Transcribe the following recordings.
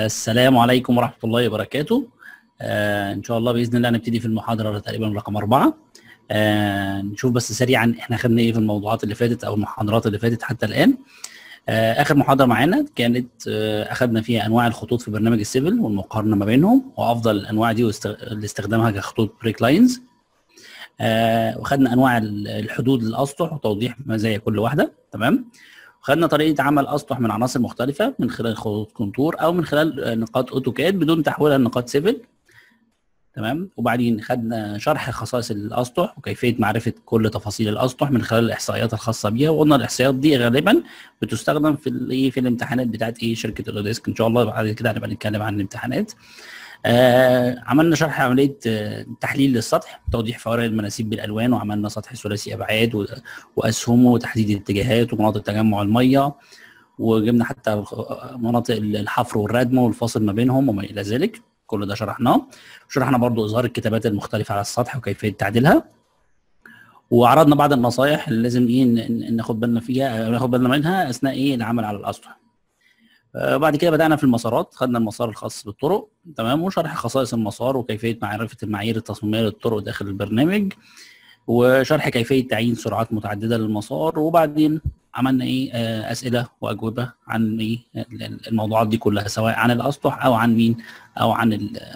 السلام عليكم ورحمة الله وبركاته آه إن شاء الله بإذن الله نبتدي في المحاضرة تقريبا رقم أربعة آه نشوف بس سريعا إحنا خدنا إيه في الموضوعات اللي فاتت أو المحاضرات اللي فاتت حتى الآن آه آخر محاضرة معانا كانت آه أخدنا فيها أنواع الخطوط في برنامج السيفل والمقارنة ما بينهم وأفضل الأنواع دي لاستخدامها كخطوط بريك لاينز آه وخدنا أنواع الحدود للأسطح وتوضيح مزايا كل واحدة تمام خدنا طريقه عمل اسطح من عناصر مختلفه من خلال خطوط كونتور او من خلال نقاط اوتوكاد بدون تحويلها لنقاط سيفل تمام وبعدين خدنا شرح خصائص الاسطح وكيفيه معرفه كل تفاصيل الاسطح من خلال الاحصائيات الخاصه بيها وقلنا الاحصائيات دي غالبا بتستخدم في الايه في الامتحانات بتاعت ايه شركه اوديسك ان شاء الله بعد كده هنبقى نتكلم عن الامتحانات آه عملنا شرح عمليه آه تحليل للسطح توضيح فوارق المناسيب بالالوان وعملنا سطح ثلاثي ابعاد واسهمه وتحديد الاتجاهات ومناطق تجمع الميه وجبنا حتى مناطق الحفر والردم والفاصل ما بينهم وما الى ذلك كل ده شرحناه شرحنا برضو اظهار الكتابات المختلفه على السطح وكيفيه تعديلها وعرضنا بعض النصائح اللي لازم ايه ناخد بالنا فيها ناخد بالنا منها اثناء ايه العمل على الاسطح بعد كده بدأنا في المسارات خدنا المسار الخاص بالطرق تمام وشرح خصائص المسار وكيفية معرفة المعايير التصميمية للطرق داخل البرنامج وشرح كيفية تعيين سرعات متعددة للمسار وبعدين عملنا ايه آه أسئلة وأجوبة عن ايه الموضوعات دي كلها سواء عن الأسطح أو عن مين أو عن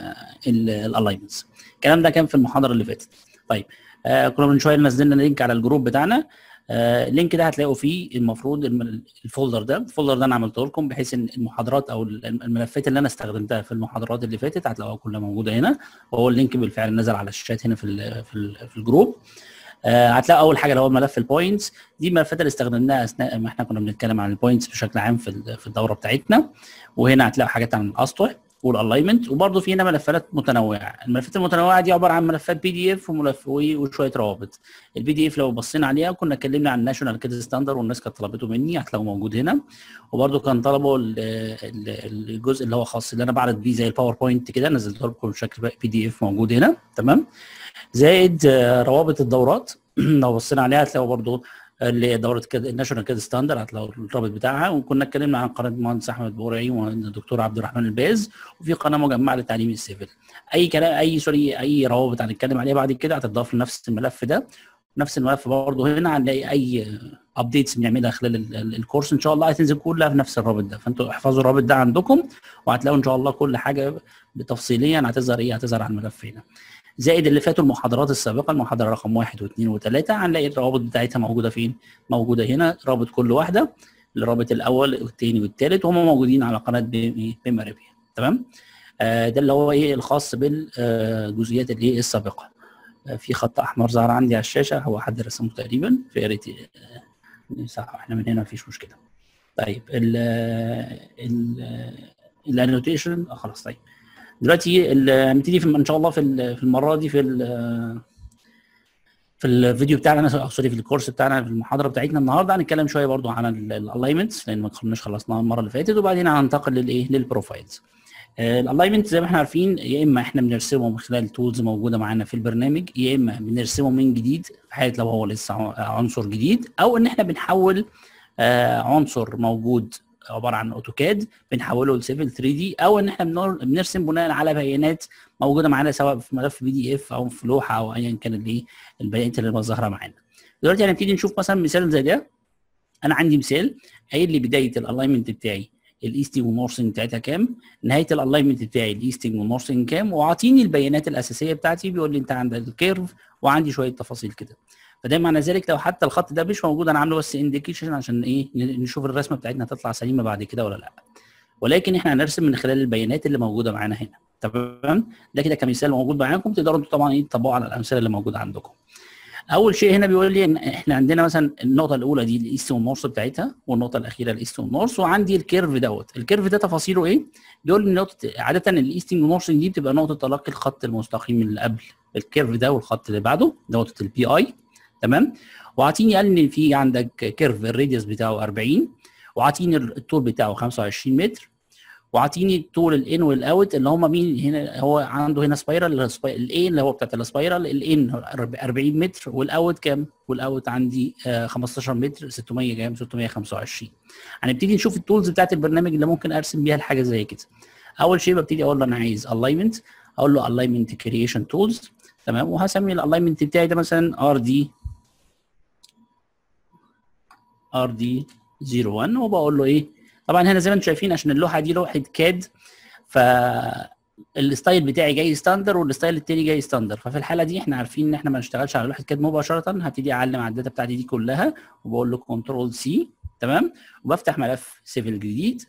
الالاينمنتس الكلام ده كان في المحاضرة اللي فاتت طيب آه كنا من شوية نزلنا لينك على الجروب بتاعنا آه اللينك ده هتلاقوا فيه المفروض الفولدر ده الفولدر ده انا عملته لكم بحيث ان المحاضرات او الملفات اللي انا استخدمتها في المحاضرات اللي فاتت هتلاقوها كلها موجوده هنا وهو اللينك بالفعل نزل على الشات هنا في ال في, ال في الجروب آه هتلاقوا اول حاجه اللي هو ملف البوينتس دي الملفات اللي استخدمناها اثناء ما احنا كنا بنتكلم عن البوينتس بشكل عام في في الدوره بتاعتنا وهنا هتلاقوا حاجات عن الاسطح والالاينمنت وبرده في هنا ملفات متنوعه الملفات المتنوعه دي عباره عن ملفات بي دي اف وملف وشويه روابط البي دي اف لو بصينا عليها كنا اتكلمنا عن الناشونال كيد ستاندر والناس كانت طلبته مني هتلاقوه موجود هنا وبرده كان طلبوا الجزء اللي هو خاص اللي انا بعرض بيه زي الباوربوينت كده نزلته لكم بشكل بي دي اف موجود هنا تمام زائد روابط الدورات لو بصينا عليها هتلاقوا برده اللي هي دوره كده الناشونال كيد ستاندر هتلاقوا الرابط بتاعها وكنا اتكلمنا عن قناه المهندس احمد بورعي والدكتور عبد الرحمن الباز وفي قناه مجمعه لتعليم السيفل اي كلام اي سوري اي روابط هنتكلم عليها بعد كده هتضاف لنفس الملف ده نفس الملف برضه هنا هنلاقي اي ابديتس بنعملها خلال الكورس ان شاء الله هتنزل كلها في نفس الرابط ده فانتوا احفظوا الرابط ده عندكم وهتلاقوا ان شاء الله كل حاجه تفصيليا هتظهر ايه هتظهر على الملف هنا زائد اللي فاتوا المحاضرات السابقه المحاضره رقم واحد واثنين وثلاثه هنلاقي الروابط بتاعتها موجوده فين؟ موجوده هنا رابط كل واحده الرابط الاول والثاني والثالث وهم موجودين على قناه بيم اريبيا تمام؟ آه ده اللي هو ايه الخاص بالجزئيات اللي هي السابقه آه في خط احمر ظهر عندي على الشاشه هو حد رسمه تقريبا في ريت صح احنا من هنا مفيش مشكله طيب ال ال الانوتيشن خلاص طيب دلوقتي هنبتدي ان شاء الله في في المره دي في في الفيديو بتاعنا سوري في الكورس بتاعنا في المحاضره بتاعتنا النهارده هنتكلم شويه برضو عن الالاينمنتس لان ما كناش خلصناها المره اللي فاتت وبعدين هننتقل للايه للبروفايلز الالاينمنت زي ما احنا عارفين يا اما احنا بنرسمه من خلال تولز موجوده معانا في البرنامج يا اما بنرسمه من جديد في حاله لو هو لسه عنصر جديد او ان احنا بنحول عنصر موجود عباره عن اوتوكاد بنحوله لسيفل 3 دي او ان احنا بنرسم بناء على بيانات موجوده معانا سواء في ملف بي دي اف او في لوحه او ايا كان الايه البيانات اللي ظاهره معانا دلوقتي هنبتدي نشوف مثلا مثال زي ده انا عندي مثال قايل لي بدايه الالاينمنت بتاعي الايستنج والنورثنج بتاعتها كام نهايه الالاينمنت بتاعي الايستنج والنورثنج كام وعاطيني البيانات الاساسيه بتاعتي بيقول لي انت عندك الكيرف وعندي شويه تفاصيل كده فده معنى ذلك لو حتى الخط ده مش موجود انا عامله بس انديكيشن عشان ايه نشوف الرسمه بتاعتنا هتطلع سليمه بعد كده ولا لا ولكن احنا هنرسم من خلال البيانات اللي موجوده معانا هنا تمام ده كده كمثال موجود معاكم تقدروا انتوا طبعا ايه تطبقوا على الامثله اللي موجوده عندكم اول شيء هنا بيقول لي ان احنا عندنا مثلا النقطه الاولى دي الايست والنورث بتاعتها والنقطه الاخيره الايست والنورث وعندي الكيرف دوت الكيرف ده تفاصيله ايه بيقول لي نقطه عاده الايستنج والنورث دي بتبقى نقطه تلاقي الخط المستقيم اللي قبل الكيرف ده والخط اللي بعده نقطه البي اي تمام وعاطيني قال ان في عندك كيرف الراديوس بتاعه 40 وعاطيني الطول بتاعه 25 متر وعاطيني الطول الان والاوت اللي هم مين هنا هو عنده هنا سبايرال الان اللي هو بتاعت السبايرال الان 40 متر والاوت كام؟ والاوت عندي آه 15 متر 600 كام؟ 625 هنبتدي نشوف التولز بتاعت البرنامج اللي ممكن ارسم بيها الحاجه زي كده اول شيء ببتدي اقول له انا عايز الاينمنت اقول له الاينمنت كرييشن تولز تمام وهسمي الالاينمنت بتاعي ده مثلا ار دي ار دي 01 وبقول له ايه طبعا هنا زي ما انتم شايفين عشان اللوحه دي لوحه كاد ف الستايل بتاعي جاي ستاندر والستايل التاني جاي ستاندر ففي الحاله دي احنا عارفين ان احنا ما نشتغلش على لوحه كاد مباشره هبتدي اعلم على الداتا بتاعتي دي كلها وبقول له كنترول سي تمام وبفتح ملف سيفل جديد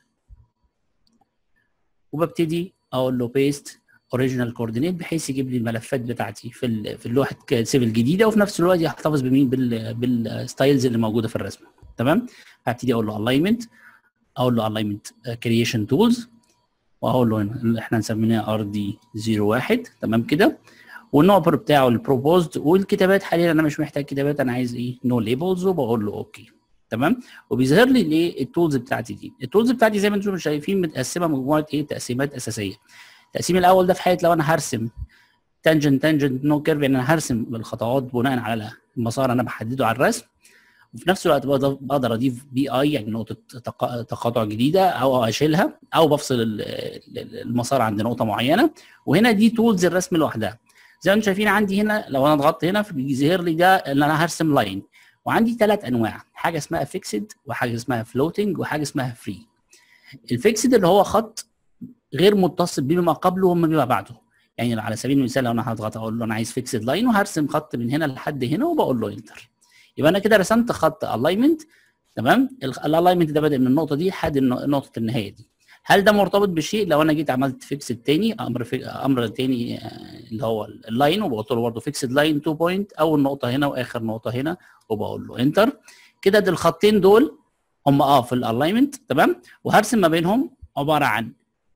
وببتدي اقول له بيست اوريجينال كوردينيت بحيث يجيب لي الملفات بتاعتي في في اللوحه سيفل جديده وفي نفس الوقت يحتفظ بمين بال بالستايلز اللي موجوده في الرسمه تمام هبتدي اقول له الاينمنت اقول له الاينمنت كرييشن تولز واقول له هنا احنا نسميها ار دي 01 تمام كده والنوبر بتاعه البروبوزد والكتابات حاليا انا مش محتاج كتابات انا عايز ايه نو ليبلز وبقول له اوكي تمام وبيظهر لي الايه التولز بتاعتي دي التولز بتاعتي زي ما انتم شايفين متقسمه مجموعه ايه تقسيمات اساسيه التقسيم الاول ده في حاله لو انا هرسم تانجنت تانجنت نو كيرف يعني انا هرسم بالخطوات بناء على المسار انا بحدده على الرسم وفي نفس الوقت بقدر اضيف بي اي يعني نقطه تقاطع جديده او اشيلها او بفصل المسار عند نقطه معينه وهنا دي تولز الرسم لوحدها زي ما انتم شايفين عندي هنا لو انا ضغطت هنا بيظهر لي ده ان انا هرسم لاين وعندي ثلاث انواع حاجه اسمها فيكسد وحاجه اسمها فلوتنج وحاجه اسمها فري الفيكسد اللي هو خط غير متصل بما قبله وما بما بعده يعني على سبيل المثال لو انا هضغط اقول له انا عايز فيكسد لاين وهرسم خط من هنا لحد هنا وبقول له انتر يبقى انا كده رسمت خط الاينمنت تمام الالاينمنت ده بادئ من النقطه دي لحد نقطه النهايه دي هل ده مرتبط بشيء لو انا جيت عملت فيكسد تاني امر في امر تاني اللي هو اللاين وبقول له برضه فيكسد لاين 2 بوينت اول نقطه هنا واخر نقطه هنا وبقول له انتر كده دي الخطين دول هم اه في الالاينمنت تمام وهرسم ما بينهم عباره عن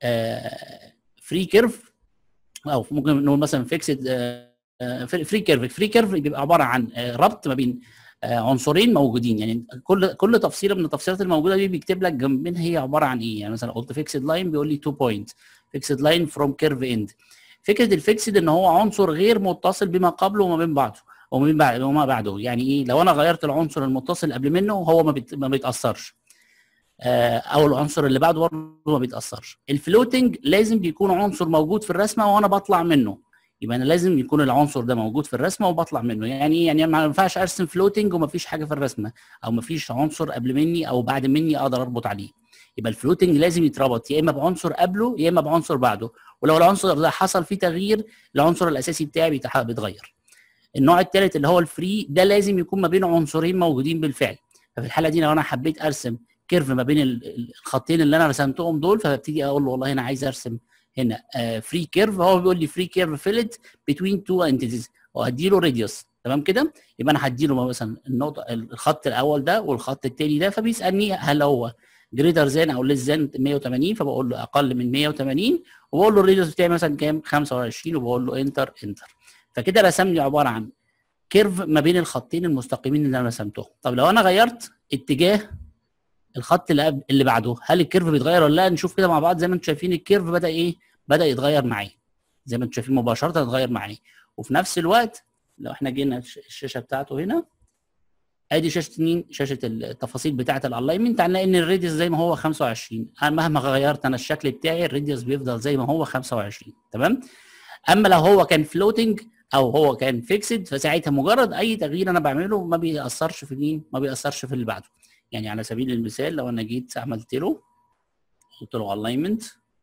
فري كيرف او ممكن نقول مثلا فيكسد فري كيرف فري كيرف بيبقى عباره عن ربط ما بين عنصرين موجودين يعني كل كل تفصيله من التفصيلات الموجوده دي بيكتب لك جنبها هي عباره عن ايه يعني مثلا قلت فيكسد لاين بيقول لي 2 بوينت فيكسد لاين فروم كيرف اند فكره الفيكسد ان هو عنصر غير متصل بما قبله وما بين بعضه وما بين بعد وما بعده يعني ايه لو انا غيرت العنصر المتصل قبل منه هو ما بيت... ما بيتاثرش او العنصر اللي بعده برضه ما بيتاثرش الفلوتنج لازم بيكون عنصر موجود في الرسمه وانا بطلع منه يبقى انا لازم يكون العنصر ده موجود في الرسمه وبطلع منه يعني ايه يعني ما ينفعش ارسم فلوتنج وما فيش حاجه في الرسمه او ما فيش عنصر قبل مني او بعد مني اقدر اربط عليه يبقى الفلوتنج لازم يتربط يا اما بعنصر قبله يا اما بعنصر بعده ولو العنصر ده حصل فيه تغيير العنصر الاساسي بتاعي بيتغير النوع الثالث اللي هو الفري ده لازم يكون ما بين عنصرين موجودين بالفعل ففي الحاله دي لو انا حبيت ارسم كيرف ما بين الخطين اللي انا رسمتهم دول فببتدي اقول له والله انا عايز ارسم هنا فري كيرف هو بيقول لي فري كيرف فيلت بتوين تو انتيتيز وهدي له راديوس تمام كده يبقى انا هدي له مثلا النقطه الخط الاول ده والخط الثاني ده فبيسالني هل هو جريتر ذان او ليس ذان 180 فبقول له اقل من 180 وبقول له الراديوس بتاعي مثلا كام 25 وبقول له انتر انتر فكده رسم لي عباره عن كيرف ما بين الخطين المستقيمين اللي انا رسمتهم طب لو انا غيرت اتجاه الخط اللي اللي بعده هل الكيرف بيتغير ولا لا نشوف كده مع بعض زي ما انتم شايفين الكيرف بدا ايه بدا يتغير معايا زي ما انتم شايفين مباشره اتغير معايا وفي نفس الوقت لو احنا جينا الشاشه بتاعته هنا ادي شاشه مين شاشه التفاصيل بتاعه الالاينمنت هنلاقي ان الراديوس زي ما هو 25 انا مهما غيرت انا الشكل بتاعي الراديوس بيفضل زي ما هو 25 تمام اما لو هو كان فلوتنج او هو كان فيكسد فساعتها مجرد اي تغيير انا بعمله ما بيأثرش في مين ما بيأثرش في اللي بعده يعني على سبيل المثال لو انا جيت عملت له قلت له الاينمنت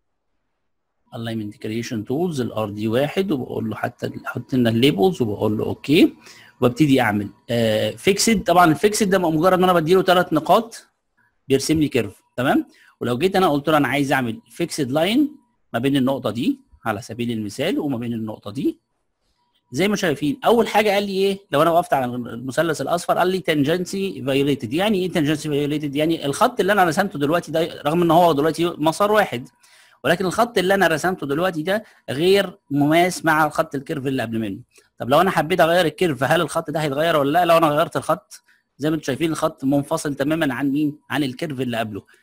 الاينمنت كريشن تولز الار دي واحد وبقول له حتى حط لنا الليبلز وبقول له اوكي وابتدي اعمل آه فيكسد طبعا الفيكسد ده مجرد ما انا بدي له ثلاث نقاط بيرسم لي كيرف تمام ولو جيت انا قلت له انا عايز اعمل فيكسد لاين ما بين النقطه دي على سبيل المثال وما بين النقطه دي زي ما شايفين اول حاجه قال لي ايه لو انا وقفت على المثلث الاصفر قال لي تنجنسي فايوليتد يعني ايه تنجنسي فايوليتد يعني الخط اللي انا رسمته دلوقتي ده رغم ان هو دلوقتي مسار واحد ولكن الخط اللي انا رسمته دلوقتي ده غير مماس مع الخط الكيرف اللي قبل منه طب لو انا حبيت اغير الكيرف هل الخط ده هيتغير ولا لا لو انا غيرت الخط زي ما انتم شايفين الخط منفصل تماما عن مين عن الكيرف اللي قبله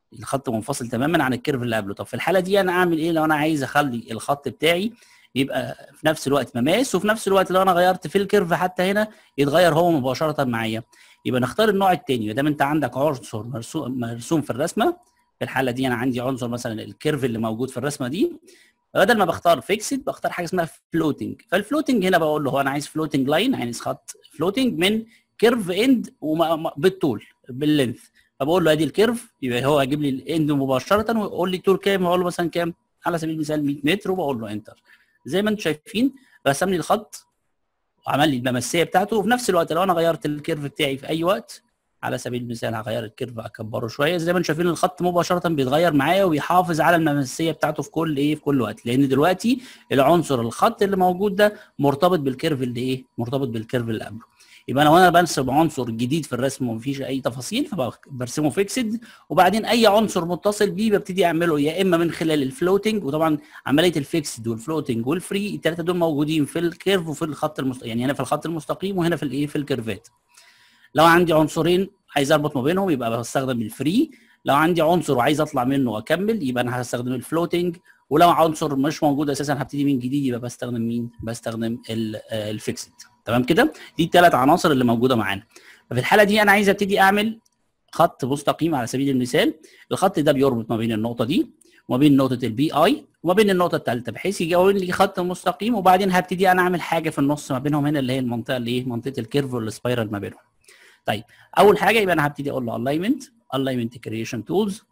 الخط منفصل تماما عن الكيرف اللي قبله طب في الحاله دي انا اعمل ايه لو انا عايز اخلي الخط بتاعي يبقى في نفس الوقت مماس وفي نفس الوقت لو انا غيرت في الكيرف حتى هنا يتغير هو مباشره معايا يبقى نختار النوع الثاني ما دام انت عندك عنصر مرسوم مرسوم في الرسمه في الحاله دي انا عندي عنصر مثلا الكيرف اللي موجود في الرسمه دي بدل ما بختار فيكسد بختار حاجه اسمها فلوتنج فالفلوتنج هنا بقول له هو انا عايز فلوتنج لاين عايز خط فلوتنج من كيرف اند بالطول باللينث فبقول له ادي الكيرف يبقى هو هيجيب لي الاند مباشره ويقول لي طول كام اقول له مثلا كام على سبيل المثال 100 متر وبقول له انتر زي ما انتم شايفين رسم لي الخط وعمل لي الممسيه بتاعته وفي نفس الوقت لو انا غيرت الكيرف بتاعي في اي وقت على سبيل المثال هغير الكيرف اكبره شويه زي ما انتم شايفين الخط مباشره بيتغير معايا وبيحافظ على الممسيه بتاعته في كل ايه في كل وقت لان دلوقتي العنصر الخط اللي موجود ده مرتبط بالكيرف اللي ايه مرتبط بالكيرف اللي قبله يبقى انا وانا برسم عنصر جديد في الرسم ومفيش اي تفاصيل فبرسمه فيكسد وبعدين اي عنصر متصل بيه ببتدي اعمله يا اما من خلال الفلوتنج وطبعا عمليه الفيكسد والفلوتنج والفري الثلاثه دول موجودين في الكيرف وفي الخط المستقيم يعني هنا في الخط المستقيم وهنا في الايه في الكيرفات لو عندي عنصرين عايز اربط ما بينهم يبقى بستخدم الفري لو عندي عنصر وعايز اطلع منه واكمل يبقى انا هستخدم الفلوتنج ولو عنصر مش موجود اساسا هبتدي من جديد يبقى بستخدم مين بستخدم الفيكسد تمام كده دي الثلاث عناصر اللي موجوده معانا ففي الحاله دي انا عايز ابتدي اعمل خط مستقيم على سبيل المثال الخط ده بيربط ما بين النقطه دي وما بين نقطه البي اي وما بين النقطه الثالثه بحيث يكون لي خط مستقيم وبعدين هبتدي انا اعمل حاجه في النص ما بينهم هنا اللي هي المنطقه اللي هي منطقه الكيرف والسبايرال ما بينهم طيب اول حاجه يبقى انا هبتدي اقول له الاينمنت الاينمنت كريشن تولز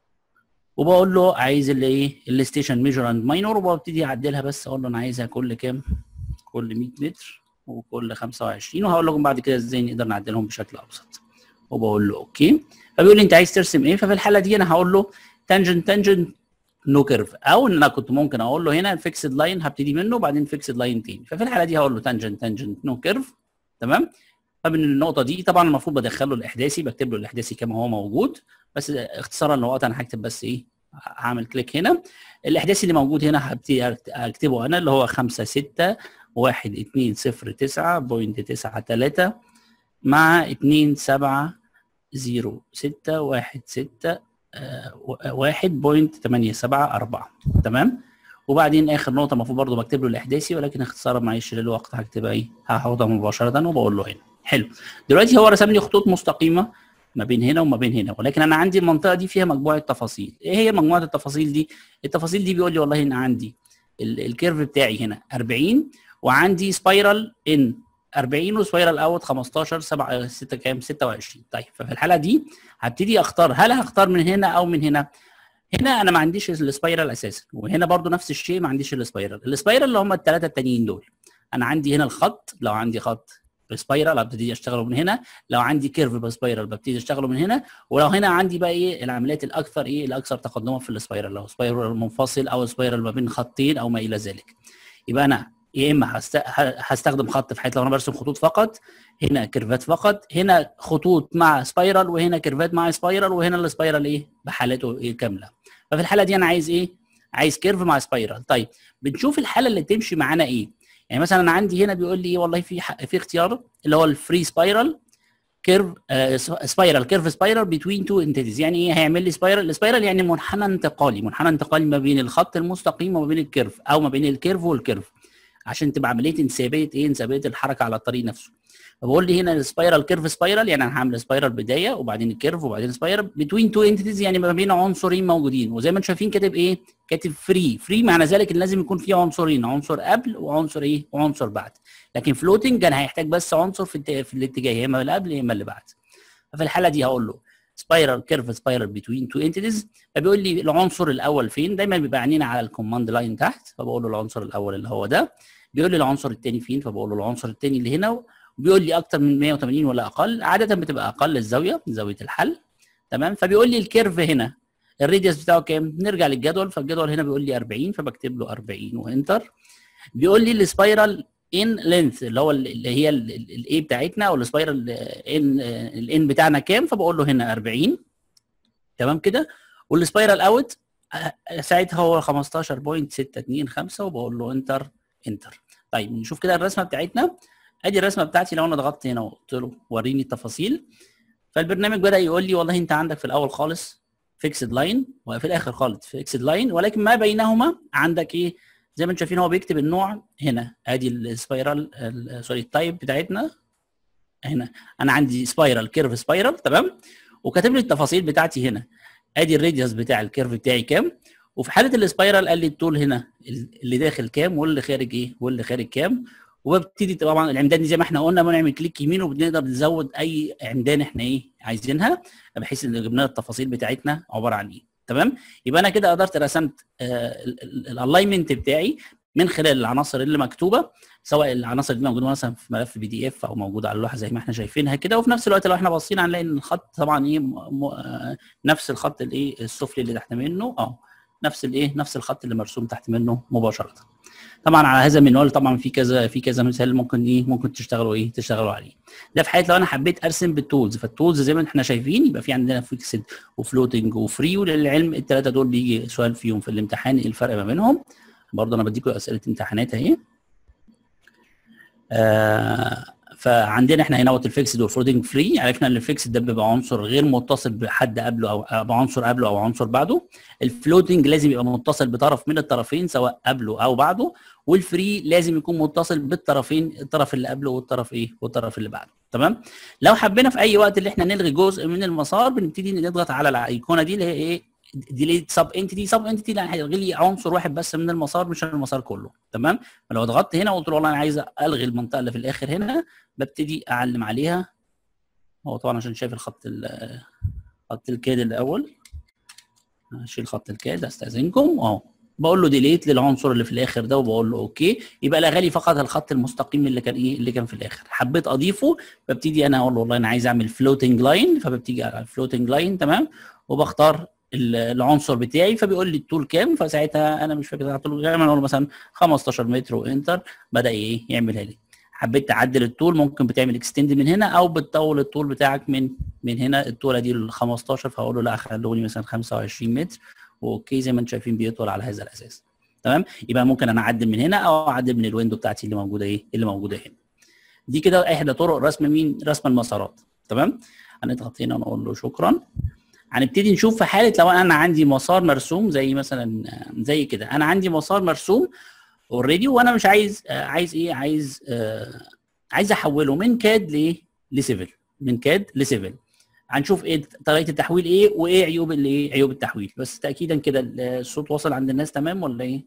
وبقول له عايز اللي ايه الستيشن ميجر اند ماينور وببتدي اعدلها بس اقول له انا عايزها كل كام كل 100 متر وكل 25 وهقول لكم بعد كده ازاي نقدر نعدلهم بشكل ابسط وبقول له اوكي فبيقول لي انت عايز ترسم ايه ففي الحاله دي انا هقول له تانجنت تانجنت نو كيرف او ان انا كنت ممكن اقول له هنا الفيكسد لاين هبتدي منه وبعدين فيكسد لاين تاني ففي الحاله دي هقول له تانجنت تانجنت نو كيرف تمام فمن النقطه دي طبعا المفروض بدخل له الاحداثي بكتب له الاحداثي كما هو موجود بس اختصارا لوقت انا هكتب بس ايه هعمل كليك هنا الاحداثي اللي موجود هنا هبتدي اكتبه انا اللي هو 5 6 1 2 0 9 بوينت 9 3 مع 2 7 0 6 1 6 1 بوينت 8 7 4 تمام وبعدين اخر نقطه المفروض برضه بكتب له الاحداثي ولكن اختصارا معلش للوقت هكتبها ايه هحطها مباشره وبقول له هنا حلو دلوقتي هو رسم لي خطوط مستقيمه ما بين هنا وما بين هنا ولكن انا عندي المنطقه دي فيها مجموعه تفاصيل ايه هي مجموعه التفاصيل دي التفاصيل دي بيقول لي والله ان عندي الكيرف بتاعي هنا 40 وعندي سبايرال ان 40 وسبايرال اوت 15 7 6 كام 26 طيب ففي الحاله دي هبتدي اختار هل هختار من هنا او من هنا هنا انا ما عنديش السبايرال اساسا وهنا برضو نفس الشيء ما عنديش السبايرال السبايرال اللي هم الثلاثه التانيين دول انا عندي هنا الخط لو عندي خط بسبايرال ابتدي اشتغله من هنا لو عندي كيرف بسبايرال ببتدي اشتغله من هنا ولو هنا عندي بقى ايه العمليات الاكثر ايه الاكثر تقدما في السبايرال لو سبايرال منفصل او سبايرال ما بين خطين او ما الى ذلك يبقى انا يا اما هست... هستخدم خط في حيث لو انا برسم خطوط فقط هنا كيرفات فقط هنا خطوط مع سبايرال وهنا كيرفات مع سبايرال وهنا السبايرال ايه بحالته إيه كامله ففي الحاله دي انا عايز ايه عايز كيرف مع سبايرال طيب بنشوف الحاله اللي تمشي معانا ايه يعني مثلا انا عندي هنا بيقول لي ايه والله في في اختيار اللي هو الفري سبايرال كيرف سبايرال كيرف سبايرال بتوين تو انتيتيز يعني ايه هيعمل لي سبايرال السبايرال يعني منحنى انتقالي منحنى انتقالي ما بين الخط المستقيم وما بين الكيرف او ما بين الكيرف والكيرف عشان تبقى عمليه انسيابيه ايه انسيابيه الحركه على الطريق نفسه فبقول لي هنا السبايرال كيرف سبايرال يعني انا هعمل سبايرال بدايه وبعدين الكيرف وبعدين سبايرال بتوين تو انتيتيز يعني ما بين عنصرين موجودين وزي ما انتم شايفين كاتب ايه كاتب فري فري معنى ذلك ان لازم يكون في عنصرين عنصر قبل وعنصر ايه وعنصر بعد لكن فلوتنج انا هيحتاج بس عنصر في, في الاتجاه يا اما اللي قبل يا اما اللي بعد ففي الحاله دي هقول له سبايرال كيرف سبايرال بتوين تو انتيتيز فبيقول لي العنصر الاول فين دايما بيبقى عينينا على الكوماند لاين تحت فبقول له العنصر الاول اللي هو ده بيقول لي العنصر الثاني فين فبقول له العنصر الثاني اللي هنا وبيقول لي اكتر من 180 ولا اقل عاده بتبقى اقل الزاويه زاويه الحل تمام فبيقول لي الكيرف هنا الراديوس بتاعه كام نرجع للجدول فالجدول هنا بيقول لي 40 فبكتب له 40 وانتر بيقول لي السبايرال ان لينث اللي هو اللي هي الاي بتاعتنا او السبايرال ان الان بتاعنا كام فبقول له هنا 40 تمام كده والسبايرال اوت ساعتها هو 15.625 وبقول له انتر انتر طيب نشوف كده الرسمه بتاعتنا ادي الرسمه بتاعتي لو انا ضغطت هنا وقلت له وريني التفاصيل فالبرنامج بدا يقول لي والله انت عندك في الاول خالص فيكسد لاين وفي الاخر خالص فيكسد لاين ولكن ما بينهما عندك ايه زي ما انتم شايفين هو بيكتب النوع هنا ادي السبايرال سوري التايب بتاعتنا هنا انا عندي سبايرال كيرف سبايرال تمام وكاتب لي التفاصيل بتاعتي هنا ادي الراديوس بتاع الكيرف بتاعي كام وفي حاله السبايرال قال لي الطول هنا اللي داخل كام واللي خارج ايه واللي خارج كام وببتدي طبعا العمدان دي زي ما احنا قلنا بنعمل كليك يمين وبنقدر نزود اي عمدان احنا ايه عايزينها بحيث ان جبنا التفاصيل بتاعتنا عباره عن ايه تمام يبقى انا كده قدرت رسمت الالاينمنت بتاعي من خلال العناصر اللي مكتوبه سواء العناصر دي موجوده مثلا في ملف بي دي اف او موجوده على اللوحه زي ما احنا شايفينها كده وفي نفس الوقت لو احنا باصين هنلاقي ان الخط طبعا ايه م... م... نفس الخط الايه السفلي اللي تحت منه اه نفس الايه نفس الخط اللي مرسوم تحت منه مباشره طبعا على هذا المنوال طبعا في كذا في كذا مثال ممكن ايه ممكن تشتغلوا ايه تشتغلوا عليه ده في حاله لو انا حبيت ارسم بالتولز فالتولز زي ما احنا شايفين يبقى في عندنا فيكسد وفلوتنج وفري وللعلم الثلاثه دول بيجي سؤال فيهم في الامتحان ايه الفرق ما بينهم برضه انا بديكم اسئله امتحانات اهي آه فعندنا احنا هنا وقت الفيكسد والفلوتنج فري عرفنا ان الفيكسد ده بيبقى عنصر غير متصل بحد قبله او بعنصر قبله او عنصر بعده الفلوتنج لازم يبقى متصل بطرف من الطرفين سواء قبله او بعده والفري لازم يكون متصل بالطرفين الطرف اللي قبله والطرف ايه والطرف اللي بعده تمام لو حبينا في اي وقت اللي احنا نلغي جزء من المسار بنبتدي نضغط على الايقونه دي اللي هي ايه ديليت سب انتيتي سب انتيتي لا هيلغي لي عنصر واحد بس من المسار مش المسار كله تمام فلو ضغطت هنا وقلت له والله انا عايز الغي المنطقه اللي في الاخر هنا ببتدي اعلم عليها هو طبعا عشان شايف الخط خط الكاد الاول هشيل خط الكاد استاذنكم اهو بقول له ديليت للعنصر اللي في الاخر ده وبقول له اوكي يبقى لغى لي فقط الخط المستقيم اللي كان ايه اللي كان في الاخر حبيت اضيفه ببتدي انا اقول له والله انا عايز اعمل فلوتنج لاين فببتدي على الفلوتنج لاين تمام وبختار العنصر بتاعي فبيقول لي الطول كام فساعتها انا مش فاكر الطول كام انا اقول مثلا 15 متر وانتر بدا ايه يعملها لي حبيت تعدل الطول ممكن بتعمل اكستند من هنا او بتطول الطول بتاعك من من هنا الطوله دي ل 15 فاقول له لا خلوني مثلا 25 متر واوكي زي ما انتم شايفين بيطول على هذا الاساس تمام يبقى ممكن انا اعدل من هنا او اعدل من الويندو بتاعتي اللي موجوده ايه اللي موجوده هنا دي كده احدى طرق رسم مين رسم المسارات تمام هنضغط هنا ونقول له شكرا هنبتدي نشوف في حاله لو انا عندي مسار مرسوم زي مثلا زي كده انا عندي مسار مرسوم اوريدي وانا مش عايز عايز ايه عايز آه عايز احوله من كاد لايه لسيفل من كاد لسيفل هنشوف ايه طريقه التحويل ايه وايه عيوب الايه عيوب التحويل بس تاكيدا كده الصوت واصل عند الناس تمام ولا ايه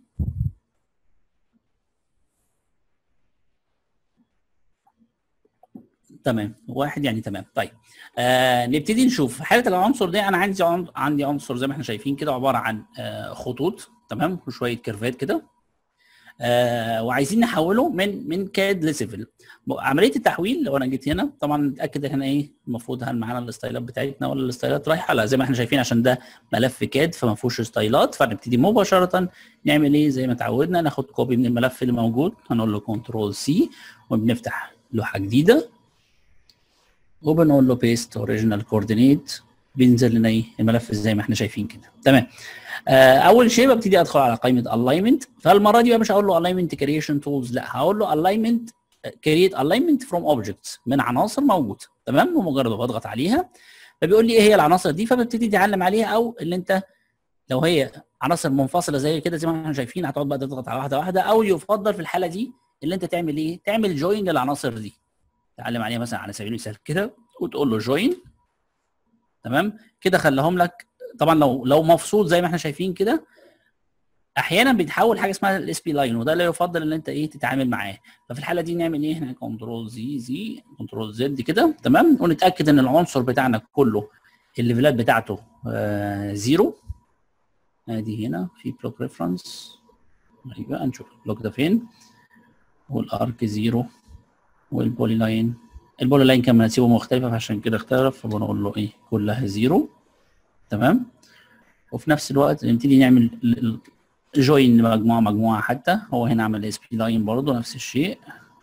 تمام واحد يعني تمام طيب آه نبتدي نشوف في حاله العنصر ده انا عندي عندي عنصر زي ما احنا شايفين كده عباره عن آه خطوط تمام وشويه كيرفات كده آه وعايزين نحوله من من كاد لسيفل عمليه التحويل لو انا جيت هنا طبعا نتاكد احنا ايه المفروض هل معانا الستايلات بتاعتنا ولا الستايلات رايحه لا زي ما احنا شايفين عشان ده ملف كاد فما فيهوش ستايلات فنبتدي مباشره نعمل ايه زي ما اتعودنا ناخد كوبي من الملف اللي موجود هنقول له كنترول سي وبنفتح لوحه جديده وبنقول له بيست اوريجينال كوردينيت بينزل لنا ايه الملف زي ما احنا شايفين كده تمام آه اول شيء ببتدي ادخل على قائمه الاينمنت فالمره دي بقى مش هقول له الاينمنت كريشن تولز لا هقول له الاينمنت كريت الاينمنت فروم اوبجكتس من عناصر موجوده تمام ومجرد ما بضغط عليها فبيقول لي ايه هي العناصر دي فببتدي تعلم عليها او اللي انت لو هي عناصر منفصله زي كده زي ما احنا شايفين هتقعد بقى تضغط على واحده واحده او يفضل في الحاله دي اللي انت تعمل ايه تعمل جوين للعناصر دي تعلم عليها مثلا على سبيل المثال كده وتقول له جوين تمام كده خلاهم لك طبعا لو لو مفصول زي ما احنا شايفين كده احيانا بيتحول حاجه اسمها الاس بي لاين وده لا يفضل ان انت ايه تتعامل معاه ففي الحاله دي نعمل ايه احنا كنترول زي زي كنترول زد كده تمام ونتاكد ان العنصر بتاعنا كله الليفلات بتاعته آه زيرو ادي هنا في بلوك ريفرنس يبقى نشوف البلوك ده فين والارك زيرو والبولي لاين البولي لاين كان مناسيبه مختلفه فعشان كده اختلف فبنقول له ايه كلها زيرو تمام وفي نفس الوقت نبتدي نعمل جوين مجموعه مجموعه حتى هو هنا عمل اس بي لاين برضه نفس الشيء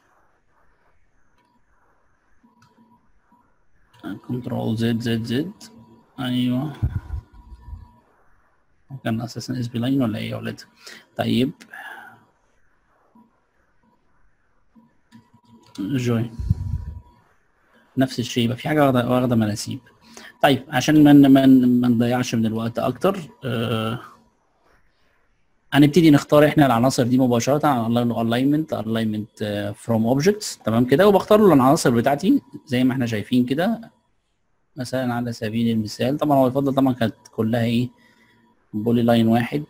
كنترول زد زد زد ايوه كان اساسا اس بي لاين ولا ايه يا ولاد طيب جوين نفس الشيء يبقى في حاجه واخده واخده مناسيب طيب عشان ما ما ما نضيعش من الوقت اكتر آه هنبتدي نختار احنا العناصر دي مباشره على الالاينمنت الاينمنت فروم اوبجكتس تمام كده وبختار له العناصر بتاعتي زي ما احنا شايفين كده مثلا على سبيل المثال طبعا هو يفضل طبعا كانت كلها ايه بولي لاين واحد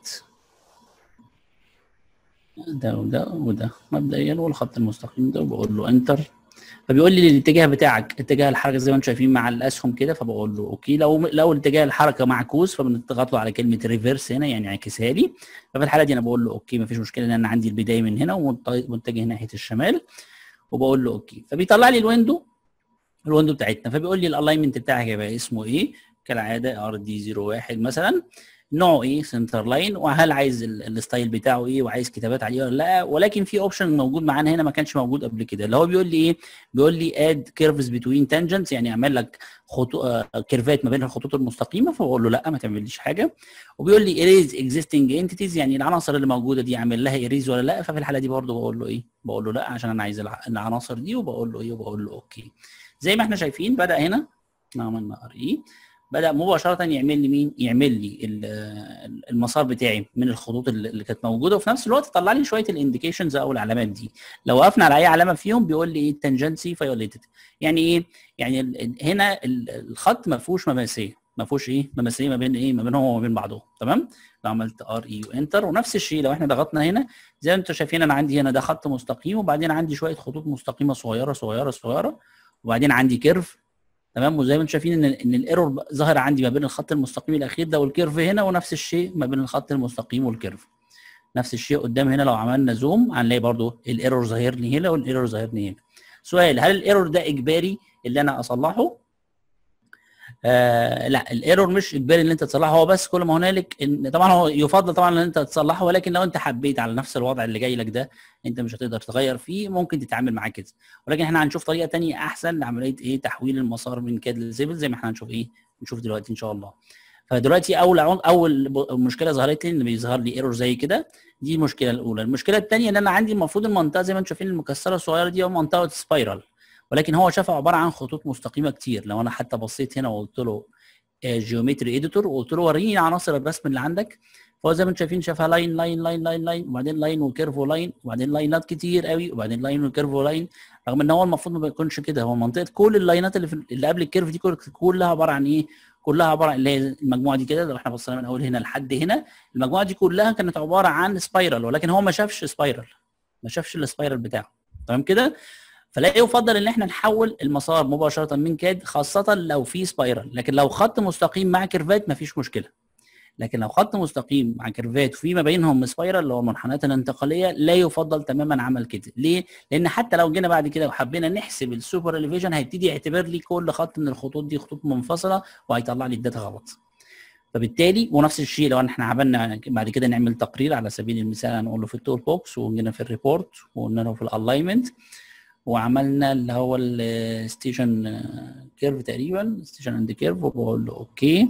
ده وده وده مبدئيا والخط المستقيم ده وبقول له انتر فبيقول لي الاتجاه بتاعك اتجاه الحركه زي ما انتم شايفين مع الاسهم كده فبقول له اوكي لو لو اتجاه الحركه معكوس فبنضغط له على كلمه ريفرس هنا يعني عكسها لي ففي الحاله دي انا بقول له اوكي مفيش مشكله لان انا عندي البدايه من هنا ومتجه ناحيه الشمال وبقول له اوكي فبيطلع لي الويندو الويندو بتاعتنا فبيقول لي الالاينمنت بتاعك هيبقى اسمه ايه كالعاده ار دي 01 مثلا نوعه ايه سنتر لاين وهل عايز الستايل بتاعه ايه وعايز كتابات عليه ولا لا ولكن في اوبشن موجود معانا هنا ما كانش موجود قبل كده اللي هو بيقول لي ايه بيقول لي اد كيرفز بتوين تانجنتس يعني اعمل لك خطوط كيرفات ما بين الخطوط المستقيمه فبقول له لا ما تعمليش حاجه وبيقول لي اريز اكزيستنج انتيتيز يعني العناصر اللي موجوده دي اعمل لها اريز ولا لا ففي الحاله دي برضه بقول له ايه بقول له لا عشان انا عايز العناصر دي وبقول له ايه وبقول له اوكي زي ما احنا شايفين بدا هنا عملنا ار اي بدا مباشره يعمل لي مين يعمل لي المسار بتاعي من الخطوط اللي كانت موجوده وفي نفس الوقت طلع لي شويه الانديكيشنز او العلامات دي لو وقفنا على اي علامه فيهم بيقول لي ايه تنجنسي فايوليتد يعني ايه يعني هنا الخط ما فيهوش مماسيه ما فيهوش ايه مماسيه ما بين ايه ما بينهم وما بين بعضهم تمام لو عملت ار اي وانتر ونفس الشيء لو احنا ضغطنا هنا زي ما انتم شايفين انا عندي هنا ده خط مستقيم وبعدين عندي شويه خطوط مستقيمه صغيره صغيره صغيره وبعدين عندي كيرف تمام وزي ما انتم شايفين ان ان الايرور ظاهر عندي ما بين الخط المستقيم الاخير ده والكيرف هنا ونفس الشيء ما بين الخط المستقيم والكيرف نفس الشيء قدام هنا لو عملنا زوم هنلاقي برضو الايرور ظاهر لي هنا والايرور ظاهر لي هنا سؤال هل الايرور ده اجباري اللي انا اصلحه آه لا الايرور مش اجباري ان انت تصلحه هو بس كل ما هنالك ان طبعا هو يفضل طبعا ان انت تصلحه ولكن لو انت حبيت على نفس الوضع اللي جاي لك ده انت مش هتقدر تغير فيه ممكن تتعامل معاه كده ولكن احنا هنشوف طريقه ثانيه احسن لعمليه ايه تحويل المسار من كاد لسيفل زي ما احنا هنشوف ايه نشوف دلوقتي ان شاء الله فدلوقتي اول اول مشكله ظهرت لي ان بيظهر لي ايرور زي كده دي المشكله الاولى المشكله الثانيه ان انا عندي المفروض المنطقه زي ما انتم شايفين المكسره الصغيره دي هو منطقه سبايرال ولكن هو شافها عباره عن خطوط مستقيمه كتير لو انا حتى بصيت هنا وقلت له جيومتري اديتور وقلت له وريني عناصر الرسم اللي عندك فهو زي ما انتم شايفين شافها لاين لاين لاين لاين لاين وبعدين لاين وكيرف ولاين وبعدين لاينات كتير قوي وبعدين لاين وكيرف ولاين رغم ان هو المفروض ما بيكونش كده هو منطقه كل اللاينات اللي في اللي قبل الكيرف دي كلها عباره عن ايه؟ كلها عباره عن اللي هي المجموعه دي كده لو احنا بصينا من اول هنا لحد هنا المجموعه دي كلها كانت عباره عن سبايرال ولكن هو ما شافش سبايرال ما شافش السبايرال بتاعه تمام كده؟ فلا يفضل ان احنا نحول المسار مباشره من كاد خاصه لو في سبايرال لكن لو خط مستقيم مع كيرفات مفيش مشكله لكن لو خط مستقيم مع كيرفات وفي ما بينهم سبايرال اللي هو المنحنيات الانتقاليه لا يفضل تماما عمل كده ليه لان حتى لو جينا بعد كده وحبينا نحسب السوبر اليفيجن هيبتدي يعتبر لي كل خط من الخطوط دي خطوط منفصله وهيطلع لي الداتا غلط فبالتالي ونفس الشيء لو احنا عملنا بعد كده نعمل تقرير على سبيل المثال هنقول له في التول بوكس وجينا في الريبورت وقلنا له في الالاينمنت وعملنا اللي هو الستيشن كيرف تقريبا ستيشن اند كيرف وبقول له اوكي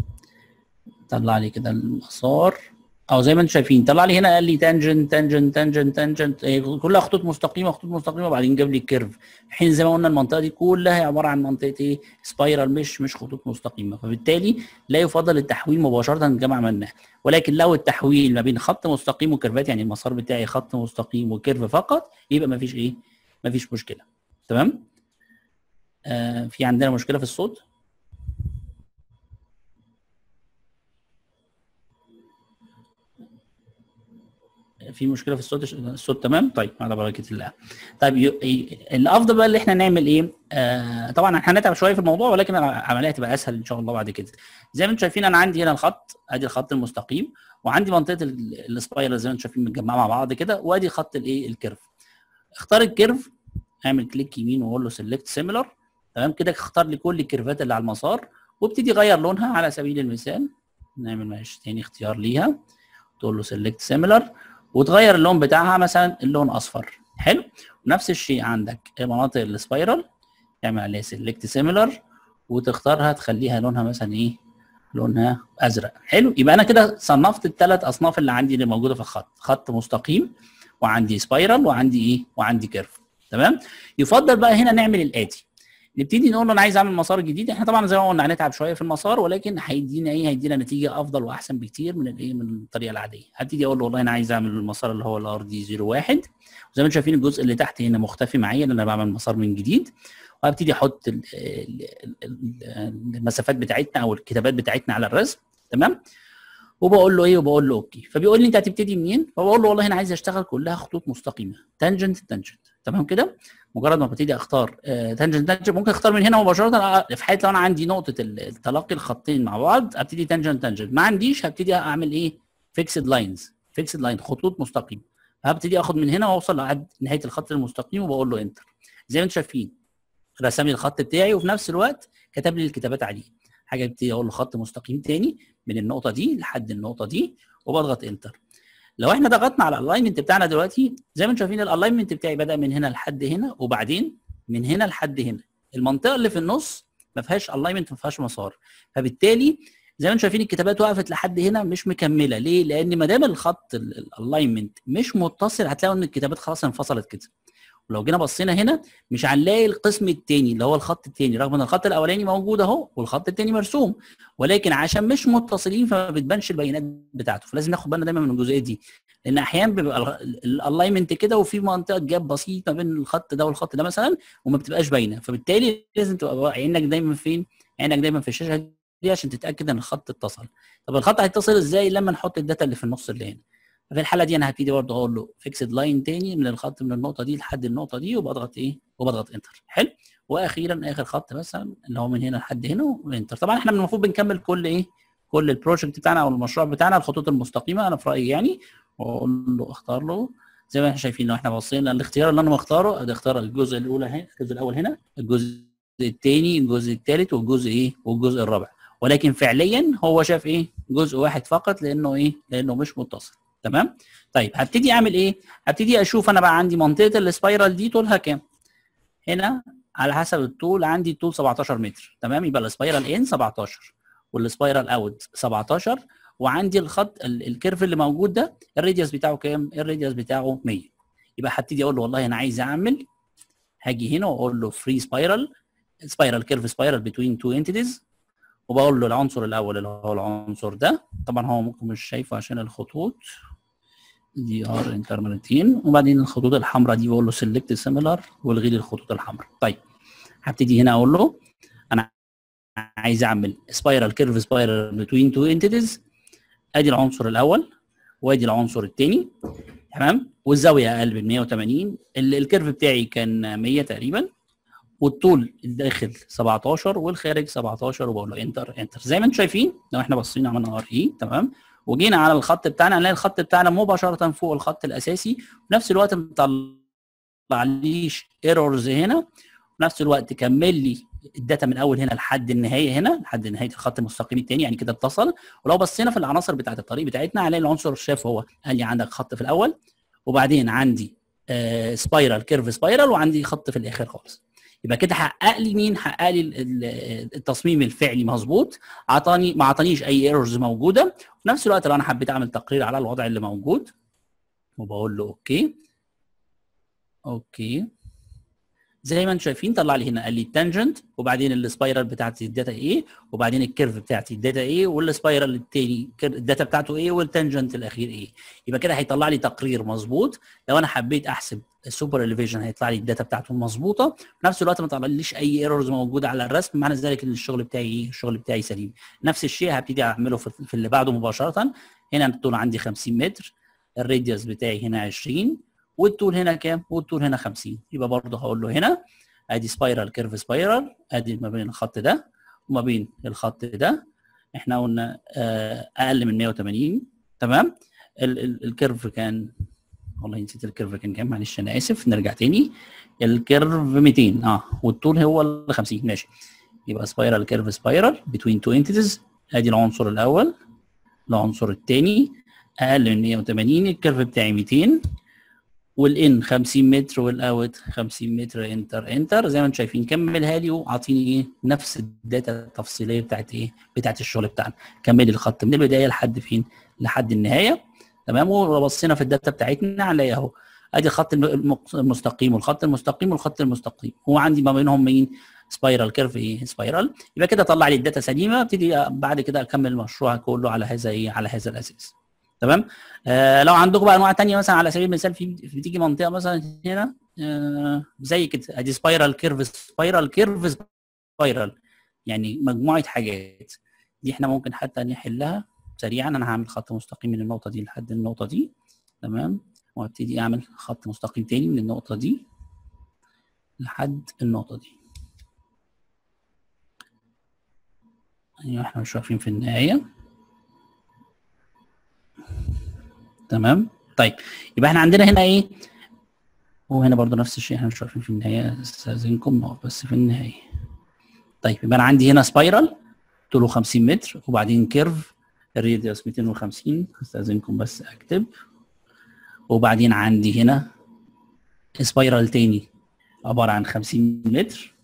طلع لي كده المسار او زي ما انتم شايفين طلع لي هنا قال لي تانجنت تانجنت تانجنت تانجنت كلها خطوط مستقيمه خطوط مستقيمه وبعدين جاب لي الكيرف حين زي ما قلنا المنطقه دي كلها عباره عن منطقه ايه سبايرال مش مش خطوط مستقيمه فبالتالي لا يفضل التحويل مباشره زي ما عملناه ولكن لو التحويل ما بين خط مستقيم وكيرفات يعني المسار بتاعي خط مستقيم وكيرف فقط يبقى ما فيش ايه ما فيش مشكله تمام آه في عندنا مشكله في الصوت في مشكله في الصوت الصوت تمام طيب على بركه الله طيب ي... الافضل بقى اللي احنا نعمل ايه آه طبعا احنا هنتعب شويه في الموضوع ولكن العمليه هتبقى اسهل ان شاء الله بعد كده زي ما انتم شايفين انا عندي هنا الخط ادي الخط المستقيم وعندي منطقه السبايرال زي ما انتم شايفين متجمعه مع بعض كده وادي خط الايه الكيرف اختار الكيرف اعمل كليك يمين واقول له سيلكت سيميلر تمام كده اختار لي كل الكيرفات اللي على المسار وابتدي غير لونها على سبيل المثال نعمل معلش تاني اختيار ليها تقول له سيلكت سيميلر وتغير اللون بتاعها مثلا اللون اصفر حلو ونفس الشيء عندك مناطق السبايرال تعمل عليها سيلكت سيميلر وتختارها تخليها لونها مثلا ايه لونها ازرق حلو يبقى انا كده صنفت الثلاث اصناف اللي عندي اللي موجوده في الخط خط مستقيم وعندي سبايرال وعندي ايه وعندي كيرف تمام يفضل بقى هنا نعمل الاتي نبتدي نقول له انا عايز اعمل مسار جديد احنا طبعا زي ما قلنا هنتعب شويه في المسار ولكن هيدينا ايه هيدينا نتيجه افضل واحسن بكتير من الايه من الطريقه العاديه هبتدي اقول له والله انا عايز اعمل المسار اللي هو الار دي 01 وزي ما انتم شايفين الجزء اللي تحت هنا مختفي معايا لان انا بعمل مسار من جديد وهبتدي احط المسافات بتاعتنا او الكتابات بتاعتنا على الرسم تمام وبقول له ايه وبقول له اوكي فبيقول لي انت هتبتدي منين فبقول له والله انا عايز اشتغل كلها خطوط مستقيمه تانجنت تانجنت تمام كده مجرد ما ببتدي اختار تانجنت تانجنت ممكن اختار من هنا مباشره في حاله لو انا عندي نقطه التلاقي الخطين مع بعض ابتدي تانجنت تانجنت ما عنديش هبتدي اعمل ايه فيكسد لاينز فيكسد لاين خطوط مستقيمه هبتدي اخد من هنا واوصل لحد نهايه الخط المستقيم وبقول له انتر زي ما انتم شايفين رسم لي الخط بتاعي وفي نفس الوقت كتب لي الكتابات عليه حاجه ابتدي اقول له خط مستقيم تاني من النقطه دي لحد النقطه دي وبضغط انتر لو احنا ضغطنا على الالاينمنت بتاعنا دلوقتي زي ما انتم شايفين الالاينمنت بتاعي بدا من هنا لحد هنا وبعدين من هنا لحد هنا المنطقه اللي في النص ما فيهاش الاينمنت ما فيهاش مسار فبالتالي زي ما انتم شايفين الكتابات وقفت لحد هنا مش مكمله ليه لان ما دام الخط الالاينمنت مش متصل هتلاقوا ان الكتابات خلاص انفصلت كده ولو جينا بصينا هنا مش هنلاقي القسم الثاني اللي هو الخط الثاني رغم ان الخط الاولاني موجود اهو والخط الثاني مرسوم ولكن عشان مش متصلين فما بتبانش البيانات بتاعته فلازم ناخد بالنا دايما من الجزئيه دي لان احيانا بيبقى الالاينمنت كده وفي منطقه جاب بسيطه بين الخط ده والخط ده مثلا وما بتبقاش باينه فبالتالي لازم تبقى عينك دايما فين عينك دايما في الشاشه دي عشان تتاكد ان الخط اتصل طب الخط هيتصل ازاي لما نحط الداتا اللي في النص اللي هنا ففي الحاله دي انا هبتدي برضه اقول له فيكسد لاين تاني من الخط من النقطه دي لحد النقطه دي وبضغط ايه وبضغط انتر حلو واخيرا اخر خط مثلا اللي هو من هنا لحد هنا وانتر طبعا احنا المفروض بنكمل كل ايه كل البروجكت بتاعنا او المشروع بتاعنا الخطوط المستقيمه انا في رايي يعني واقول له اختار له زي ما احنا شايفين لو احنا بصينا الاختيار اللي انا مختاره ادي اختار الجزء الاولى هنا الجزء الاول هنا الجزء الثاني الجزء الثالث والجزء ايه والجزء الرابع ولكن فعليا هو شاف ايه جزء واحد فقط لانه ايه لانه مش متصل تمام طيب هبتدي اعمل ايه هبتدي اشوف انا بقى عندي منطقه السبايرال دي طولها كام هنا على حسب الطول عندي الطول 17 متر تمام يبقى السبايرال ان 17 والسبايرال اوت 17 وعندي الخط الكيرف اللي موجود ده الراديوس بتاعه كام الراديوس بتاعه 100 يبقى هبتدي اقول له والله انا عايز اعمل هاجي هنا واقول له فري سبايرال سبايرال كيرف سبايرال بتوين تو انتيتيز وبقول له العنصر الاول اللي هو العنصر ده طبعا هو ممكن مش شايفه عشان الخطوط دي ار انترمنتين وبعدين الخطوط الحمراء دي بقول له سيلكت سيميلر والغي لي الخطوط الحمراء طيب هبتدي هنا اقول له انا عايز اعمل سبايرال كيرف سبايرال بتوين تو انتيتيز ادي العنصر الاول وادي العنصر الثاني تمام والزاويه اقل من 180 الكيرف بتاعي كان 100 تقريبا والطول الداخل 17 والخارج 17 وبقول له انتر انتر زي ما انتم شايفين لو احنا بصينا عملنا ار اي تمام وجينا على الخط بتاعنا هنلاقي الخط بتاعنا مباشره فوق الخط الاساسي في نفس الوقت ما طلعليش ايرورز هنا في نفس الوقت كمل لي الداتا من اول هنا لحد النهايه هنا لحد نهايه الخط المستقيم الثاني يعني كده اتصل ولو بصينا في العناصر بتاعه الطريق بتاعتنا هنلاقي العنصر شاف هو قال لي عندك خط في الاول وبعدين عندي آه سبايرال كيرف سبايرال وعندي خط في الاخر خالص يبقى كده حقق لي مين حقق لي التصميم الفعلي مظبوط عطاني ما عطانيش اي ايرورز موجوده في نفس الوقت لو انا حبيت اعمل تقرير على الوضع اللي موجود وبقول له اوكي اوكي زي ما انتم شايفين طلع لي هنا قال لي التانجنت وبعدين السبايرال بتاعتي الداتا ايه وبعدين الكيرف بتاعتي الداتا ايه والسبايرال التاني الداتا بتاعته ايه والتانجنت الاخير ايه يبقى كده هيطلع لي تقرير مظبوط لو انا حبيت احسب السوبر اليفيشن هيطلع لي الداتا بتاعته مظبوطه في نفس الوقت ما طلعليش اي ايرورز موجوده على الرسم معنى ذلك ان الشغل بتاعي ايه الشغل بتاعي سليم نفس الشيء هبتدي اعمله في اللي بعده مباشره هنا الطول عندي 50 متر الراديوس بتاعي هنا 20 والطول هنا كام والطول هنا 50 يبقى برضه هقول له هنا ادي سبايرال كيرف سبايرال ادي ما بين الخط ده وما بين الخط ده احنا قلنا اقل من 180 تمام الكيرف كان والله نسيت الكيرف كان كام معلش انا اسف نرجع تاني الكيرف 200 اه والطول هو ال 50 ماشي يبقى سبايرال كيرف سبايرال بتوين تو انتيتيز ادي العنصر الاول العنصر الثاني اقل من 180 الكيرف بتاعي 200 والان 50 متر والاوت 50 متر انتر انتر زي ما انتم شايفين كملها لي واعطيني ايه نفس الداتا التفصيليه بتاعت ايه بتاعت الشغل بتاعنا كمل الخط من البدايه لحد فين لحد النهايه تمام ولو بصينا في الداتا بتاعتنا هنلاقي اهو ادي الخط الم- المستقيم والخط المستقيم والخط المستقيم هو عندي ما بينهم مين سبايرال كيرف ايه سبايرال يبقى كده طلع لي الداتا سليمه ابتدي بعد كده اكمل المشروع كله على هذا ايه على هذا الاساس تمام آه لو عندكم بقى انواع تانية مثلا على سبيل المثال في بتيجي منطقه مثلا هنا آه زي كده ادي سبايرال كيرف سبايرال كيرف سبايرال يعني مجموعه حاجات دي احنا ممكن حتى نحلها سريعا انا هعمل خط مستقيم من النقطه دي لحد النقطه دي تمام وابتدي اعمل خط مستقيم تاني من النقطه دي لحد النقطه دي ايوه احنا مش واقفين في النهايه تمام طيب يبقى احنا عندنا هنا ايه وهنا برضو نفس الشيء احنا مش واقفين في النهايه استاذنكم نقف بس في النهايه طيب يبقى انا عندي هنا سبايرال طوله 50 متر وبعدين كيرف الراديوس 250 استاذنكم بس اكتب وبعدين عندي هنا سبايرال تاني عباره عن 50 متر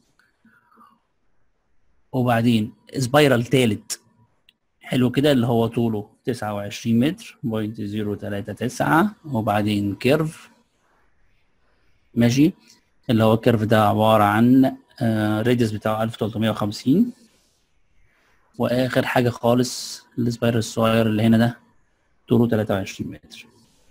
وبعدين سبايرال تالت حلو كده اللي هو طوله 29 متر بوينت 039 وبعدين كيرف ماشي اللي هو الكيرف ده عبارة عن راديوس بتاعه 1350 واخر حاجة خالص السبايرال الصغير اللي هنا ده طوله 23 متر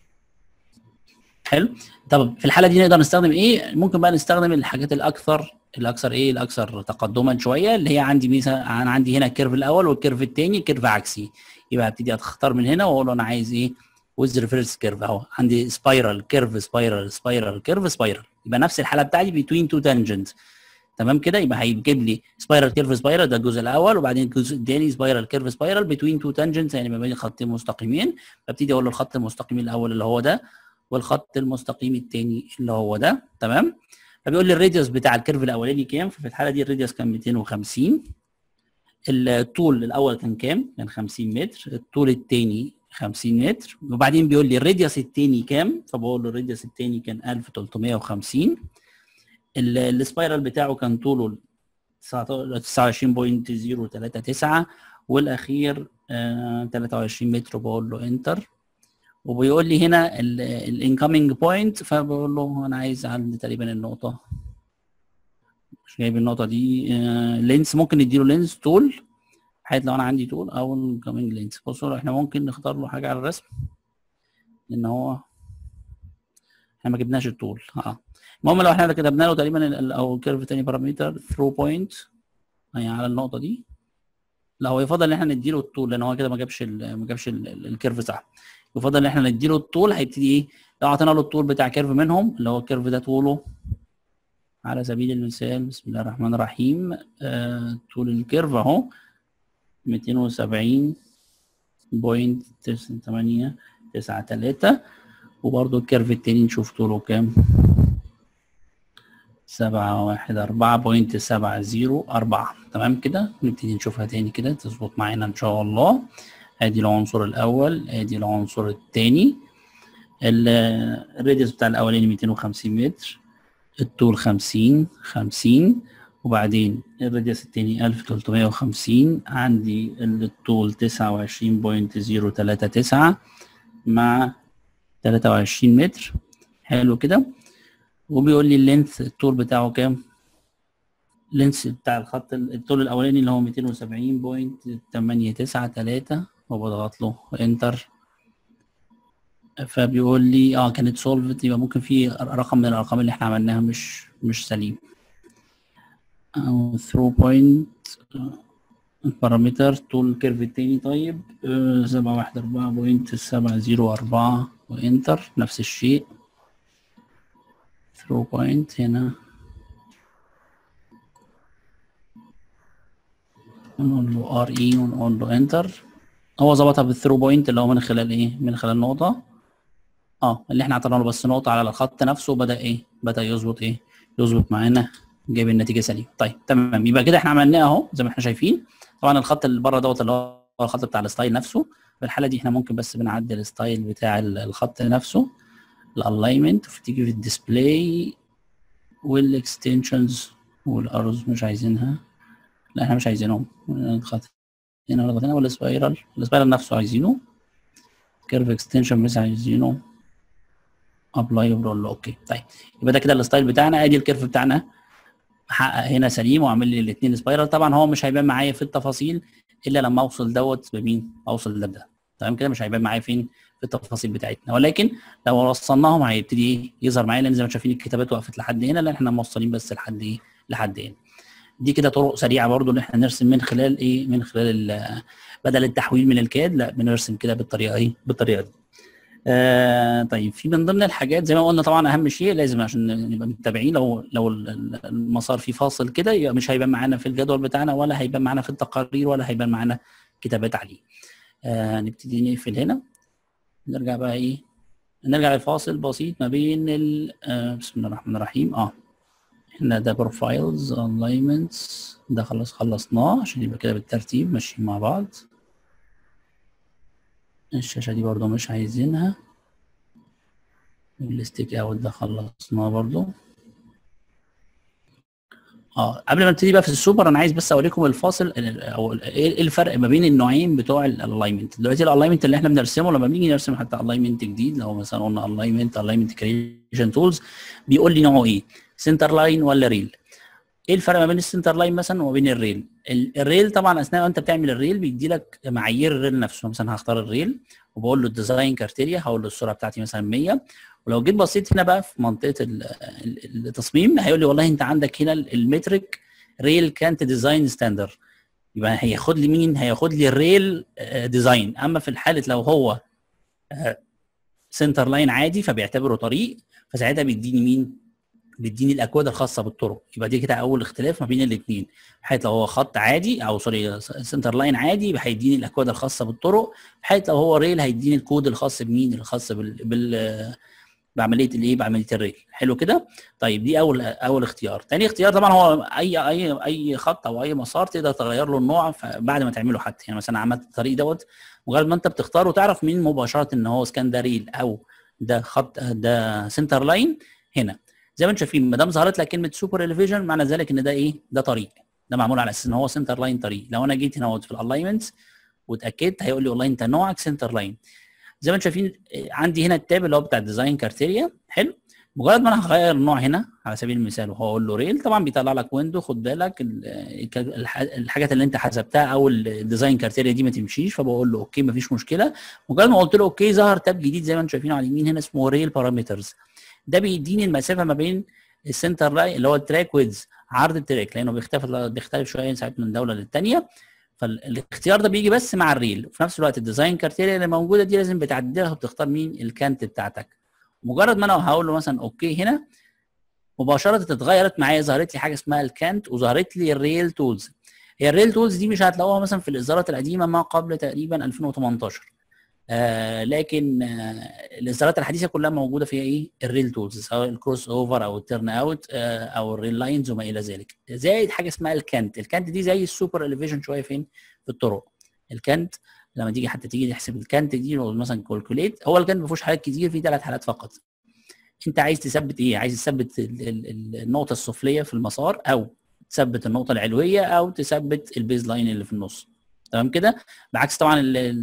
حلو طب في الحالة دي نقدر نستخدم ايه ممكن بقى نستخدم الحاجات الاكثر الاكثر ايه الاكثر تقدما شويه اللي هي عندي مثلا انا عندي هنا الكيرف الاول والكيرف الثاني كيرف عكسي يبقى ابتدي اختار من هنا واقول له انا عايز ايه ويز ريفرس كيرف اهو عندي سبايرال كيرف سبايرال سبايرال كيرف سبايرال يبقى نفس الحاله بتاعتي بين تو تانجنت تمام كده يبقى هيجيب لي سبايرال كيرف سبايرال ده الجزء الاول وبعدين الجزء الثاني سبايرال كيرف سبايرال بين تو تانجنتس يعني ما بين خطين مستقيمين ببتدي اقول له الخط المستقيم الاول اللي هو ده والخط المستقيم الثاني اللي هو ده تمام فبيقول لي الراديوس بتاع الكيرف الاولاني كام ففي الحاله دي الراديوس كان 250 الطول الاول كان كام كان 50 متر الطول الثاني 50 متر وبعدين بيقول لي الراديوس الثاني كام فبقول له الراديوس الثاني كان 1350 السبايرال بتاعه كان طوله 29.039 والاخير آه 23 متر بقول له انتر وبيقول لي هنا الانكمنج بوينت فبقول له انا عايز عند تقريبا النقطه مش جايب النقطه دي لينس ممكن نديله لينس طول حيث لو انا عندي طول او الانكمنج لينس بصوا احنا ممكن نختار له حاجه على الرسم لان هو احنا ما جبناش الطول اه المهم لو احنا كتبنا له تقريبا او كيرف تاني بارامتر ثرو بوينت يعني على النقطه دي لا هو يفضل ان احنا نديله الطول لان هو كده ما جابش ما جابش الكيرف صح يفضل ان احنا نديله الطول هيبتدي ايه لو اعطينا له الطول بتاع كيرف منهم اللي هو الكيرف ده طوله على سبيل المثال بسم الله الرحمن الرحيم آه طول الكيرف اهو 270 بوينت تمانية تسعة تلاتة وبرضه الكيرف التاني نشوف طوله كام سبعة واحد أربعة بوينت سبعة زيرو أربعة تمام كده نبتدي نشوفها تاني كده تظبط معانا إن شاء الله ادي العنصر الاول ادي العنصر الثاني الراديوس بتاع الاولاني 250 متر الطول 50 50 وبعدين الراديوس الثاني 1350 عندي الطول 29.039 مع 23 متر حلو كده وبيقول لي اللينث الطول بتاعه كام اللينث بتاع الخط الطول الاولاني اللي هو 270.893 وبضغط له انتر فبيقول لي اه كانت سولفت يبقى ممكن في رقم من الارقام اللي احنا عملناها مش مش سليم او ثرو بوينت البارامتر طول الكيرف التاني طيب سبعة واحد أربعة بوينت سبعة زيرو أربعة وانتر نفس الشيء ثرو بوينت هنا نقول له ار اي ونقول له انتر هو ظبطها بالثرو بوينت اللي هو من خلال ايه من خلال نقطه اه اللي احنا عطينا له بس نقطه على الخط نفسه بدا ايه بدا يظبط ايه يظبط معانا جايب النتيجه سليمه طيب تمام يبقى كده احنا عملناه اهو زي ما احنا شايفين طبعا الخط اللي بره دوت اللي هو الخط بتاع الستايل نفسه في الحاله دي احنا ممكن بس بنعدل الستايل بتاع الخط نفسه الالاينمنت وتيجي في الديسبلاي والاكستنشنز والارز مش عايزينها لا احنا مش عايزينهم نضغط هنا نضغط هنا والسبايرال السبايرال نفسه عايزينه كيرف اكستنشن مش عايزينه ابلاي وبقول له اوكي طيب يبقى ده كده الستايل بتاعنا ادي الكيرف بتاعنا محقق هنا سليم وعامل لي الاثنين سبايرال طبعا هو مش هيبان معايا في التفاصيل الا لما اوصل دوت بمين اوصل ده بده تمام كده مش هيبان معايا فين في التفاصيل بتاعتنا ولكن لو وصلناهم هيبتدي يظهر معايا لان زي ما شايفين الكتابات وقفت لحد هنا لان احنا موصلين بس لحد ايه لحد هنا دي كده طرق سريعه برضو ان احنا نرسم من خلال ايه من خلال بدل التحويل من الكاد لا بنرسم كده بالطريقه ايه بالطريقه دي آه طيب في من ضمن الحاجات زي ما قلنا طبعا اهم شيء لازم عشان نبقى متابعين لو لو المسار فيه فاصل كده يبقى مش هيبان معانا في الجدول بتاعنا ولا هيبان معانا في التقارير ولا هيبان معانا كتابات عليه آه نبتدي نقفل هنا نرجع بقى ايه نرجع لفاصل بسيط ما بين ال آه بسم الله الرحمن الرحيم اه احنا ده بروفايلز الاينمنتس ده خلاص خلصناه عشان يبقى كده بالترتيب ماشيين مع بعض الشاشة دي برضو مش عايزينها الستيك اوت ده خلصناه برضو اه قبل ما نبتدي بقى في السوبر انا عايز بس اوريكم الفاصل او ايه الفرق ما بين النوعين بتوع الالاينمنت دلوقتي الالاينمنت اللي احنا بنرسمه لما بنيجي نرسم حتى الاينمنت جديد لو مثلا قلنا الاينمنت الاينمنت كريشن تولز بيقول لي نوعه ايه سنتر لاين ولا ريل ايه الفرق ما بين السنتر لاين مثلا وما بين الريل الريل طبعا اثناء ما انت بتعمل الريل بيدي لك معايير الريل نفسه مثلا هختار الريل وبقول له الديزاين كارتيريا هقول له السرعه بتاعتي مثلا 100 ولو جيت بصيت هنا بقى في منطقه التصميم هيقول لي والله انت عندك هنا المترك ريل كانت ديزاين ستاندر يبقى هياخد لي مين هياخد لي الريل ديزاين اما في الحاله لو هو سنتر لاين عادي فبيعتبره طريق فساعتها بيديني مين بيديني الاكواد الخاصه بالطرق يبقى دي كده اول اختلاف ما بين الاثنين بحيث لو هو خط عادي او سوري سنتر لاين عادي يبقى هيديني الاكواد الخاصه بالطرق بحيث لو هو ريل هيديني الكود الخاص بمين الخاص بال, بال... بعمليه الايه بعمليه الريل حلو كده طيب دي اول اول اختيار ثاني اختيار طبعا هو اي اي اي خط او اي مسار تقدر تغير له النوع بعد ما تعمله حتى يعني مثلا عملت الطريق دوت مجرد ما انت بتختاره تعرف مين مباشره ان هو سكان ده ريل او ده خط ده سنتر لاين هنا زي ما انتم شايفين ما دام ظهرت لك كلمه سوبر اليفيجن معنى ذلك ان ده ايه ده طريق ده معمول على اساس ان هو سنتر لاين طريق لو انا جيت هنا في الالاينمنت واتاكدت هيقول لي والله انت نوعك سنتر لاين زي ما انتم شايفين عندي هنا التاب اللي هو بتاع الديزاين كارتيريا حلو مجرد ما انا هغير النوع هنا على سبيل المثال وهقول له ريل طبعا بيطلع لك ويندو خد بالك الحاجات اللي انت حسبتها او الديزاين كارتيريا دي ما تمشيش فبقول له اوكي ما فيش مشكله مجرد ما قلت له اوكي ظهر تاب جديد زي ما انتم شايفين على اليمين هنا اسمه ريل بارامترز ده بيديني المسافه ما بين السنتر لاين اللي هو التراك ويدز عرض التراك لانه بيختلف بيختلف شويه ساعات من دوله للثانيه فالاختيار ده بيجي بس مع الريل وفي نفس الوقت الديزاين كارتيريا اللي موجوده دي لازم بتعدلها وبتختار مين الكانت بتاعتك مجرد ما انا هقول له مثلا اوكي هنا مباشره اتغيرت معايا ظهرت لي حاجه اسمها الكانت وظهرت لي الريل تولز هي الريل تولز دي مش هتلاقوها مثلا في الاصدارات القديمه ما قبل تقريبا 2018 آه لكن آه الاصدارات الحديثه كلها موجوده فيها ايه الريل تولز سواء الكروس اوفر او التيرن اوت آه او الريل لاينز وما الى ذلك زائد حاجه اسمها الكانت الكانت دي زي السوبر اليفيجن شويه فين في الطرق الكانت لما تيجي حتى تيجي تحسب الكانت دي مثلا كالكوليت هو الكانت ما فيهوش حالات كتير في ثلاث حالات فقط انت عايز تثبت ايه عايز تثبت النقطه السفليه في المسار او تثبت النقطه العلويه او تثبت البيز لاين اللي في النص تمام كده بعكس طبعا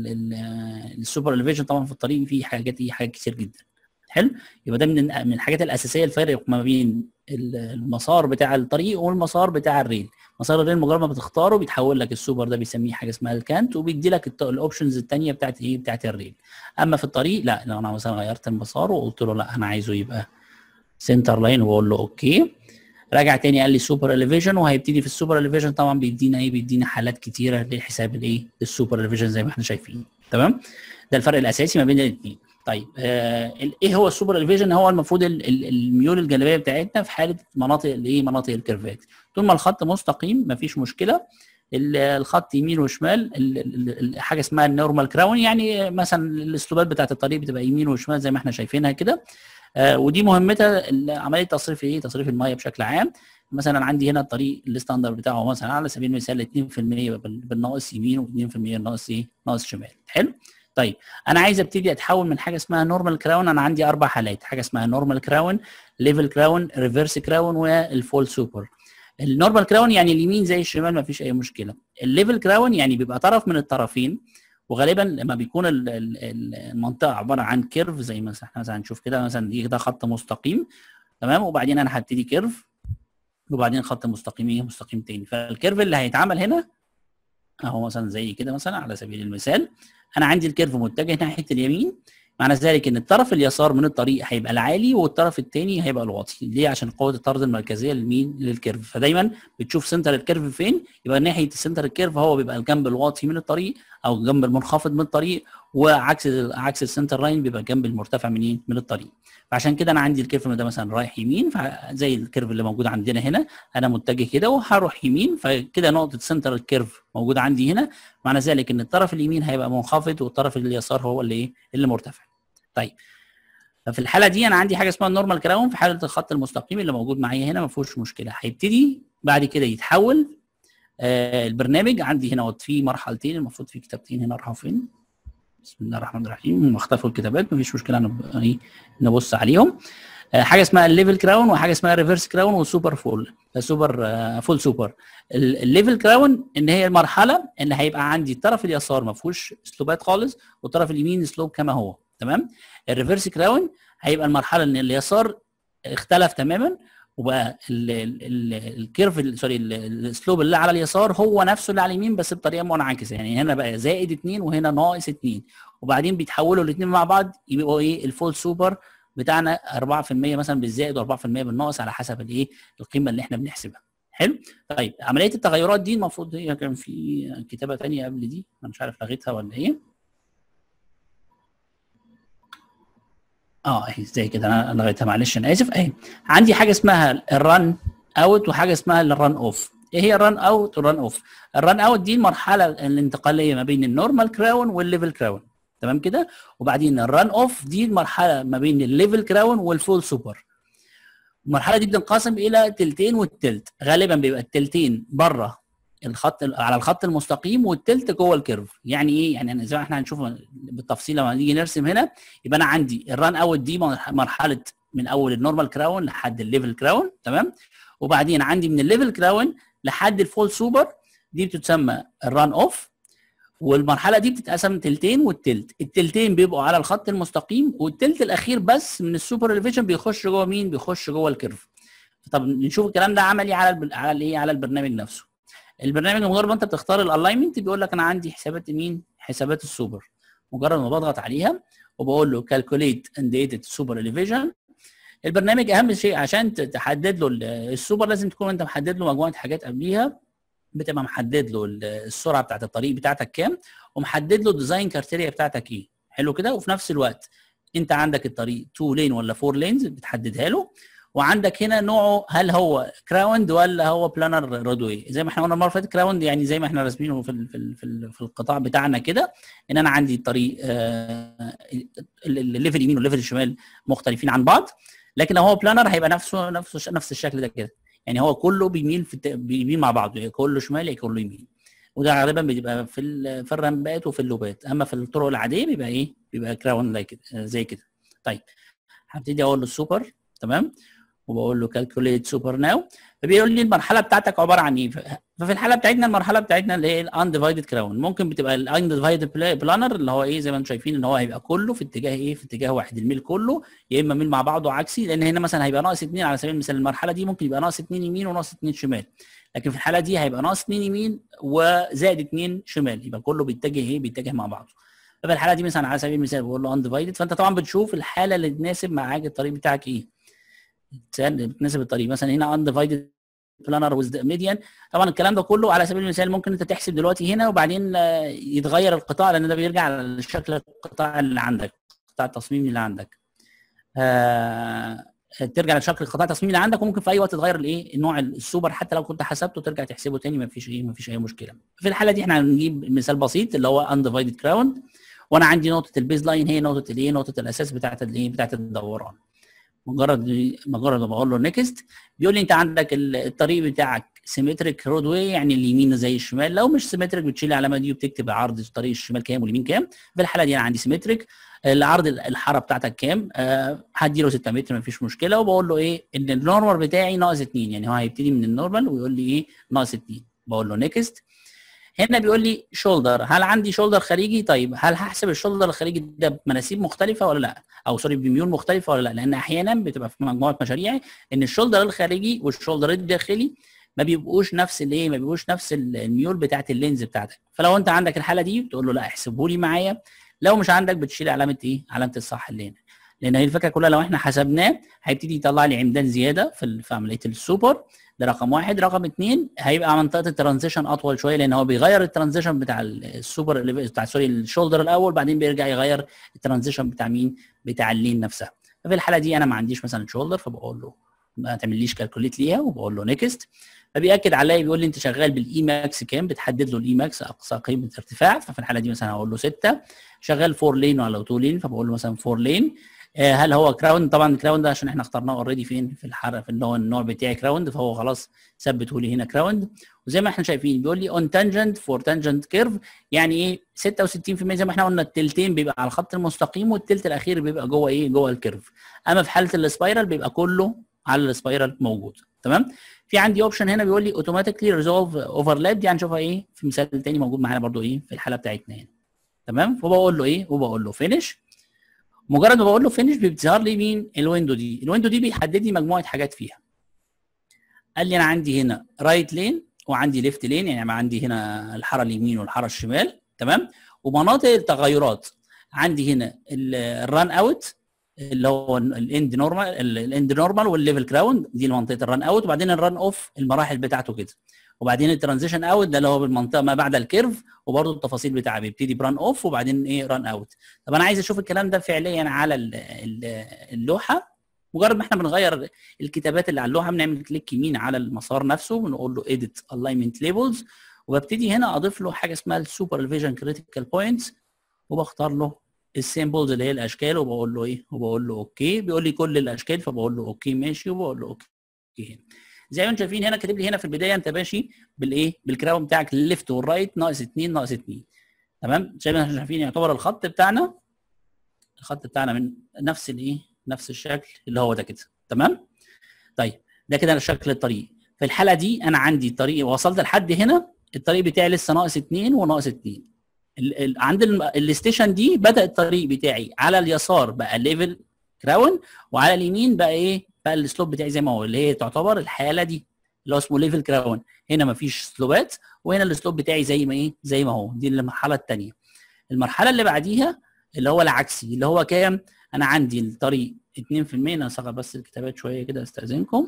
السوبر اليفيشن طبعا في الطريق فيه حاجات ايه حاجات كتير جدا حلو يبقى ده من من الحاجات الاساسيه الفارق ما بين المسار بتاع الطريق والمسار بتاع الريل مسار الريل مجرد ما بتختاره بيتحول لك السوبر ده بيسميه حاجه اسمها الكانت وبيدي لك الاوبشنز الثانيه بتاعت ايه بتاعت الريل اما في الطريق لا لو انا مثلا غيرت المسار وقلت له لا انا عايزه يبقى سنتر لاين واقول له اوكي راجع تاني قال لي سوبر اليفيجن وهيبتدي في السوبر اليفيجن طبعا بيدينا ايه بيدينا حالات كتيره لحساب الايه السوبر اليفيجن زي ما احنا شايفين تمام ده الفرق الاساسي ما بين الاثنين طيب آه ايه هو السوبر اليفيجن هو المفروض ال ال الميول الجانبيه بتاعتنا في حاله مناطق الايه مناطق الكيرفات طول ما الخط مستقيم مفيش مشكله الخط يمين وشمال حاجه اسمها النورمال كراون يعني مثلا الاسلوبات بتاعت الطريق بتبقى يمين وشمال زي ما احنا شايفينها كده آه ودي مهمتها عمليه تصريف ايه تصريف الميه بشكل عام مثلا عندي هنا الطريق الستاندر بتاعه مثلا على سبيل المثال 2% بالناقص يمين و2% ناقص ايه ناقص شمال حلو طيب انا عايز ابتدي اتحول من حاجه اسمها نورمال كراون انا عندي اربع حالات حاجه اسمها نورمال كراون ليفل كراون ريفرس كراون والفول سوبر النورمال كراون يعني اليمين زي الشمال ما فيش اي مشكله الليفل كراون يعني بيبقى طرف من الطرفين وغالبا لما بيكون ال- ال- ال- المنطقه عباره عن كيرف زي مثلا احنا مثلا نشوف كده مثلا دي ده خط مستقيم تمام وبعدين انا هبتدي كيرف وبعدين خط مستقيم ايه مستقيم تاني فالكيرف اللي هيتعمل هنا اهو مثلا زي كده مثلا على سبيل المثال انا عندي الكيرف متجه ناحيه اليمين معنى ذلك ان الطرف اليسار من الطريق هيبقى العالي والطرف الثاني هيبقى الواطي ليه عشان قوه الطرد المركزيه لمين للكيرف فدايما بتشوف سنتر الكيرف فين يبقى ناحيه السنتر الكيرف هو بيبقى الجنب الواطي من الطريق او الجنب المنخفض من الطريق وعكس عكس السنتر لاين بيبقى الجنب المرتفع منين من الطريق فعشان كده انا عندي الكيرف ده مثلا رايح يمين زي الكيرف اللي موجود عندنا هنا انا متجه كده وهروح يمين فكده نقطه سنتر الكيرف موجوده عندي هنا معنى ذلك ان الطرف اليمين هيبقى منخفض والطرف اليسار هو اللي ايه اللي مرتفع طيب ففي الحاله دي انا عندي حاجه اسمها النورمال كراون في حاله الخط المستقيم اللي موجود معايا هنا ما فيهوش مشكله هيبتدي بعد كده يتحول آه البرنامج عندي هنا في مرحلتين المفروض في كتابتين هنا راحوا فين بسم الله الرحمن الرحيم هم اختفوا الكتابات مفيش مشكله نب... ايه نبص عليهم آه حاجه اسمها الليفل كراون وحاجه اسمها الريفرس كراون والسوبر فول سوبر آه فول سوبر الليفل كراون ان هي المرحله ان هيبقى عندي الطرف اليسار ما فيهوش سلوبات خالص والطرف اليمين سلوب كما هو تمام الريفرس كراون هيبقى المرحله ان اليسار اختلف تماما وبقى الكيرف سوري السلوب اللي على اليسار هو نفسه اللي على اليمين بس بطريقه منعكسه يعني هنا بقى زائد 2 وهنا ناقص 2 وبعدين بيتحولوا الاثنين مع بعض يبقوا ايه الفول سوبر بتاعنا 4% مثلا بالزائد و4% بالناقص على حسب الايه القيمه اللي احنا بنحسبها حلو طيب عمليه التغيرات دي المفروض هي كان في كتابه ثانيه قبل دي انا مش عارف لغيتها ولا ايه اه اهي زي كده انا لغيتها معلش انا اسف اهي عندي حاجه اسمها الرن اوت وحاجه اسمها الرن اوف ايه هي الرن اوت والرن اوف الرن اوت دي المرحله الانتقاليه ما بين النورمال كراون والليفل كراون تمام كده وبعدين الرن اوف دي المرحله ما بين الليفل كراون والفول سوبر المرحله دي بتنقسم الى تلتين والتلت غالبا بيبقى التلتين بره الخط على الخط المستقيم والتلت جوه الكيرف يعني ايه يعني زي ما احنا هنشوف بالتفصيل لما نيجي نرسم هنا يبقى انا عندي الران اوت دي مرحله من اول النورمال كراون لحد الليفل كراون تمام وبعدين عندي من الليفل كراون لحد الفول سوبر دي بتتسمى الران اوف والمرحله دي بتتقسم تلتين والتلت التلتين بيبقوا على الخط المستقيم والتلت الاخير بس من السوبر اليفيشن بيخش جوه مين بيخش جوه الكيرف طب نشوف الكلام ده عملي على على الايه على البرنامج نفسه البرنامج مجرد ما انت بتختار الالاينمنت بيقول لك انا عندي حسابات مين حسابات السوبر مجرد ما بضغط عليها وبقول له كالكوليت انديتد سوبر اليفيشن البرنامج اهم شيء عشان تحدد له السوبر لازم تكون انت محدد له مجموعه حاجات قبليها بتبقى محدد له السرعه بتاعت الطريق بتاعتك كام ومحدد له الديزاين كارتيريا بتاعتك ايه حلو كده وفي نفس الوقت انت عندك الطريق 2 لين ولا 4 لينز بتحددها له وعندك هنا نوعه هل هو كراوند ولا هو بلانر رودوي زي ما احنا قلنا المره اللي فاتت كراوند يعني زي ما احنا راسمينه في ال في ال في, ال في القطاع بتاعنا كده ان انا عندي الطريق آه الليفل اليمين والليفل الشمال مختلفين عن بعض لكن لو هو بلانر هيبقى نفسه نفسه نفس الشكل ده كده يعني هو كله بيميل في بيميل مع بعضه يعني كله شمال يعني كله يمين وده غالبا بيبقى في في الرمبات وفي اللوبات اما في الطرق العاديه بيبقى ايه بيبقى كراون زي كده طيب هبتدي اقول له السوبر تمام وبقول له كالكوليت سوبر ناو فبيقول لي المرحله بتاعتك عباره عن ايه ففي الحاله بتاعتنا المرحله بتاعتنا اللي هي الانديفايدد كراون ممكن بتبقى الانديفايدد بلانر اللي هو ايه زي ما انتم شايفين ان هو هيبقى كله في اتجاه ايه في اتجاه واحد الميل كله يا اما ميل مع بعضه عكسي لان هنا مثلا هيبقى ناقص 2 على سبيل المثال المرحله دي ممكن يبقى ناقص 2 يمين وناقص 2 شمال لكن في الحاله دي هيبقى ناقص 2 يمين وزائد 2 شمال يبقى كله بيتجه ايه بيتجه مع بعضه ففي الحاله دي مثلا على سبيل المثال بقول له انديفايدد فانت طبعا بتشوف الحاله اللي تناسب معاك الطريق بتاعك ايه بتناسب الطريق مثلا هنا undivided planner with median طبعا الكلام ده كله على سبيل المثال ممكن انت تحسب دلوقتي هنا وبعدين يتغير القطاع لان ده بيرجع لشكل القطاع اللي عندك القطاع التصميمي اللي عندك آه ترجع لشكل القطاع التصميمي اللي عندك وممكن في اي وقت تغير الايه النوع السوبر حتى لو كنت حسبته ترجع تحسبه تاني ما فيش ايه ما فيش اي مشكله في الحاله دي احنا هنجيب مثال بسيط اللي هو undivided crown وانا عندي نقطه البيز لاين هي نقطه الايه نقطه الاساس بتاعت الايه بتاعت الدوران مجرد مجرد ما بقول له نيكست بيقول لي انت عندك الطريق بتاعك سيمتريك رود واي يعني اليمين زي الشمال لو مش سيمتريك بتشيل العلامه دي وبتكتب عرض الطريق الشمال كام واليمين كام في الحاله دي انا عندي سيمتريك العرض الحاره بتاعتك كام أه هدي له 6 متر مفيش مشكله وبقول له ايه ان النورمال بتاعي ناقص 2 يعني هو هيبتدي من النورمال ويقول لي ايه ناقص 2 بقول له نيكست هنا بيقول لي شولدر هل عندي شولدر خارجي طيب هل هحسب الشولدر الخارجي ده بمناسيب مختلفه ولا لا او سوري بميول مختلفه ولا لا لان احيانا بتبقى في مجموعه مشاريع ان الشولدر الخارجي والشولدر الداخلي ما بيبقوش نفس الايه ما بيبقوش نفس الميول بتاعت اللينز بتاعتك فلو انت عندك الحاله دي بتقول له لا احسبه لي معايا لو مش عندك بتشيل علامه ايه علامه الصح اللي هنا لان هي الفكره كلها لو احنا حسبناه هيبتدي يطلع لي عمدان زياده في في عمليه السوبر ده رقم واحد رقم اثنين هيبقى منطقه الترانزيشن اطول شويه لان هو بيغير الترانزيشن بتاع السوبر بتاع سوري الشولدر الاول بعدين بيرجع يغير الترانزيشن بتاع مين بتاع اللين نفسها ففي الحاله دي انا ما عنديش مثلا شولدر فبقول له ما تعمليش كالكوليت ليها وبقول له نيكست فبياكد عليا بيقول لي انت شغال بالاي ماكس كام بتحدد له الاي ماكس اقصى قيمه ارتفاع ففي الحاله دي مثلا هقول له 6 شغال 4 لين ولا 2 لين فبقول له مثلا 4 لين هل هو كراوند طبعا الكراوند ده عشان احنا اخترناه اوريدي فين في الحرف في اللي هو النوع بتاعي كراوند فهو خلاص ثبته لي هنا كراوند وزي ما احنا شايفين بيقول لي اون تانجنت فور تانجنت كيرف يعني ايه 66% زي ما احنا قلنا التلتين بيبقى على الخط المستقيم والتلت الاخير بيبقى جوه ايه جوه الكيرف اما في حاله السبايرال بيبقى كله على السبايرال موجود تمام في عندي اوبشن هنا بيقول لي اوتوماتيكلي ريزولف اوفرلاب دي هنشوفها ايه في مثال تاني موجود معانا برده ايه في الحاله بتاعتنا هنا تمام وبقول له ايه وبقول له فينش مجرد ما بقول له فينش بيظهر لي مين الويندو دي الويندو دي بيحدد لي مجموعه حاجات فيها قال لي انا عندي هنا رايت لين وعندي ليفت لين يعني عندي هنا الحاره اليمين والحاره الشمال تمام ومناطق التغيرات عندي هنا الران اوت اللي هو الاند نورمال الاند نورمال والليفل كراون دي منطقه الران اوت وبعدين الران اوف المراحل بتاعته كده وبعدين الترانزيشن اوت ده اللي هو بالمنطقه ما بعد الكيرف وبرده التفاصيل بتاعها بيبتدي بران اوف وبعدين ايه ران اوت طب انا عايز اشوف الكلام ده فعليا على اللوحه مجرد ما احنا بنغير الكتابات اللي على اللوحه بنعمل كليك يمين على المسار نفسه ونقول له اديت الاينمنت ليبلز وببتدي هنا اضيف له حاجه اسمها السوبر فيجن كريتيكال بوينتس وبختار له السيمبلز اللي هي الاشكال وبقول له ايه وبقول له اوكي بيقول لي كل الاشكال فبقول له اوكي ماشي وبقول له اوكي زي ما انتم شايفين هنا كاتب لي هنا في البدايه انت ماشي بالايه بالكراون بتاعك الليفت والرايت ناقص 2 ناقص 2 تمام زي ما احنا شايفين يعتبر الخط بتاعنا الخط بتاعنا من نفس الايه نفس الشكل اللي هو ده كده تمام طيب ده كده شكل الطريق في الحاله دي انا عندي طريق وصلت لحد هنا الطريق بتاعي لسه ناقص 2 وناقص 2 عند الستيشن دي بدا الطريق بتاعي على اليسار بقى ليفل كراون وعلى اليمين بقى ايه بقى السلوب بتاعي زي ما هو اللي هي تعتبر الحاله دي اللي هو اسمه ليفل كراون هنا مفيش سلوبات وهنا السلوب بتاعي زي ما ايه زي ما هو دي المرحله الثانيه المرحله اللي بعديها اللي هو العكسي اللي هو كام انا عندي الطريق 2% انا اصغر بس الكتابات شويه كده استاذنكم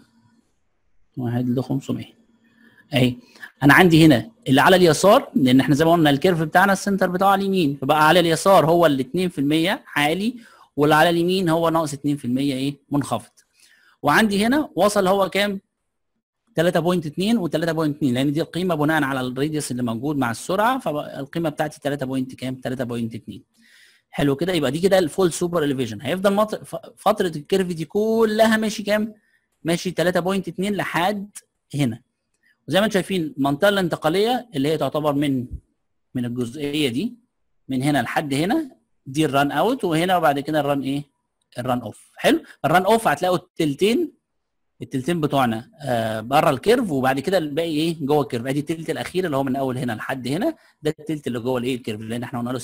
واحد ل 500 اهي انا عندي هنا اللي على اليسار لان احنا زي ما قلنا الكيرف بتاعنا السنتر بتاعه على اليمين فبقى على اليسار هو ال 2% عالي واللي على اليمين هو ناقص 2% ايه منخفض وعندي هنا وصل هو كام 3.2 و3.2 لان دي القيمه بناء على الراديوس اللي موجود مع السرعه فالقيمه بتاعتي 3 بوينت كام 3.2 حلو كده يبقى دي كده الفول سوبر اليفيجن هيفضل مط... فتره الكيرف دي كلها ماشي كام ماشي 3.2 لحد هنا وزي ما انتم شايفين المنطقه الانتقاليه اللي هي تعتبر من من الجزئيه دي من هنا لحد هنا دي الران اوت وهنا وبعد كده الران ايه الران اوف حلو الران اوف هتلاقوا التلتين التلتين بتوعنا آه بره الكيرف وبعد كده الباقي ايه جوه الكيرف ادي التلت الاخير اللي هو من اول هنا لحد هنا ده التلت اللي جوه الايه الكيرف لان احنا قلنا له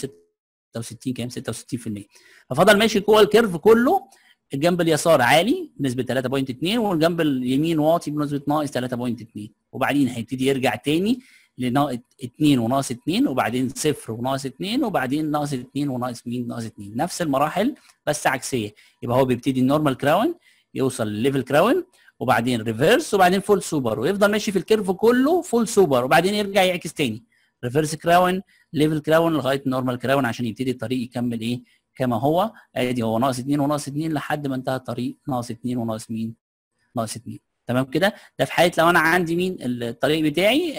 66 كام 66% ففضل ماشي جوه الكيرف كله الجنب اليسار عالي بنسبه 3.2 والجنب اليمين واطي بنسبه ناقص 3.2 وبعدين هيبتدي يرجع تاني لناقص 2 وناقص 2 وبعدين صفر وناقص 2 وبعدين ناقص 2 وناقص مين ناقص 2 نفس المراحل بس عكسيه يبقى هو بيبتدي النورمال كراون يوصل لليفل كراون وبعدين ريفرس وبعدين فول سوبر ويفضل ماشي في الكيرف كله فول سوبر وبعدين يرجع يعكس تاني ريفرس كراون ليفل كراون لغايه نورمال كراون عشان يبتدي الطريق يكمل ايه كما هو ادي هو ناقص 2 وناقص 2 لحد ما انتهى الطريق ناقص 2 وناقص مين ناقص 2 تمام كده ده في حاله لو انا عندي مين الطريق بتاعي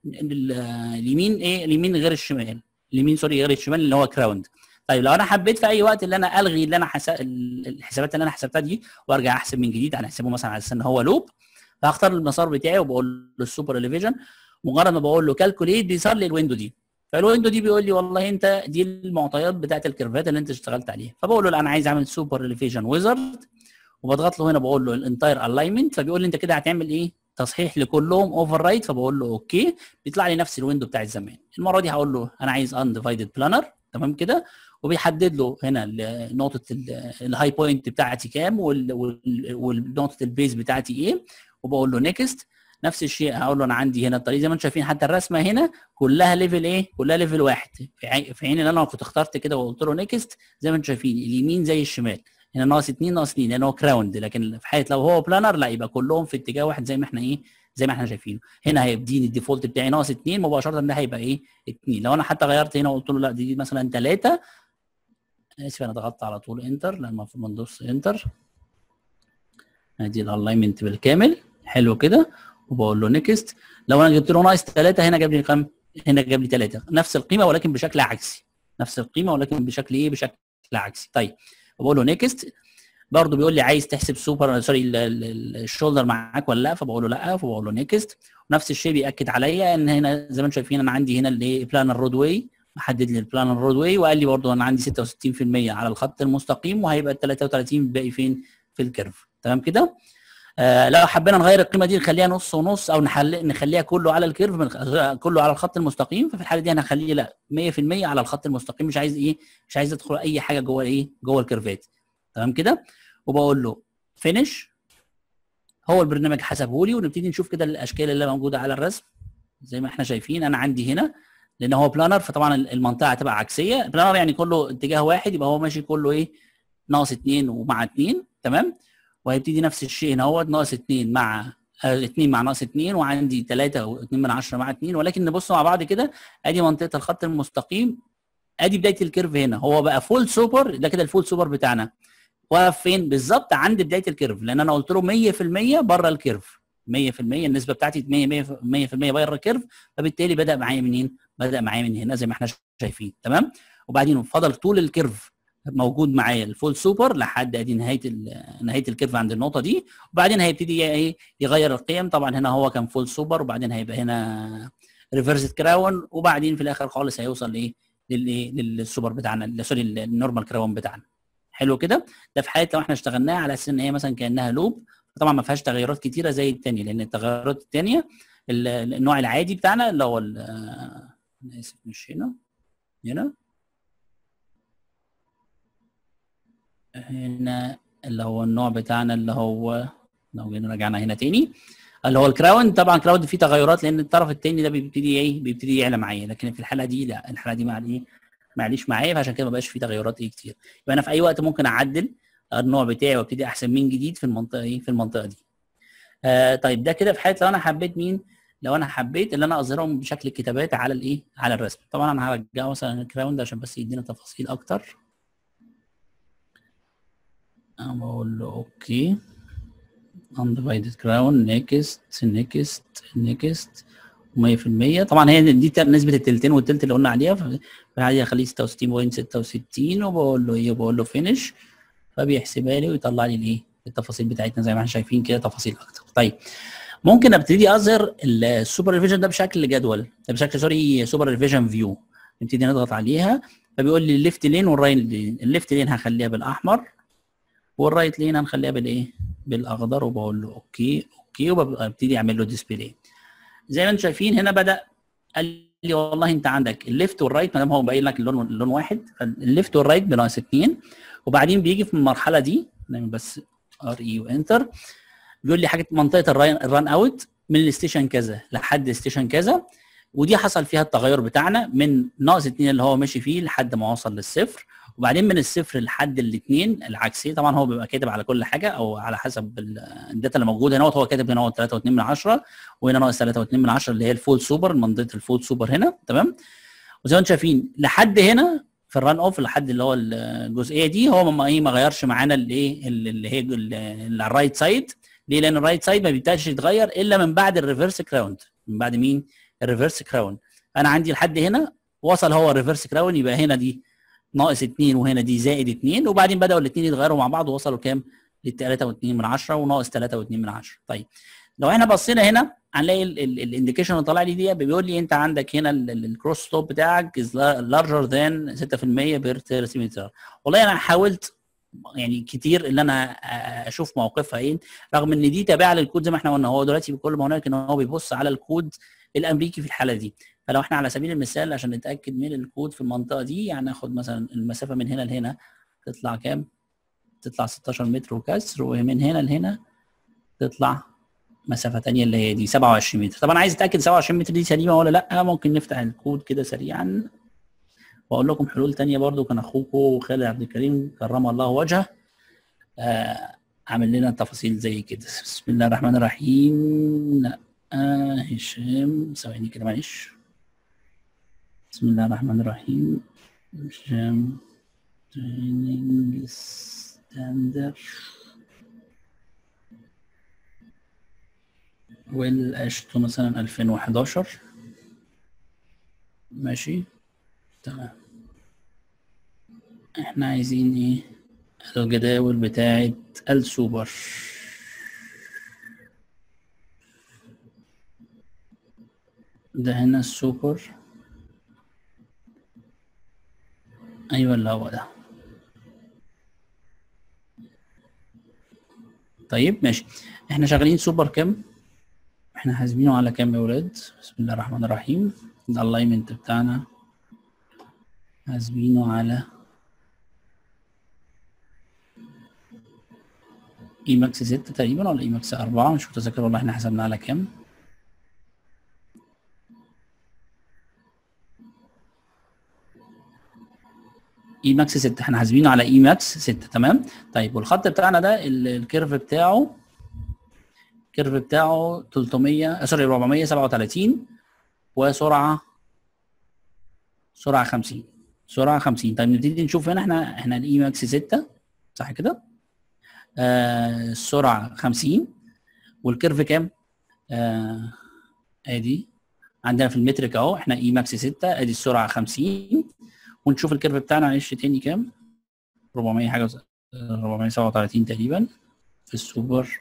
اليمين ايه اليمين غير الشمال اليمين سوري غير الشمال اللي هو كراوند طيب لو انا حبيت في اي وقت اللي انا الغي اللي انا حسب الحسابات اللي انا حسبتها دي وارجع احسب من جديد انا احسبه مثلا على اساس ان هو لوب فهختار المسار بتاعي وبقول له السوبر اليفيجن مجرد ما بقول له كالكوليت بيظهر لي الويندو دي فالويندو دي بيقول لي والله انت دي المعطيات بتاعت الكيرفات اللي انت اشتغلت عليها فبقول له لا انا عايز اعمل سوبر اليفيجن ويزرد وبضغط له هنا بقول له الانتاير الاينمنت فبيقول لي انت كده هتعمل ايه تصحيح لكلهم اوفر رايت فبقول له اوكي بيطلع لي نفس الويندو بتاع زمان المره دي هقول له انا عايز انديفايدد بلانر تمام كده وبيحدد له هنا نقطه الهاي بوينت بتاعتي كام ونقطه البيز بتاعتي ايه وبقول له نيكست نفس الشيء هقول له انا عندي هنا الطريق زي ما انتم شايفين حتى الرسمه هنا كلها ليفل ايه؟ كلها ليفل واحد في حين ان انا كنت اخترت كده وقلت له نيكست زي ما انتم شايفين اليمين زي الشمال هنا ناقص 2 ناقص 2 لان هو كراوند لكن في حاله لو هو بلانر لا يبقى كلهم في اتجاه واحد زي ما احنا ايه زي ما احنا شايفينه هنا هيديني الديفولت بتاعي ناقص 2 مباشره ده هيبقى ايه 2 لو انا حتى غيرت هنا وقلت له لا دي مثلا 3 اسف انا ضغطت على طول انتر لان المفروض ما ندوس انتر ادي الالاينمنت بالكامل حلو كده وبقول له نيكست لو انا جبت له ناقص 3 هنا جاب لي كام هنا جاب لي 3 نفس القيمه ولكن بشكل عكسي نفس القيمه ولكن بشكل ايه بشكل عكسي طيب وبقول له نيكست برضه بيقول لي عايز تحسب سوبر سوري الشولدر معاك ولا لا فبقول له لا فبقول له نيكست ونفس الشيء بياكد عليا ان هنا زي ما انتم شايفين انا عندي هنا اللي بلان الرود واي محدد لي البلان الرود واي وقال لي برضه انا عندي 66% على الخط المستقيم وهيبقى ال 33 باقي فين في الكيرف تمام كده آه لو حبينا نغير القيمه دي نخليها نص ونص او نحل نخليها كله على الكيرف من كله على الخط المستقيم ففي الحاله دي انا هخليه لا 100% على الخط المستقيم مش عايز ايه مش عايز ادخل اي حاجه جوه ايه جوه الكيرفات تمام كده وبقول له فينش هو البرنامج حسبه لي ونبتدي نشوف كده الاشكال اللي موجوده على الرسم زي ما احنا شايفين انا عندي هنا لان هو بلانر فطبعا المنطقه هتبقى عكسيه بلانر يعني كله اتجاه واحد يبقى هو ماشي كله ايه ناقص 2 ومع 2 تمام وهيبتدي نفس الشيء هنا هو ناقص 2 مع 2 مع ناقص 2 وعندي 3 و2 من 10 مع 2 ولكن نبص مع بعض كده ادي منطقه الخط المستقيم ادي بدايه الكيرف هنا هو بقى فول سوبر ده كده الفول سوبر بتاعنا واقف فين بالظبط عند بدايه الكيرف لان انا قلت له 100% بره الكيرف 100% النسبه بتاعتي 100% 100% بره الكيرف فبالتالي بدا معايا منين؟ بدا معايا من هنا زي ما احنا شايفين تمام؟ وبعدين فضل طول الكيرف موجود معايا الفول سوبر لحد ادي نهايه نهايه الكيرف عند النقطه دي وبعدين هيبتدي ايه يغير القيم طبعا هنا هو كان فول سوبر وبعدين هيبقى هنا ريفرس كراون وبعدين في الاخر خالص هيوصل لايه للايه للسوبر بتاعنا سوري النورمال كراون بتاعنا حلو كده ده في حاله لو احنا اشتغلناها على اساس ان هي مثلا كانها لوب طبعا ما فيهاش تغيرات كتيره زي الثانيه لان التغيرات الثانيه النوع العادي بتاعنا اللي هو انا اسف مش هنا هنا هنا اللي هو النوع بتاعنا اللي هو لو جينا رجعنا هنا تاني اللي هو الكراون طبعا كراون فيه تغيرات لان الطرف الثاني ده بيبتدي ايه بيبتدي يعلى معايا لكن في الحاله دي لا الحاله دي مع ايه معليش معايا فعشان كده ما بقاش فيه تغيرات ايه كتير يبقى انا في اي وقت ممكن اعدل النوع بتاعي وابتدي احسن من جديد في المنطقه ايه في المنطقه دي آه طيب ده كده في حاله لو انا حبيت مين لو انا حبيت ان انا اظهرهم بشكل كتابات على الايه على الرسم طبعا انا هرجعه مثلا الكراون ده عشان بس يدينا تفاصيل اكتر انا بقول له اوكي undivided crown next next next 100% طبعا هي دي نسبه التلتين والتلت اللي قلنا عليها فعادي اخليه 66.66 وبقول له ايه بقول له فينش فبيحسبها لي ويطلع لي الايه التفاصيل بتاعتنا زي ما احنا شايفين كده تفاصيل اكتر طيب ممكن ابتدي اظهر السوبر ريفيجن ده بشكل جدول بشكل سوري سوبر ريفيجن فيو نبتدي نضغط عليها فبيقول لي الليفت لين والرايت لين الليفت لين هخليها بالاحمر والرايت لين هنخليها بالايه بالاخضر وبقول له اوكي اوكي وببتدي اعمل له ديسبلاي زي ما انتم شايفين هنا بدا قال لي والله انت عندك الليفت والرايت ما دام هو باين لك اللون اللون واحد فالليفت والرايت بناقص 2 وبعدين بيجي في المرحله دي نعمل بس ار اي وانتر بيقول لي حاجه منطقه الران اوت من الستيشن كذا لحد ستيشن كذا ودي حصل فيها التغير بتاعنا من ناقص 2 اللي هو ماشي فيه لحد ما وصل للصفر وبعدين من الصفر لحد الاثنين العكسي طبعا هو بيبقى كاتب على كل حاجه او على حسب الداتا اللي موجوده هنا هو كاتب هنا هو 3.2 من 10 وهنا ناقص 3.2 من 10 اللي هي الفول سوبر منطقه الفول سوبر هنا تمام وزي ما انتم شايفين لحد هنا في الران اوف لحد اللي هو الجزئيه دي هو ما ايه ما غيرش معانا الايه اللي هي اللي على الرايت سايد ليه؟ لان الرايت سايد ما بيبتديش يتغير الا من بعد الريفرس كراوند من بعد مين؟ الريفرس كراون انا عندي لحد هنا وصل هو الريفرس كراون يبقى هنا دي ناقص 2 وهنا دي زائد 2 وبعدين بداوا الاثنين يتغيروا مع بعض ووصلوا كام؟ لل 3.2 من 10 وناقص 3.2 من 10 طيب لو احنا بصينا هنا هنلاقي الانديكيشن اللي طالع لي دي بيقول لي انت عندك هنا الكروس ستوب بتاعك از لارجر ذان 6% بير سنتيمتر والله انا حاولت يعني كتير اللي انا آه، اشوف موقفها ايه رغم ان دي تابعه للكود زي ما احنا قلنا هو دلوقتي بكل ما هناك ان هو بيبص على الكود الامريكي في الحاله دي فلو احنا على سبيل المثال عشان نتاكد من الكود في المنطقه دي يعني ناخد مثلا المسافه من هنا لهنا تطلع كام؟ تطلع 16 متر وكسر ومن هنا لهنا تطلع مسافه ثانيه اللي هي دي 27 متر طب انا عايز اتاكد 27 متر دي سليمه ولا لا ممكن نفتح الكود كده سريعا واقول لكم حلول ثانيه برضو كان اخوكم خالد عبد الكريم كرم الله وجهه آه عامل لنا تفاصيل زي كده بسم الله الرحمن الرحيم لا آه هشام ثواني كده معلش بسم الله الرحمن الرحيم هشام تريننج ستاندر والاشتو مثلا 2011 ماشي تمام احنا عايزين ايه الجداول بتاعت السوبر ده هنا السوبر ايوه اللي هو ده طيب ماشي احنا شغالين سوبر كام احنا حاسبينه على كام يا ولاد بسم الله الرحمن الرحيم الالاينمنت بتاعنا حاسبينه على اي ماكس 6 تقريبا ولا اي ماكس 4 مش متذكر والله احنا حسبنا على كام اي ماكس 6 احنا حاسبينه على اي ماكس 6 تمام طيب والخط بتاعنا ده ال- الكيرف بتاعه الكيرف بتاعه 300 آه، سوري 437 وسرعه سرعه 50 سرعه 50 طيب نبتدي نشوف هنا احنا احنا الاي ماكس 6 صح كده آه السرعه 50 والكيرف كام آه ادي عندنا في المترك اهو احنا اي ماكس 6 ادي السرعه 50 ونشوف الكيرف بتاعنا معلش تاني كام 400 حاجه وس- 437 تقريبا في السوبر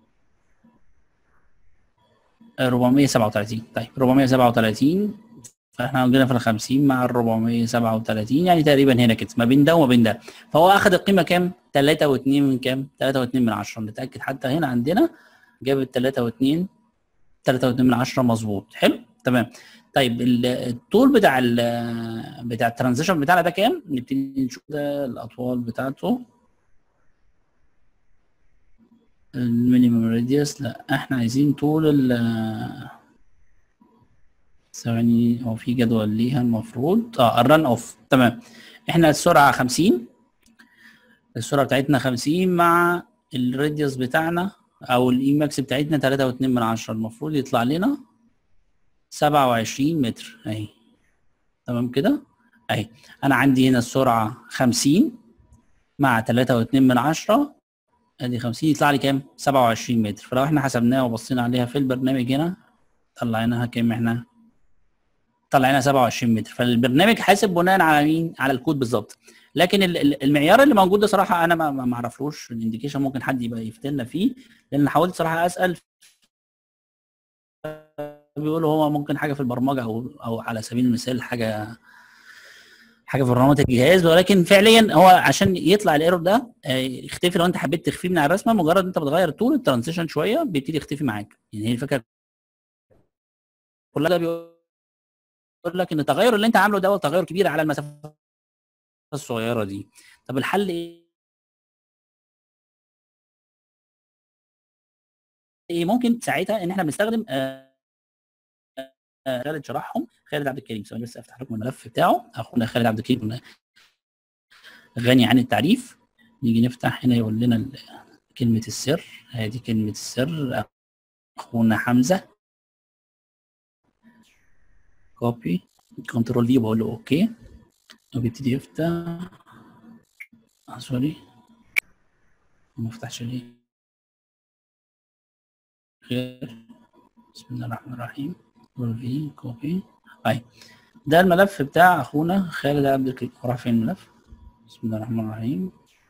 آه، 437 طيب 437 فاحنا عندنا في ال 50 مع ال 437 يعني تقريبا هنا كده ما بين ده وما بين ده فهو اخذ القيمه كام 3 و2 من كام 3 و2 من 10 نتاكد حتى هنا عندنا جاب ال 3 و2 3 و2 من 10 مظبوط حلو تمام طيب ال- الطول بتاع ال بتاع الترانزيشن بتاعنا ده كام نبتدي نشوف ده الاطوال بتاعته المينيمم راديوس لا احنا عايزين طول ال ثواني هو في جدول ليها المفروض اه الرن اوف تمام احنا السرعه 50 السرعه بتاعتنا 50 مع الراديوس بتاعنا او الاي ماكس بتاعتنا 3.2 من 10 المفروض يطلع لنا 27 متر اهي تمام كده اهي انا عندي هنا السرعه 50 مع 3.2 من 10 ادي 50 يطلع لي كام 27 متر فلو احنا حسبناها وبصينا عليها في البرنامج هنا طلعناها كام احنا طلعنا 27 متر فالبرنامج حاسب بناء على مين على الكود بالظبط لكن ال- ال- المعيار اللي موجود ده صراحه انا ما- ما ما اعرفلوش الانديكيشن ممكن حد يبقى يفتنا فيه لان حاولت صراحه اسال بيقولوا هو ممكن حاجه في البرمجه او او على سبيل المثال حاجه حاجه في برمجه الجهاز ولكن فعليا هو عشان يطلع الايرور ده آه، يختفي لو انت حبيت تخفيه من على الرسمه مجرد انت بتغير طول الترانزيشن شويه بيبتدي يختفي معاك يعني هي الفكره كلها ده بيقول لك ان التغير اللي انت عامله ده هو تغير كبير على المسافه الصغيره دي طب الحل ايه ايه ممكن ساعتها ان احنا بنستخدم آه، آه، خالد شرحهم خالد عبد الكريم ثواني بس افتح لكم الملف بتاعه اخونا خالد عبد الكريم غني عن التعريف نيجي نفتح هنا يقول لنا ال- كلمة السر هذه كلمة السر اخونا حمزة كوبي كنترول دي بقول له اوكي وبيبتدي يفتح آه، سوري ما فتحش ليه خير بسم الله الرحمن الرحيم في كوبي اي ده الملف بتاع اخونا خالد عبد الكريم راح فين الملف بسم الله الرحمن الرحيم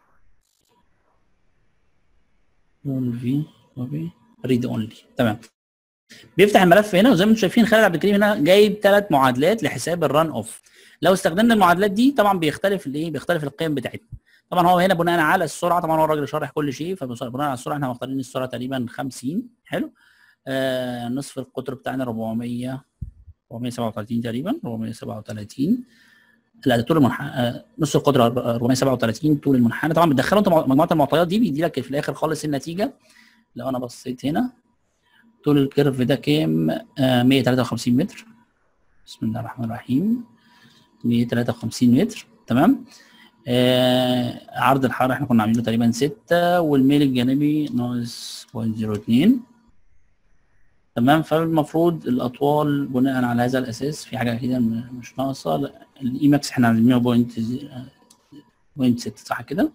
في كوبي ريد اونلي تمام بيفتح الملف هنا وزي ما انتم شايفين خالد عبد الكريم هنا جايب ثلاث معادلات لحساب الران اوف لو استخدمنا المعادلات دي طبعا بيختلف الايه بيختلف القيم بتاعتنا طبعا هو هنا بناء على السرعه طبعا هو الراجل شارح كل شيء فبناء على السرعه احنا مختارين السرعه تقريبا 50 حلو آه نصف القطر بتاعنا 400 437 تقريبا 437 لا ده طول المنحنى آه نص القطر 437 طول المنحنى طبعا بتدخلوا انت مجموعه المعطيات دي بيدي لك في الاخر خالص النتيجه لو انا بصيت هنا طول الكيرف ده كام آه 153 متر بسم الله الرحمن الرحيم 153 متر تمام آه عرض الحاره احنا كنا عاملينه تقريبا 6 والميل الجانبي ناقص 0.02 تمام فالمفروض الاطوال بناء على هذا الاساس في حاجه كده مش ناقصه الاي ماكس احنا عاملينه بوينت بوينت 6 صح كده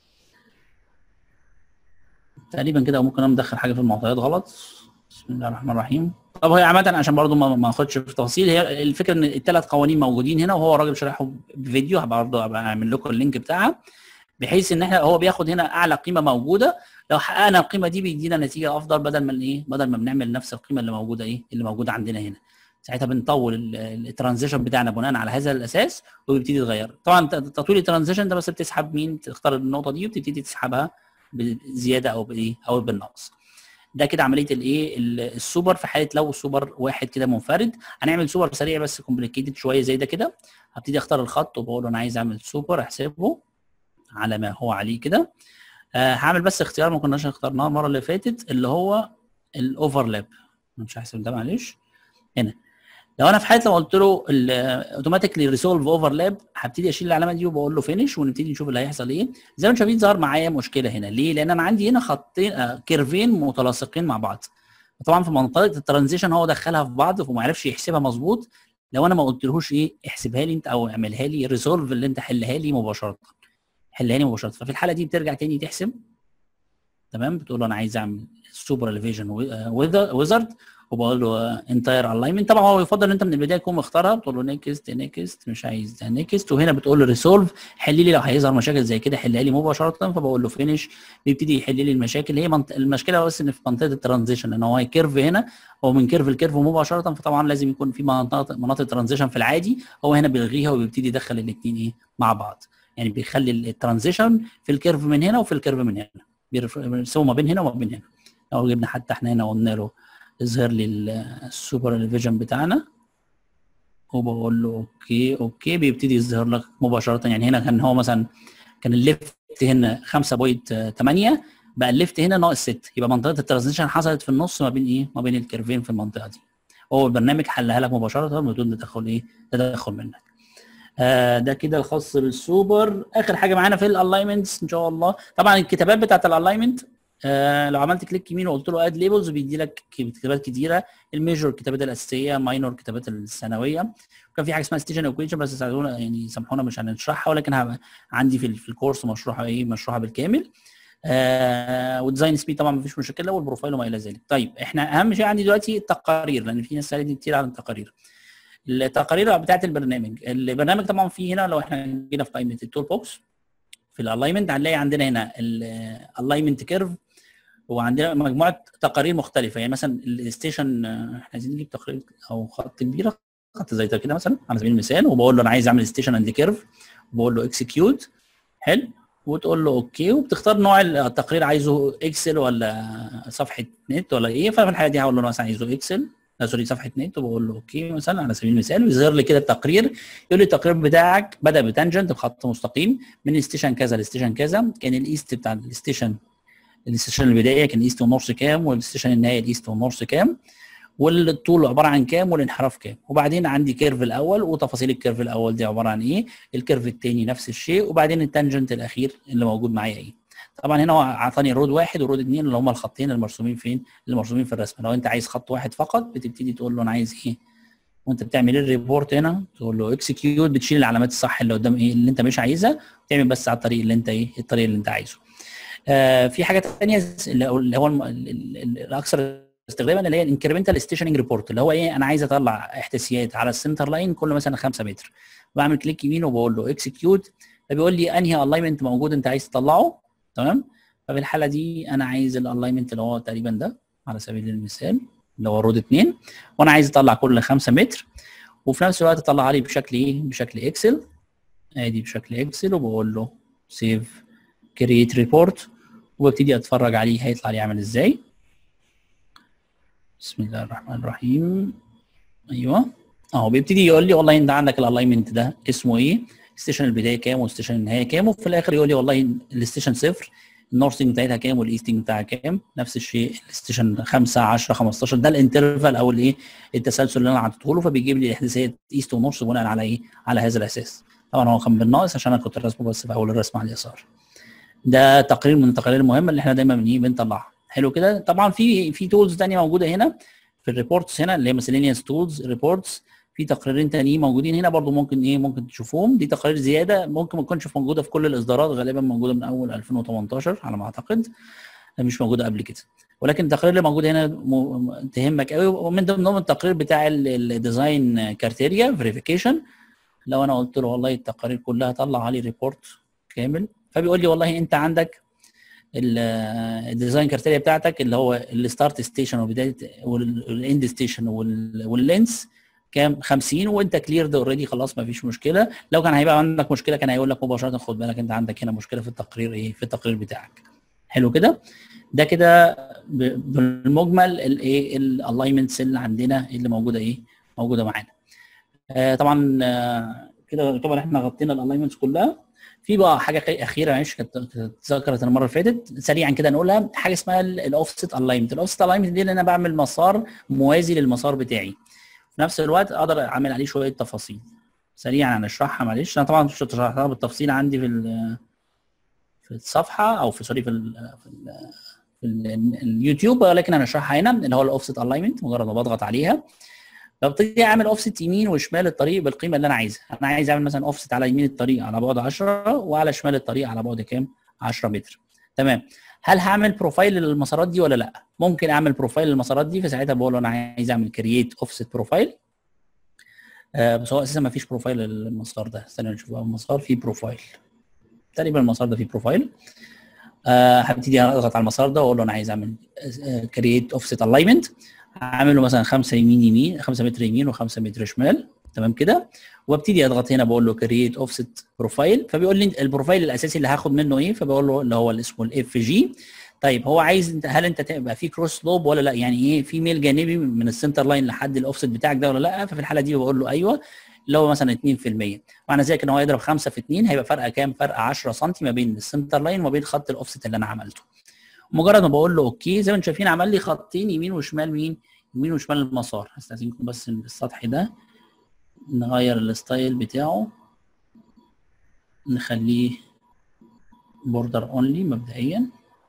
تقريبا كده ممكن انا مدخل حاجه في المعطيات غلط بسم الله الرحمن الرحيم طب هي عامه عشان برضو ما ما اخدش في تفاصيل هي الفكره ان الثلاث قوانين موجودين هنا وهو الراجل شرحهم بفيديو هبقى برضو هبقى اعمل لكم اللينك بتاعها بحيث ان احنا هو بياخد هنا اعلى قيمه موجوده لو حققنا القيمه دي بيدينا نتيجه افضل بدل ما ايه بدل ما بنعمل نفس القيمه اللي موجوده ايه اللي موجوده عندنا هنا ساعتها بنطول الترانزيشن بتاعنا بناء على هذا الاساس وبيبتدي يتغير طبعا تطويل الترانزيشن ده بس بتسحب مين تختار النقطه دي وبتبتدي تسحبها بزياده او بايه او بالنقص ده كده عمليه الايه السوبر في حاله لو سوبر واحد كده منفرد هنعمل سوبر سريع بس كومبليكيتد شويه زي ده كده هبتدي اختار الخط وبقول له انا عايز اعمل سوبر احسبه على ما هو عليه كده آه هعمل بس اختيار ما كناش اخترناه المره اللي فاتت اللي هو الاوفرلاب مش هحسب ده معلش هنا لو انا في حاله لو قلت له اوتوماتيكلي ريسولف اوفرلاب هبتدي اشيل العلامه دي وبقول له فينش ونبتدي نشوف اللي هيحصل ايه زي ما انتم شايفين ظهر معايا مشكله هنا ليه لان انا عندي هنا خطين آه كيرفين متلاصقين مع بعض طبعا في منطقه الترانزيشن هو دخلها في بعض وما عرفش يحسبها مظبوط لو انا ما قلتلهوش ايه احسبها لي انت او اعملها لي ريسولف اللي انت حلها لي مباشره حلها لي مباشره ففي الحاله دي بترجع تاني تحسب تمام بتقول له انا عايز اعمل سوبر اليفيجن ويزرد وبقول له انتاير الاينمنت طبعا هو يفضل ان انت من البدايه تكون مختارها بتقول له نيكست نيكست مش عايز نيكست وهنا بتقول له ريسولف حل لي لو هيظهر مشاكل زي كده حلها لي مباشره فبقول له فينش بيبتدي يحل لي المشاكل هي منط... المشكله بس ان في منطقه الترانزيشن لان هو كيرف هنا هو من كيرف لكيرف مباشره فطبعا لازم يكون في مناطق مناطق ترانزيشن في العادي هو هنا بيلغيها وبيبتدي يدخل الاثنين ايه مع بعض يعني بيخلي الترانزيشن في الكيرف من هنا وفي الكيرف من هنا بيرسموا ما بين هنا وما بين هنا لو جبنا حتى احنا هنا وقلنا له اظهر لي السوبر الفيجن بتاعنا وبقول له اوكي اوكي بيبتدي يظهر لك مباشره يعني هنا كان هو مثلا كان الليفت هنا 5.8 بقى الليفت هنا ناقص 6 يبقى منطقه الترانزيشن حصلت في النص ما بين ايه ما بين الكيرفين في المنطقه دي هو البرنامج حلها لك مباشره بدون تدخل ايه تدخل منك آه ده كده الخاص بالسوبر اخر حاجه معانا في الالاينمنتس ان شاء الله طبعا الكتابات بتاعت الالاينمنت آه لو عملت كليك يمين وقلت له اد ليبلز بيدي لك كتابات كتيره الميجور الكتابات الاساسيه ماينور الكتابات الثانويه وكان في حاجه اسمها ستيشن ايكويشن بس ساعدونا يعني سامحونا مش هنشرحها ولكن عندي في, في الكورس مشروحه ايه مشروحه بالكامل آه وديزاين سبيد طبعا مفيش مشكله والبروفايل وما الى ذلك طيب احنا اهم شيء عندي دلوقتي التقارير لان في ناس سالتني كتير على التقارير التقارير بتاعت البرنامج البرنامج طبعا فيه هنا لو احنا جينا في قائمه التول بوكس في الالاينمنت هنلاقي عندنا هنا الالاينمنت كيرف وعندنا مجموعه تقارير مختلفه يعني مثلا الستيشن احنا عايزين نجيب تقرير او خط كبيره خط زي ده كده مثلا على سبيل المثال وبقول له انا عايز اعمل ستيشن اند كيرف وبقول له اكسكيوت حلو وتقول له اوكي وبتختار نوع التقرير عايزه اكسل ولا صفحه نت ولا ايه ففي الحاله دي هقول له مثلا عايزه اكسل سوري صفحه نت وبقول له اوكي مثلا على سبيل المثال ويظهر لي كده التقرير يقول لي التقرير بتاعك بدا بتانجنت بخط مستقيم من الستيشن كذا لستيشن كذا كان الايست بتاع الستيشن الستيشن البدايه كان ايست ونورث كام والستيشن النهائي الايست ونورث كام والطول عباره عن كام والانحراف كام وبعدين عندي كيرف الاول وتفاصيل الكيرف الاول دي عباره عن ايه الكيرف الثاني نفس الشيء وبعدين التانجنت الاخير اللي موجود معايا ايه طبعا هنا هو اعطاني رود واحد ورود اثنين اللي هم الخطين المرسومين فين اللي مرسومين في الرسم لو انت عايز خط واحد فقط بتبتدي تقول له انا عايز ايه وانت بتعمل الريبورت هنا تقول له اكسكيوت بتشيل العلامات الصح اللي قدام ايه اللي انت مش عايزها وتعمل بس على الطريق اللي انت ايه الطريق اللي انت عايزه آه في حاجه ثانيه اللي هو الاكثر استخداما اللي هي الانكريمنتال ستيشننج ريبورت اللي هو ايه انا عايز اطلع احداثيات على السنتر لاين كل مثلا 5 متر بعمل كليك يمين وبقول له اكسكيوت فبيقول لي انهي الاينمنت موجود انت عايز تطلعه تمام ففي الحاله دي انا عايز الالاينمنت اللي هو تقريبا ده على سبيل المثال اللي هو رود 2 وانا عايز اطلع كل 5 متر وفي نفس الوقت اطلعها لي بشكل ايه بشكل اكسل ادي بشكل اكسل وبقول له سيف كرييت ريبورت وابتدي اتفرج عليه هيطلع لي عامل ازاي بسم الله الرحمن الرحيم ايوه اهو بيبتدي يقول لي والله انت عندك الالاينمنت ده اسمه ايه ستيشن البدايه كام والستيشن النهايه كام وفي الاخر يقول لي والله الستيشن صفر النورثنج بتاعتها كام والايستنج بتاعها كام نفس الشيء الستيشن 5 10 15 ده الانترفال او الايه التسلسل اللي انا حاطته له فبيجيب لي الاحداثيات ايست ونورث بناء على ايه على هذا الاساس طبعا هو كان بالناقص عشان انا كنت راسمه بس في اول الرسم على اليسار ده تقرير من التقارير المهمه اللي احنا دايما بنيجي بنطلعها حلو كده طبعا في في تولز ثانيه موجوده هنا في الريبورتس هنا اللي هي مسلينيوس تولز ريبورتس في تقريرين تانيين موجودين هنا برضو ممكن ايه ممكن تشوفوهم دي تقارير زياده ممكن ما تكونش موجوده في كل الاصدارات غالبا موجوده من اول 2018 على ما اعتقد مش موجوده قبل كده ولكن التقارير اللي موجوده هنا م... تهمك قوي ومن ضمنهم التقرير بتاع الديزاين كارتيريا فيريفيكيشن لو انا قلت له والله التقارير كلها طلع علي ريبورت كامل فبيقول لي والله انت عندك الديزاين كارتيريا بتاعتك اللي هو الستارت ستيشن وبدايه والاند ستيشن واللينس كام 50 وانت كليرد اوريدي خلاص ما فيش مشكله لو كان هيبقى عندك مشكله كان هيقول لك مباشره خد بالك انت عندك هنا مشكله في التقرير ايه في التقرير بتاعك حلو كده ده كده بالمجمل الايه الالاينمنتس اللي عندنا اللي موجوده ايه موجوده معانا آه طبعا آه كده طبعا احنا غطينا الالاينمنتس كلها في بقى حاجه اخيره معلش كانت اتذكرت المره اللي فاتت سريعا كده نقولها حاجه اسمها الاوفست الاينمنت الاوفست الاينمنت دي اللي انا بعمل مسار موازي للمسار بتاعي في نفس الوقت اقدر اعمل عليه شويه تفاصيل سريعا هنشرحها معلش انا طبعا مش شرحتها بالتفصيل عندي في في الصفحه او في سوري في ال في, ال في ال اليوتيوب ولكن هنشرحها هنا اللي هو الاوفست الاينمنت مجرد ما بضغط عليها ببتدي اعمل اوفست يمين وشمال الطريق بالقيمه اللي انا عايزها انا عايز اعمل مثلا اوفست على يمين الطريق على بعد 10 وعلى شمال الطريق على بعد كام 10 متر تمام هل هعمل بروفايل للمسارات دي ولا لا ممكن اعمل بروفايل للمسارات دي فساعتها بقول له انا عايز اعمل كرييت اوفست بروفايل آه بس هو اساسا ما فيش بروفايل للمسار ده استنى نشوف المسار فيه بروفايل تقريبا المسار ده فيه بروفايل آه هبتدي اضغط على المسار ده واقول له انا عايز اعمل كرييت اوفست الاينمنت هعمل له مثلا 5 يمين يمين 5 متر يمين و5 متر شمال تمام كده وابتدي اضغط هنا بقول له كرييت اوفست بروفايل فبيقول لي البروفايل الاساسي اللي هاخد منه ايه فبقول له اللي هو اللي اسمه الاف جي طيب هو عايز انت هل انت تبقى في كروس سلوب ولا لا يعني ايه في ميل جانبي من السنتر لاين لحد الاوفست بتاعك ده ولا لا ففي الحاله دي بقول له ايوه اللي هو مثلا 2% معنى ذلك ان هو يضرب 5 في 2 هيبقى فرق كام فرق 10 سم ما بين السنتر لاين وما بين خط الاوفست اللي انا عملته مجرد ما بقول له اوكي زي ما انتم شايفين عمل لي خطين يمين وشمال مين يمين وشمال المسار هستاذنكم بس السطح ده نغير الستايل بتاعه نخليه بوردر اونلي مبدئيا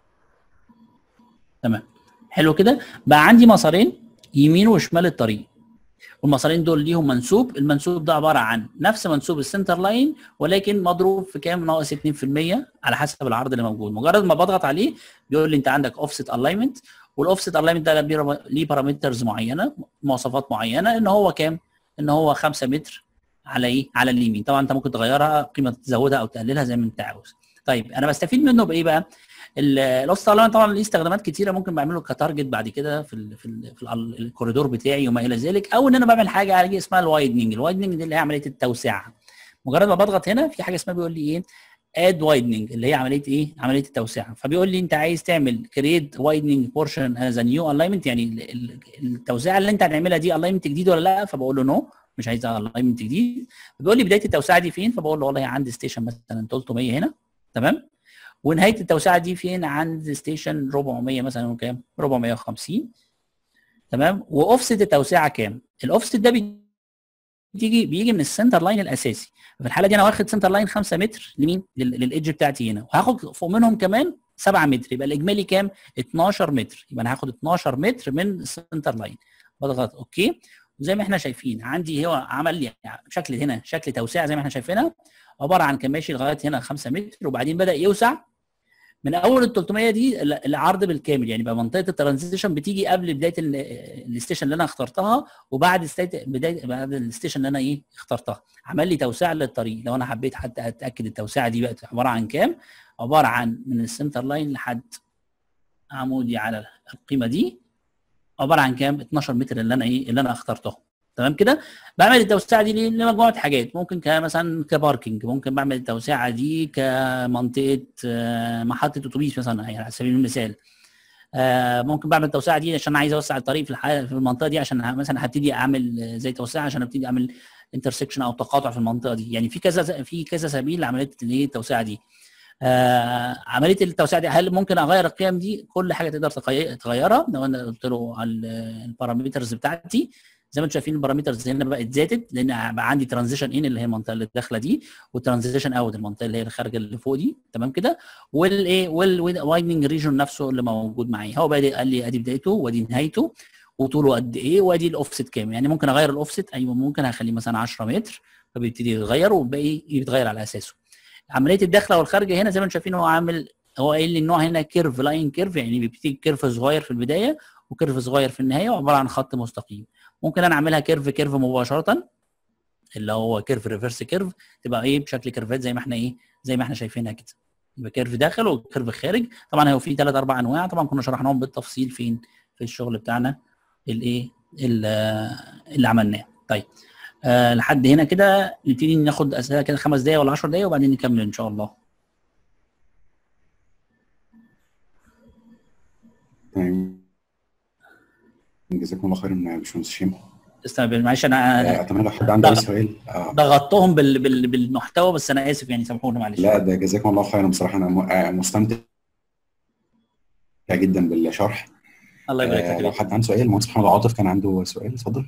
تمام حلو كده بقى عندي مسارين يمين وشمال الطريق والمسارين دول ليهم منسوب المنسوب ده عباره عن نفس منسوب السنتر لاين ولكن مضروب في كام ناقص 2% على حسب العرض اللي موجود مجرد ما بضغط عليه بيقول لي انت عندك اوفست الاينمنت والاوفست الاينمنت ده ليه بارامترز معينه مواصفات معينه ان هو كام ان هو 5 متر على ايه على اليمين طبعا انت ممكن تغيرها قيمه تزودها او تقللها زي ما انت عاوز طيب انا بستفيد منه بايه بقى الاوفست الاينمنت طبعا ليه استخدامات كتيره ممكن بعمله كتارجت بعد كده في ال في, ال في ال الكوريدور بتاعي وما الى ذلك او ان انا بعمل حاجه على اسمها الوايدنج الوايدنج دي اللي هي عمليه التوسعه مجرد ما بضغط هنا في حاجه اسمها بيقول لي ايه اد وايدنج اللي هي عمليه ايه عمليه التوسعه فبيقول لي انت عايز تعمل كريت وايدنج بورشن از نيو الاينمنت يعني التوسعه اللي انت هتعملها دي الاينمنت جديد ولا لا فبقول له نو no. مش عايز الاينمنت جديد بيقول لي بدايه التوسعه دي فين فبقول له والله عندي ستيشن مثلا 300 هنا تمام ونهايه التوسعه دي فين عند ستيشن 400 مثلا كام 450 تمام واوفست التوسعه كام الاوفست ده بيجي بيجي من السنتر لاين الاساسي في الحاله دي انا واخد سنتر لاين 5 متر لمين للايدج بتاعتي هنا وهاخد فوق منهم كمان 7 متر يبقى الاجمالي كام 12 متر يبقى انا هاخد 12 متر من السنتر لاين بضغط اوكي وزي ما احنا شايفين عندي هو عمل لي شكل هنا شكل توسعه زي ما احنا شايفينها عباره عن كان ماشي لغايه هنا 5 متر وبعدين بدا يوسع من اول ال 300 دي العرض بالكامل يعني بقى منطقه الترانزيشن بتيجي قبل بدايه الستيشن اللي انا اخترتها وبعد بدايه بعد الستيشن اللي انا ايه اخترتها عمل لي توسعه للطريق لو انا حبيت حتى اتاكد التوسعه دي بقت عباره عن كام عباره عن من السنتر لاين لحد عمودي على القيمه دي عباره عن كام 12 متر اللي انا ايه اللي انا اخترته تمام كده بعمل التوسعه دي ليه؟ لمجموعه حاجات ممكن كمثلا كباركينج ممكن بعمل التوسعه دي كمنطقه آه، محطه اتوبيس مثلا يعني على سبيل المثال آه، ممكن بعمل التوسعه دي عشان عايز اوسع الطريق في الح- في المنطقه دي عشان ه- مثلا هبتدي اعمل آه، زي توسعه عشان ابتدي اعمل انترسكشن او تقاطع في المنطقه دي يعني في كذا في كذا سبيل لعمليه الايه التوسعه دي آه عمليه التوسعه دي هل ممكن اغير القيم دي كل حاجه تقدر تغي- تغيرها لو انا قلت له على البارامترز بتاعتي زي ما انتم شايفين البارامترز هنا بقت زادت لان بقى عندي ترانزيشن ان اللي هي المنطقه اللي داخله دي والترانزيشن اوت المنطقه اللي هي الخارجه اللي فوق دي تمام كده والايه والوايدنج ريجون نفسه اللي موجود معايا هو بقى قال لي ادي بدايته وادي نهايته وطوله قد ايه وادي الاوفست كام يعني ممكن اغير الاوفست ايوه ممكن اخليه مثلا 10 متر فبيبتدي يتغير والباقي يتغير على اساسه عمليه الداخله والخارجه هنا زي ما انتم شايفين هو عامل هو قايل لي النوع هنا كيرف لاين كيرف يعني بيبتدي كيرف صغير في البدايه وكيرف صغير في النهايه وعباره عن خط مستقيم ممكن انا اعملها كيرف كيرف مباشره اللي هو كيرف ريفرس كيرف تبقى ايه بشكل كيرفات زي ما احنا ايه زي ما احنا شايفينها كده يبقى كيرف داخل وكيرف خارج طبعا هو في ثلاث اربع انواع طبعا كنا شرحناهم بالتفصيل فين في الشغل بتاعنا الايه ال- اللي عملناه طيب آه لحد هنا كده نبتدي ناخد اسئله كده خمس دقايق ولا 10 دقايق وبعدين نكمل ان شاء الله تمام جزاكم الله خيرا يا باشمهندس هشام تسلم معلش انا آه، اتمنى لو حد عنده اي لا. سؤال آه، ضغطتهم بال... بال... بالمحتوى بس انا اسف يعني سامحوني معلش لا ده جزاكم الله خيرا بصراحه انا م- آه، مستمتع جدا بالشرح الله يبارك آه، فيك لو حد عنده سؤال المهندس محمد عاطف كان عنده سؤال اتفضل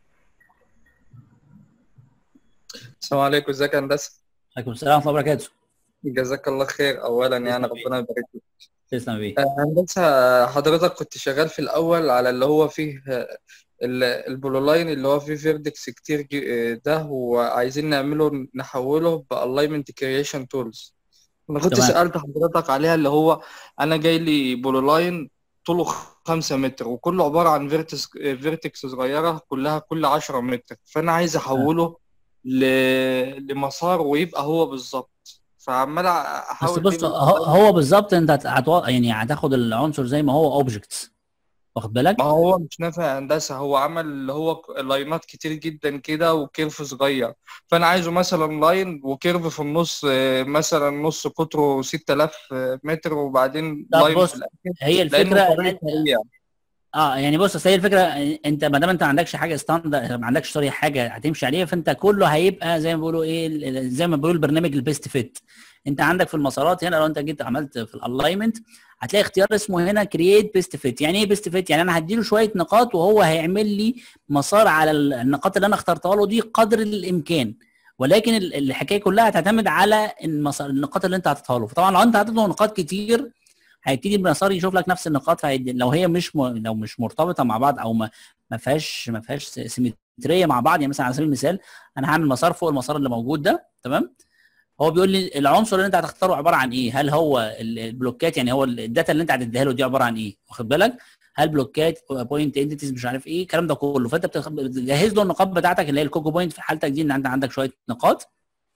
السلام عليكم ازيك يا هندسه عليكم السلام ورحمه الله وبركاته جزاك الله خير اولا يعني تسلم ربنا يبارك فيك تسلم بيه آه، هندسه حضرتك كنت شغال في الاول على اللي هو فيه آه، ال- البلولاين اللي هو فيه فيردكس كتير جي- آه، ده وعايزين نعمله نحوله بالاينمنت كرييشن تولز انا كنت تمام. سالت حضرتك عليها اللي هو انا جاي لي بلولاين طوله خمسة متر وكله عبارة عن فيرتكس فيرتكس صغيرة كلها كل عشرة متر فأنا عايز أحوله ل... لمسار ويبقى هو بالظبط فعمال بس أحاول بص بين هو, هو بالظبط انت هت... هتو... يعني هتاخد العنصر زي ما هو اوبجكتس واخد بالك ما هو مش نافع هندسة هو عمل اللي هو ك- لاينات كتير جدا كده وكيرف صغير فأنا عايزه مثلا لاين وكيرف في النص آه، مثلا نص قطره 6000 متر وبعدين طب لاين بص، في الآخر هي لأنه الفكره طريق سريع اه يعني بص أصل هي الفكره انت ما دام انت ما عندكش حاجه ستاندرد ما عندكش سوري حاجه هتمشي عليها فانت كله هيبقى زي ما بيقولوا ايه ال- زي ما بيقولوا البرنامج البيست فيت انت عندك في المسارات هنا لو انت جيت عملت في الالاينمنت هتلاقي اختيار اسمه هنا كرييت بيست فيت يعني ايه بيست فيت يعني انا هديله شويه نقاط وهو هيعمل لي مسار على ال- النقاط اللي انا اخترتها له دي قدر الامكان ولكن ال- الحكايه كلها هتعتمد على المسار النقاط اللي انت حاططها له فطبعا لو انت حاطط له نقاط كتير هيبتدي المسار يشوف لك نفس النقاط فهيدي لو هي مش م... لو مش مرتبطه مع بعض او ما ما فيهاش ما فيهاش سيمتريه مع بعض يعني مثلا على سبيل المثال انا هعمل مسار فوق المسار اللي موجود ده تمام هو بيقول لي العنصر اللي انت هتختاره عباره عن ايه هل هو ال- البلوكات يعني هو ال- الداتا اللي انت هتديها له دي عباره عن ايه واخد بالك هل بلوكات بوينت انتيتيز مش عارف ايه الكلام ده كله فانت بتخ- بتجهز له النقاط بتاعتك اللي هي الكوكو بوينت في حالتك دي ان انت عندك شويه نقاط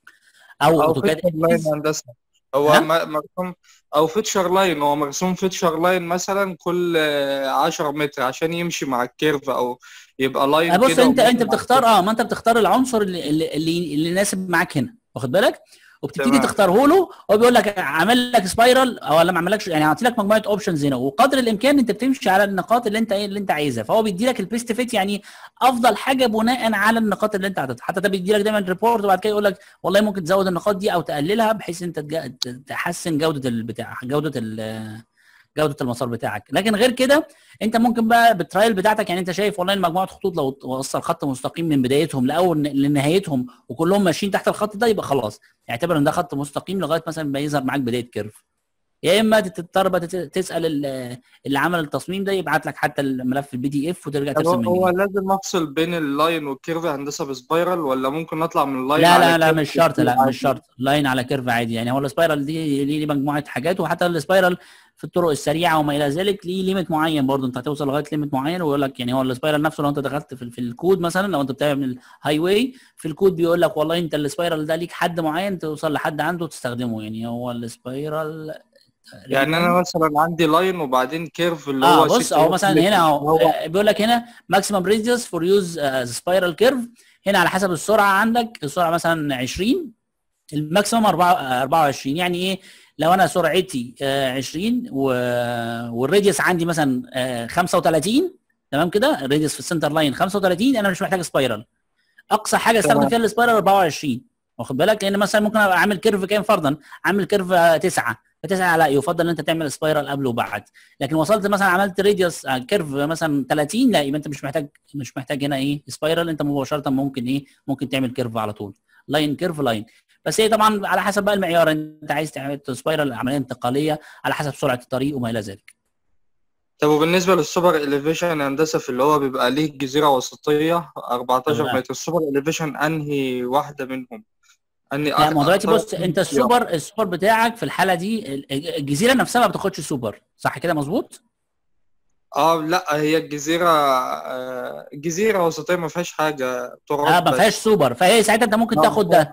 او او اوتوكاد فيتشر لاين entities. هندسه هو ها؟ م- مرسوم او فيتشر لاين هو مرسوم فيتشر لاين مثلا كل آه، 10 متر عشان يمشي مع الكيرف او يبقى لاين بص كده انت وماشي انت مع بتختار الكيرف. اه ما انت بتختار العنصر اللي اللي اللي, اللي يناسب معاك هنا واخد بالك وبتبتدي تمام. تختاره له هو بيقول لك عمل لك سبايرال او لا ما عملكش يعني عاطي لك مجموعه اوبشنز هنا وقدر الامكان انت بتمشي على النقاط اللي انت ايه اللي انت عايزها فهو بيدي لك البيست فيت يعني افضل حاجه بناء على النقاط اللي انت حاططها حتى ده بيدي لك دايما ريبورت وبعد كده يقول لك والله ممكن تزود النقاط دي او تقللها بحيث انت تج- تحسن جوده البتاع جوده ال- جوده المسار بتاعك لكن غير كده انت ممكن بقى بالترايل بتاعتك يعني انت شايف والله مجموعه خطوط لو وصل خط مستقيم من بدايتهم لاول لنهايتهم وكلهم ماشيين تحت الخط ده يبقى خلاص اعتبر ان ده خط مستقيم لغايه مثلا ما يظهر معاك بدايه كيرف يا اما تضطر بقى تت- تسال ال- اللي عمل التصميم ده يبعت لك حتى الملف البي دي اف وترجع طب ترسم من هو جديد لازم افصل بين اللاين والكيرف هندسه بسبايرال ولا ممكن نطلع من اللاين لا على لا لا كيرف مش شرط لا عادي؟ مش شرط لاين على كيرف عادي يعني هو السبايرال دي ليه ليه مجموعه حاجات وحتى السبايرال في الطرق السريعه وما الى ذلك ليه ليميت معين برضه انت هتوصل لغايه ليميت معين ويقول لك يعني هو السبايرال نفسه لو انت دخلت في, في الكود مثلا لو انت بتعمل هاي واي في الكود بيقول لك والله انت السبايرال ده ليك حد معين توصل لحد عنده تستخدمه يعني هو السبايرال يعني انا مثلا عندي لاين وبعدين كيرف اللي اه هو بص 6 اهو مثلا هنا اهو هو آه، بيقول لك هنا ماكسيمم ريديوس فور يوز سبايرال كيرف هنا على حسب السرعه عندك السرعه مثلا 20 الماكسيمم 24 يعني ايه لو انا سرعتي آه، 20 و- والراديوس عندي مثلا آه، 35 تمام كده الراديوس في السنتر لاين 35 انا مش محتاج سبايرال اقصى حاجه استخدم تمام. فيها السبايرال 24 واخد بالك لان مثلا ممكن ابقى عامل كيرف كام فرضا عامل كيرف 9 فتسعة لا يفضل ان انت تعمل سبايرال قبل وبعد لكن وصلت مثلا عملت راديوس كيرف مثلا 30 لا يبقى انت مش محتاج مش محتاج هنا ايه سبايرال انت مباشره ممكن ايه ممكن تعمل كيرف على طول لاين كيرف لاين بس هي طبعا على حسب بقى المعيار انت عايز تعمل سبايرال عمليه انتقاليه على حسب سرعه الطريق وما الى ذلك طب وبالنسبه للسوبر اليفيشن هندسه في اللي هو بيبقى ليه جزيره وسطيه 14 تمام. متر السوبر اليفيشن انهي واحده منهم انهي لا ما هو دلوقتي أكتر بص انت السوبر السوبر بتاعك في الحاله دي ال- الجزيره نفسها ما بتاخدش سوبر صح كده مظبوط؟ اه لا هي الجزيره آه، جزيره وسطيه ما فيهاش حاجه تراب اه ما بس. فيهاش سوبر فهي ساعتها انت ممكن آه، تاخد ده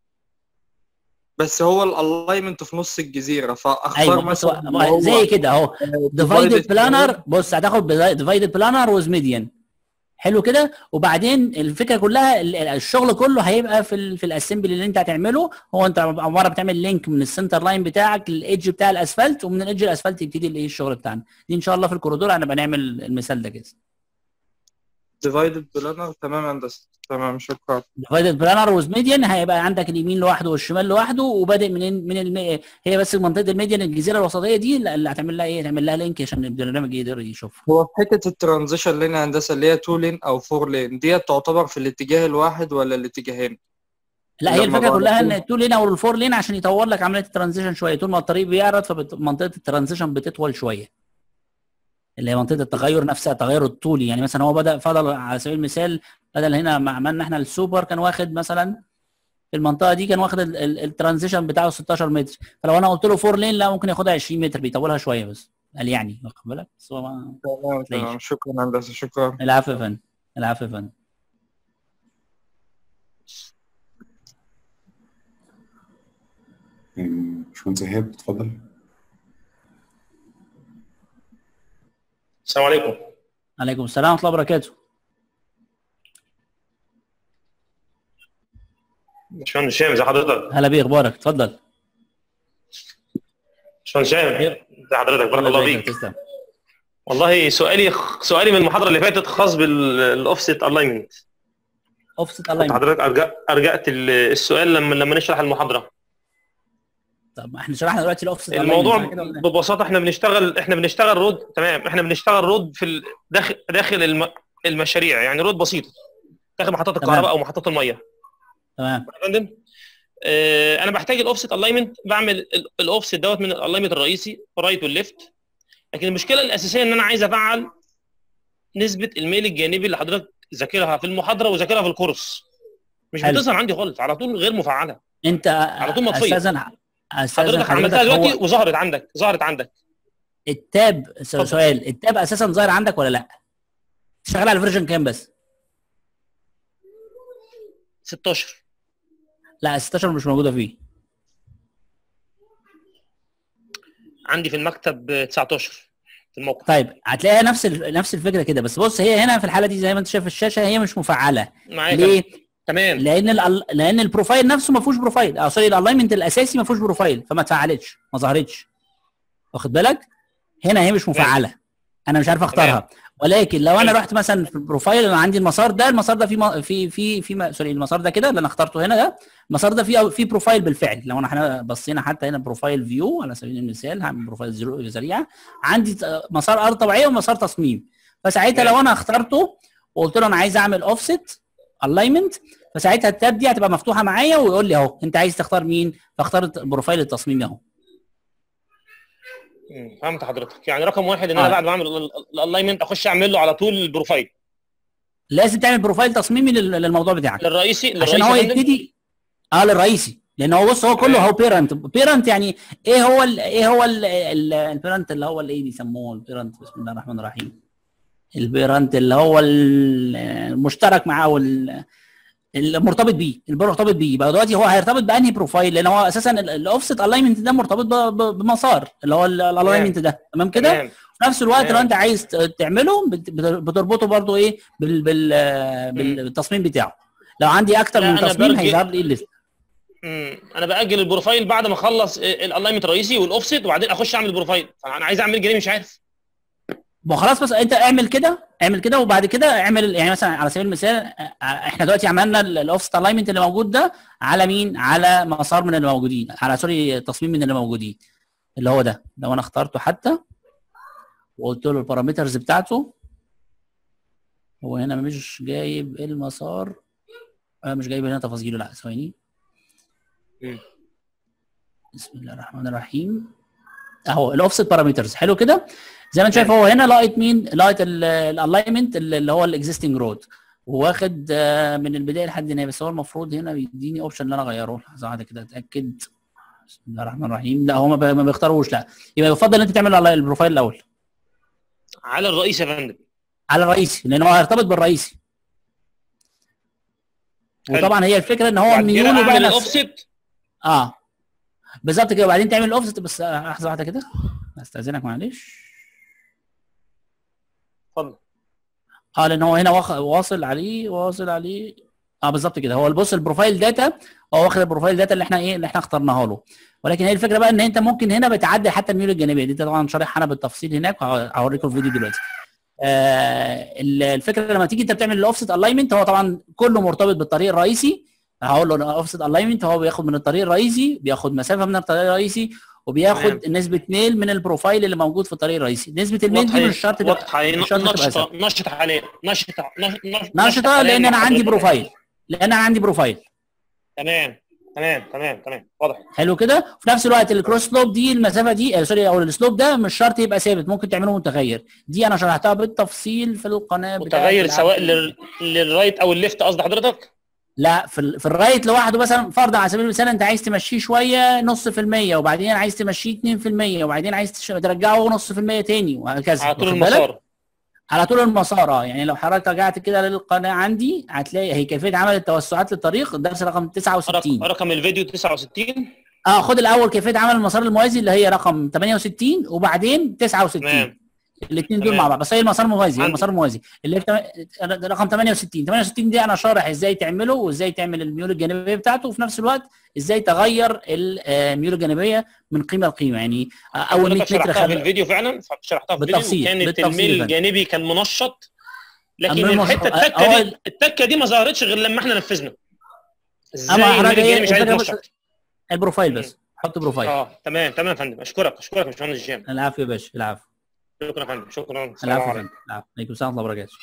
بس هو الالاينمنت في نص الجزيره فاختار ايوه بص مثلا هو- اللي هو زي كده اهو ديفايدد بلانر بص هتاخد ديفايدد بلانر ويز ميديان حلو كده وبعدين الفكره كلها ال- ال- الشغل كله هيبقى في ال في الاسمبلي اللي انت هتعمله هو انت عباره بتعمل لينك من السنتر لاين بتاعك للايدج بتاع الاسفلت ومن الايدج الاسفلت يبتدي الايه الشغل بتاعنا دي ان شاء الله في الكوريدور هنبقى نعمل المثال ده كده ديفايدد بلانر تمام يا هندسه تمام شكرا ديفايدد بلانر ويز ميديان هيبقى عندك اليمين لوحده والشمال لوحده وبادئ منين من الم... هي بس منطقه الميديان الجزيره الوسطيه دي اللي هتعمل لها ايه هتعمل لها لينك عشان البرنامج يقدر يشوفها هو في حته الترانزيشن لين هندسه اللي هي 2 لين او 4 لين ديت تعتبر في الاتجاه الواحد ولا الاتجاهين لا هي لما الفكره كلها ان بقول- التو لين او الفور لين عشان يطور لك عمليه الترانزيشن شويه طول ما الطريق بيعرض فمنطقه الترانزيشن بتطول شويه اللي هي منطقه التغير نفسها التغير الطولي يعني مثلا هو بدا فضل على سبيل المثال بدل هنا ما عملنا احنا السوبر كان واخد مثلا في المنطقه دي كان واخد ال- ال- الترانزيشن بتاعه 16 متر فلو انا قلت له فور لين لا ممكن ياخدها 20 متر بيطولها شويه بس قال يعني واخد بالك بس هو ما- تمام تمام شكرا هندسه شكرا العفو يا فندم العفو يا فندم أم، باشمهندس ايهاب اتفضل السلام عليكم عليكم السلام ورحمه الله وبركاته باشمهندس هشام ازي حضرتك هلا بيه اخبارك اتفضل باشمهندس هشام ازي حضرتك بارك الله فيك تسلم والله سؤالي سؤالي من المحاضره اللي فاتت خاص بالاوفست الاينمنت اوفست كنت الاينمنت حضرتك ارجع ارجعت ال- السؤال لما لما نشرح المحاضره طب احنا شرحنا دلوقتي الاوفست الموضوع alignment، صح كده ولا إيه؟ ببساطه احنا بنشتغل احنا بنشتغل رود تمام احنا بنشتغل رود في ال- داخل داخل الم- المشاريع يعني رود بسيطه داخل محطات تمام. الكهرباء او محطات الميه تمام يا فندم آه، انا بحتاج الاوفست الاينمنت بعمل الاوفست دوت من الالاينمنت الرئيسي الرايت والليفت لكن المشكله الاساسيه ان انا عايز افعل نسبه الميل الجانبي اللي حضرتك ذاكرها في المحاضره وذاكرها في الكورس مش حلو. بتظهر عندي خالص على طول غير مفعله انت على طول مطفية. استاذن استاذن حضرتك عملتها حضرتك دلوقتي هو وظهرت عندك ظهرت عندك التاب س- اتفضل. سؤال التاب اساسا ظاهر عندك ولا لا؟ شغال على الفيرجن كام بس؟ 16 لا 16 مش موجوده فيه عندي في المكتب 19 في الموقع طيب هتلاقيها نفس ال- نفس الفكره كده بس بص هي هنا في الحاله دي زي ما انت شايف في الشاشه هي مش مفعله معايا ليه؟ تمام لان ال لان البروفايل نفسه ما فيهوش بروفايل اه سوري الالاينمنت الاساسي ما فيهوش بروفايل فما اتفعلتش ما ظهرتش واخد بالك هنا هي مش مفعله انا مش عارف اختارها ولكن لو انا حلو. رحت مثلا في البروفايل انا عندي المسار ده المسار ده في م- في في في م- سوري المسار ده كده اللي انا اخترته هنا ده المسار ده فيه فيه بروفايل بالفعل لو احنا بصينا حتى هنا بروفايل فيو على سبيل المثال هعمل بروفايل زيرو سريع عندي ت- مسار ارض طبيعيه ومسار تصميم فساعتها لو انا اخترته وقلت له انا عايز اعمل اوفست الاينمنت فساعتها التاب دي هتبقى مفتوحه معايا ويقول لي اهو انت عايز تختار مين فاخترت بروفايل التصميمي اهو مم، فهمت حضرتك يعني رقم واحد ان آه. انا بعد ما اعمل الالاينمنت اخش اعمل له على طول البروفايل لازم تعمل بروفايل تصميمي لل- للموضوع بتاعك للرئيسي عشان للرئيسي هو يا فندم؟ يبتدي اه للرئيسي لان هو بص هو كله تمام. هو بيرنت بيرنت يعني ايه هو ال ايه هو البيرنت اللي هو الايه بيسموه البيرنت بسم الله الرحمن الرحيم البيرنت اللي هو ال- المشترك معاه وال المرتبط بيه المرتبط بيه يبقى دلوقتي هو هيرتبط بانهي بروفايل لان هو اساسا الاوفست الاينمنت ده مرتبط ب- ب- بمسار اللي هو الالاينمنت ده تمام كده تمام في نفس الوقت لو تمام. انت عايز ت- تعمله بت- بت- بتربطه برضو ايه بال بال آه، بال- مم. بالتصميم بتاعه لو عندي اكتر لا، من أنا تصميم برجع- هيظهر لي الليست مم. انا باجل البروفايل بعد ما اخلص الالاينمنت الرئيسي والاوفست وبعدين اخش اعمل البروفايل فانا عايز اعمل جانبي مش عارف ما خلاص بس انت اعمل كده اعمل كده وبعد كده اعمل يعني مثلا على سبيل المثال اه، احنا دلوقتي عملنا الاوفست الاينمنت اللي موجود ده على مين؟ على مسار من اللي موجودين على سوري تصميم من اللي موجودين اللي هو ده لو انا اخترته حتى وقلت له البارامترز بتاعته هو هنا مش جايب المسار اه مش جايب هنا تفاصيله لا ثواني مم. بسم الله الرحمن الرحيم اهو الاوفست بارامترز حلو كده زي ما انت شايف هو هنا لاقط مين لاقط الالاينمنت اللي هو الاكزيستنج رود واخد آه، من البدايه لحد النهايه بس هو المفروض هنا بيديني اوبشن ان انا اغيره لحظه واحده كده اتاكد بسم الله الرحمن الرحيم لا هو ما بي- ما بيختاروش لا يبقى يفضل ان انت تعمل على البروفايل الاول على الرئيس يا فندم على الرئيسي لان هو هيرتبط بالرئيسي حلو. وطبعا هي الفكره ان هو بعد كده ميوله بقى اعمل نفس الاوفست اه بالظبط كده وبعدين تعمل الاوفست بس آه، لحظه واحده كده استاذنك معلش اتفضل اه لان هو هنا واخ- واصل عليه واصل عليه اه بالظبط كده هو بص البروفايل داتا هو واخد البروفايل داتا اللي احنا ايه اللي احنا اخترناها له ولكن هي الفكره بقى ان انت ممكن هنا بتعدل حتى الميول الجانبيه دي طبعا شارحها انا بالتفصيل هناك وهوريكم الفيديو دلوقتي آه ال- الفكره لما تيجي انت بتعمل الاوفست الاينمنت هو طبعا كله مرتبط بالطريق الرئيسي هقول له اوفست الاينمنت هو بياخد من الطريق الرئيسي بياخد مسافه من الطريق الرئيسي وبياخد تمام. نسبه ميل من البروفايل اللي موجود في الطريق الرئيسي نسبه الميل دي مش شرط تبقى- واضحه مش شرط تبقى نشطه نشطه حاليا نشطه نشطه نشطه لان انا عندي بروفايل لان انا عندي بروفايل تمام تمام تمام تمام واضح حلو كده وفي نفس الوقت الكروس سلوب دي المسافه دي آه سوري او السلوب ده مش شرط يبقى ثابت ممكن تعمله متغير دي انا شرحتها بالتفصيل في القناه بتاعت متغير العاب. سواء لل- للرايت او الليفت قصد حضرتك لا في, ال- في الرايت لوحده مثلا فرض على سبيل المثال انت عايز تمشيه شويه نص في المية وبعدين عايز تمشيه 2% وبعدين عايز تش- ترجعه نص في المية تاني وهكذا على طول واخد بالك؟ المسار على طول المسار اه يعني لو حضرتك رجعت كده للقناه عندي هتلاقي هي كيفيه عمل التوسعات للطريق درس رقم 69 رقم- رقم الفيديو 69 اه خد الاول كيفيه عمل المسار الموازي اللي هي رقم 68 وبعدين 69 تمام الاثنين دول تمام. مع بعض بس هي المسار موازي هي عندي. المسار موازي اللي هي تم- رقم 68 68 دي انا شارح ازاي تعمله وازاي تعمل الميول الجانبيه بتاعته وفي نفس الوقت ازاي تغير الميول الجانبيه من قيمه لقيمه يعني آه، اول 100 حضرتك متر شرحتها في خل... الفيديو فعلا شرحتها في الفيديو بالتفصيل، وكانت بالتفصيل الميل فعلا. الجانبي كان منشط لكن الميل منشط. الحته هو التكه ال- دي التكه دي ما ظهرتش غير لما احنا نفذنا ازاي اما الميل حضرتك الجانبي ايه مش عايز الفكرة بس- يتنشط البروفايل بس حط بروفايل اه تمام تمام يا فندم اشكرك اشكرك يا باشمهندس جيم العفو يا باشا العفو شكرا يا فندم شكرا السلام العفو يا عليكم فندم العفو عليكم السلام ورحمه الله وبركاته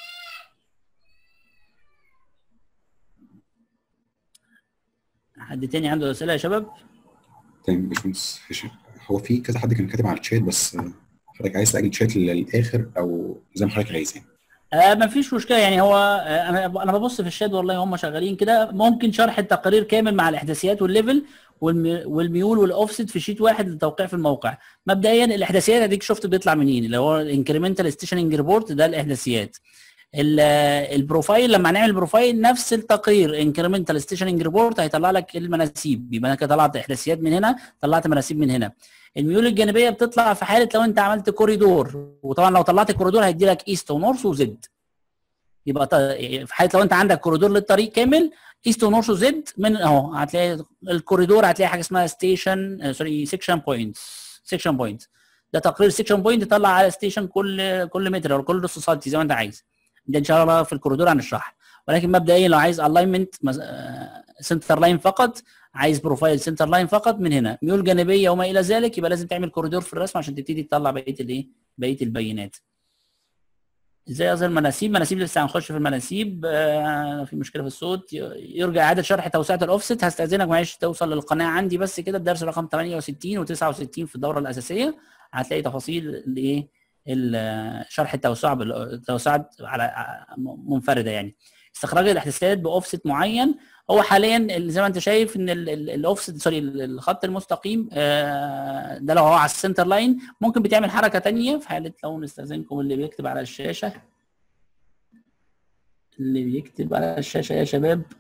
حد تاني عنده اسئله يا شباب؟ تمام يا باشمهندس هشام هو في كذا حد كان كاتب على الشات بس آه، حضرتك عايز تاجل الشات للاخر او زي ما حضرتك عايز يعني آه ما فيش مشكله يعني هو آه انا انا ببص في الشات والله هم شغالين كده ممكن شرح التقارير كامل مع الاحداثيات والليفل والمي- والميول والاوفست في شيت واحد للتوقيع في الموقع مبدئيا الاحداثيات اديك شفت بيطلع منين اللي هو الانكريمنتال ستيشننج ريبورت ده الاحداثيات ال- آه، البروفايل لما هنعمل بروفايل نفس التقرير انكريمنتال ستيشننج ريبورت هيطلع لك المناسيب يبقى انا كده طلعت احداثيات من هنا طلعت مناسيب من هنا الميول الجانبيه بتطلع في حاله لو انت عملت كوريدور وطبعا لو طلعت كوريدور هيدي لك ايست ونورث وزد يبقى ط- في حاله لو انت عندك كوريدور للطريق كامل ايست ونورث وزد من اهو هتلاقي الكوريدور هتلاقي حاجه اسمها ستيشن سوري سيكشن بوينتس سيكشن بوينت ده تقرير سيكشن بوينت يطلع على ستيشن كل كل متر او كل نص سنتي زي ما انت عايز ده ان شاء الله في الكوريدور هنشرح ولكن مبدئيا لو عايز الاينمنت سنتر لاين فقط عايز بروفايل سنتر لاين فقط من هنا ميول جانبيه وما الى ذلك يبقى لازم تعمل كوريدور في الرسم عشان تبتدي تطلع بقيه الايه بقيه البيانات ازاي اظهر مناسيب مناسيب لسه هنخش في المناسيب آه في مشكله في الصوت ي- يرجع اعاده شرح توسعه الاوفست هستاذنك معلش توصل للقناه عندي بس كده الدرس رقم 68 و69 في الدوره الاساسيه هتلاقي تفاصيل الايه ال- شرح التوسع بال- التوسعات على ع- منفرده يعني استخراج الاحداثيات باوفست معين هو حاليا ال- زي ما انت شايف ان ال- ال- الاوفست سوري ال- الخط المستقيم آه، ده لو هو على السنتر لاين ممكن بتعمل حركه تانية في حاله لو نستاذنكم اللي بيكتب على الشاشه اللي بيكتب على الشاشه يا شباب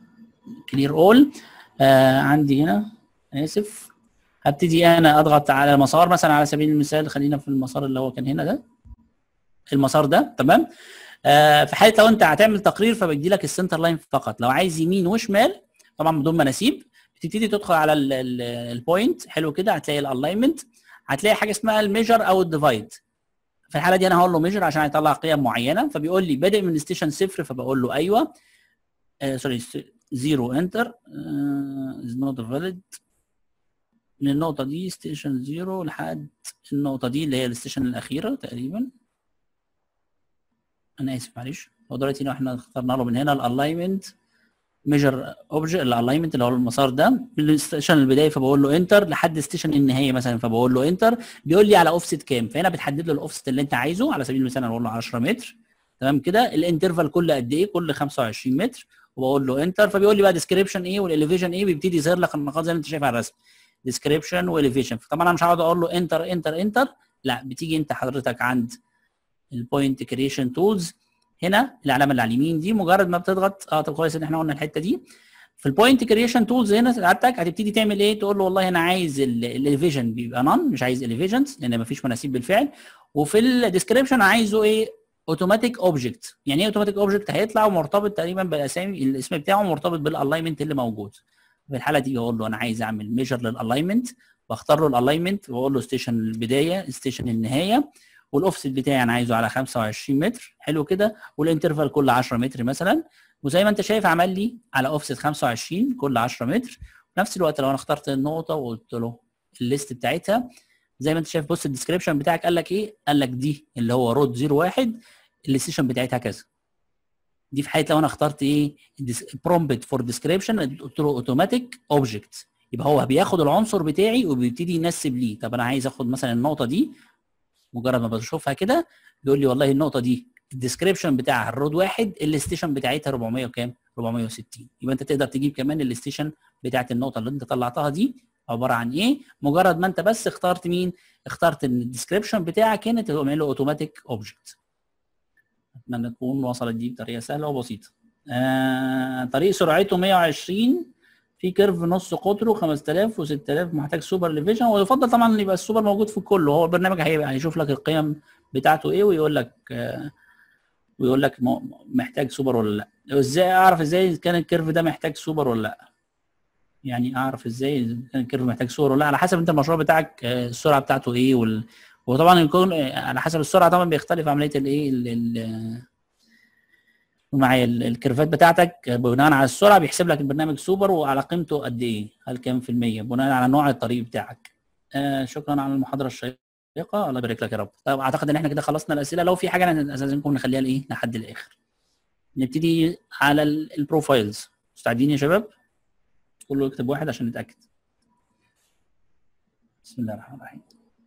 كلير اول آه عندي هنا اسف هبتدي انا اضغط على مسار مثلا على سبيل المثال خلينا في المسار اللي هو كان هنا ده المسار ده تمام آه في حاله لو انت هتعمل تقرير فبيدي لك السنتر لاين فقط لو عايز يمين وشمال طبعا بدون مناسيب بتبتدي تدخل على البوينت حلو كده هتلاقي الالاينمنت هتلاقي حاجه اسمها الميجر او الديفايد في الحاله دي انا هقول له ميجر عشان هيطلع قيم معينه فبيقول لي بادئ من ستيشن صفر فبقول له ايوه آه سوري زيرو انتر از نوت فاليد من النقطه دي ستيشن زيرو لحد النقطه دي اللي هي الستيشن الاخيره تقريبا انا اسف معلش هو دلوقتي لو احنا اخترنا له من هنا الالاينمنت ميجر اوبجكت الالاينمنت اللي هو المسار ده من الستيشن البدايه فبقول له انتر لحد ستيشن النهايه مثلا فبقول له انتر بيقول لي على اوفست كام فهنا بتحدد له الاوفست اللي انت عايزه على سبيل المثال انا بقول له 10 متر تمام كده الانترفال كل قد ايه كل 25 متر وبقول له انتر فبيقول لي بقى ديسكريبشن ايه والاليفيشن ايه بيبتدي يظهر لك النقاط زي ما انت شايف على الرسم ديسكريبشن واليفيشن فطبعا انا مش هقعد اقول له انتر انتر انتر لا بتيجي انت حضرتك عند البوينت كريشن تولز هنا العلامه اللي على اليمين دي مجرد ما بتضغط اه طب كويس ان احنا قلنا الحته دي في البوينت كريشن تولز هنا سعادتك هتبتدي تعمل ايه تقول له والله انا عايز الاليفيشن بيبقى نون مش عايز اليفيشنز لان مفيش مناسيب بالفعل وفي الديسكريبشن عايزه ايه اوتوماتيك اوبجكت يعني ايه اوتوماتيك اوبجكت هيطلع ومرتبط تقريبا بالاسامي الاسم بتاعه مرتبط بالالاينمنت اللي موجود في الحاله دي بقول له انا عايز اعمل ميجر للالاينمنت بختار له الالاينمنت واقول له ستيشن البدايه ستيشن النهايه والاوفست بتاعي انا عايزه على 25 متر حلو كده والانترفال كل 10 متر مثلا وزي ما انت شايف عمل لي على اوفست 25 كل 10 متر في نفس الوقت لو انا اخترت النقطه وقلت له الليست بتاعتها زي ما انت شايف بص الديسكريبشن بتاعك قال لك ايه قال لك دي اللي هو رود 01 السيشن بتاعتها كذا دي في حاله لو انا اخترت ايه برومبت فور ديسكريبشن قلت له اوتوماتيك اوبجكت يبقى هو بياخد العنصر بتاعي وبيبتدي ينسب ليه طب انا عايز اخد مثلا النقطه دي مجرد ما بشوفها كده بيقول لي والله النقطه دي الديسكريبشن بتاعها الرود واحد الستيشن بتاعتها 400 وكام 460 يبقى انت تقدر تجيب كمان الستيشن بتاعت النقطه اللي انت طلعتها دي عباره عن ايه مجرد ما انت بس اخترت مين اخترت ان الديسكريبشن بتاعك هنا تعمل له اوتوماتيك اوبجكت اتمنى تكون وصلت دي بطريقه سهله وبسيطه آه طريق سرعته 120 في كيرف نص قطره 5000 و6000 محتاج سوبر ليفيجن ويفضل طبعا ان يبقى السوبر موجود في كله هو البرنامج هيبقى هيشوف لك القيم بتاعته ايه ويقول لك آه ويقول لك محتاج سوبر ولا لا ازاي اعرف ازاي كان الكيرف ده محتاج سوبر ولا لا يعني اعرف ازاي كان الكيرف محتاج سوبر ولا لا على حسب انت المشروع بتاعك آه السرعه بتاعته ايه وال... وطبعا يكون على حسب السرعه طبعا بيختلف عمليه الايه معايا الكيرفات بتاعتك بناء على السرعه بيحسب لك البرنامج سوبر وعلى قيمته قد ايه هل كام في الميه بناء على نوع الطريق بتاعك آه شكرا على المحاضره الشيقه الله يبارك لك يا رب طيب اعتقد ان احنا كده خلصنا الاسئله لو في حاجه انا استاذنكم نخليها لايه لحد الاخر نبتدي على البروفايلز مستعدين يا شباب كله يكتب واحد عشان نتاكد بسم الله الرحمن الرحيم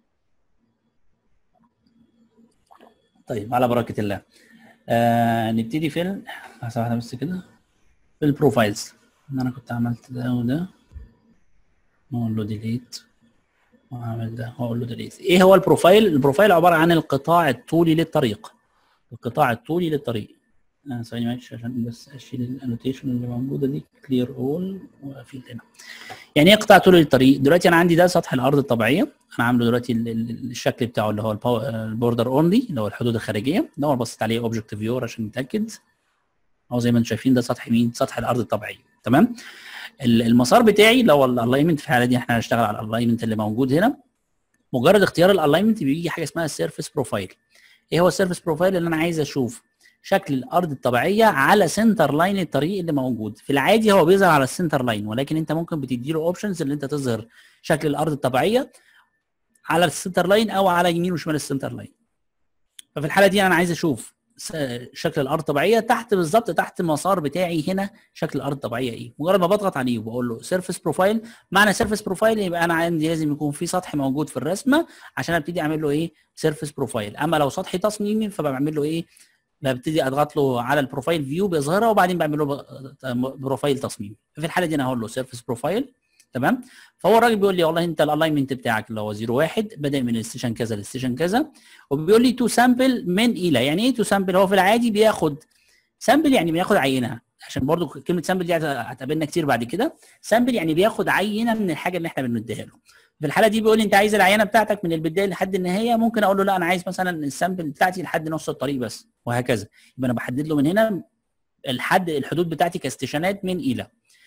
طيب على بركه الله آه نبتدي في ال... لحظه واحده بس كده في البروفايلز ان انا كنت عملت ده وده نقول له ديليت واعمل ده واقول له ديليت ايه هو البروفايل البروفايل عباره عن القطاع الطولي للطريق القطاع الطولي للطريق آه ثواني معلش عشان بس اشيل الانوتيشن اللي موجوده دي كلير اول واقفل هنا يعني ايه قطاع طولي للطريق دلوقتي انا عندي ده سطح الارض الطبيعيه انا عامله دلوقتي الشكل بتاعه اللي هو البوردر اونلي اللي هو الحدود الخارجيه ده هو بصيت عليه اوبجكت فيور عشان نتاكد اهو زي ما انتم شايفين ده سطح مين سطح الارض الطبيعيه تمام المسار بتاعي اللي هو الالاينمنت في الحاله دي احنا هنشتغل على الالاينمنت اللي موجود هنا مجرد اختيار الالاينمنت بيجي حاجه اسمها السيرفيس بروفايل ايه هو السيرفيس بروفايل اللي انا عايز اشوف شكل الارض الطبيعيه على سنتر لاين الطريق اللي موجود في العادي هو بيظهر على السنتر لاين ولكن انت ممكن بتدي له اوبشنز اللي انت تظهر شكل الارض الطبيعيه على السنتر لاين او على يمين وشمال السنتر لاين ففي الحاله دي انا عايز اشوف شكل الارض الطبيعيه تحت بالظبط تحت المسار بتاعي هنا شكل الارض الطبيعيه ايه مجرد ما بضغط عليه وبقول له سيرفيس بروفايل معنى سيرفيس بروفايل يبقى انا عندي لازم يكون في سطح موجود في الرسمه عشان ابتدي اعمل له ايه سيرفيس بروفايل اما لو سطح تصميمي فبعمل له ايه ببتدي اضغط له على البروفايل فيو بيظهرها وبعدين بعمل له بروفايل تصميمي في الحاله دي انا هقول له سيرفيس بروفايل تمام فهو الراجل بيقول لي والله انت الالاينمنت بتاعك اللي هو 01 بدا من الستيشن كذا للستيشن كذا وبيقول لي تو سامبل من الى يعني ايه تو سامبل هو في العادي بياخد سامبل يعني بياخد عينه عشان برضو كلمه سامبل دي هت- هتقابلنا كتير بعد كده سامبل يعني بياخد عينه من الحاجه اللي احنا بنديها له في الحاله دي بيقول لي انت عايز العينه بتاعتك من البدايه لحد النهايه ممكن اقول له لا انا عايز مثلا السامبل بتاعتي لحد نص الطريق بس وهكذا يبقى انا بحدد له من هنا الحد الحدود بتاعتي كاستيشنات من الى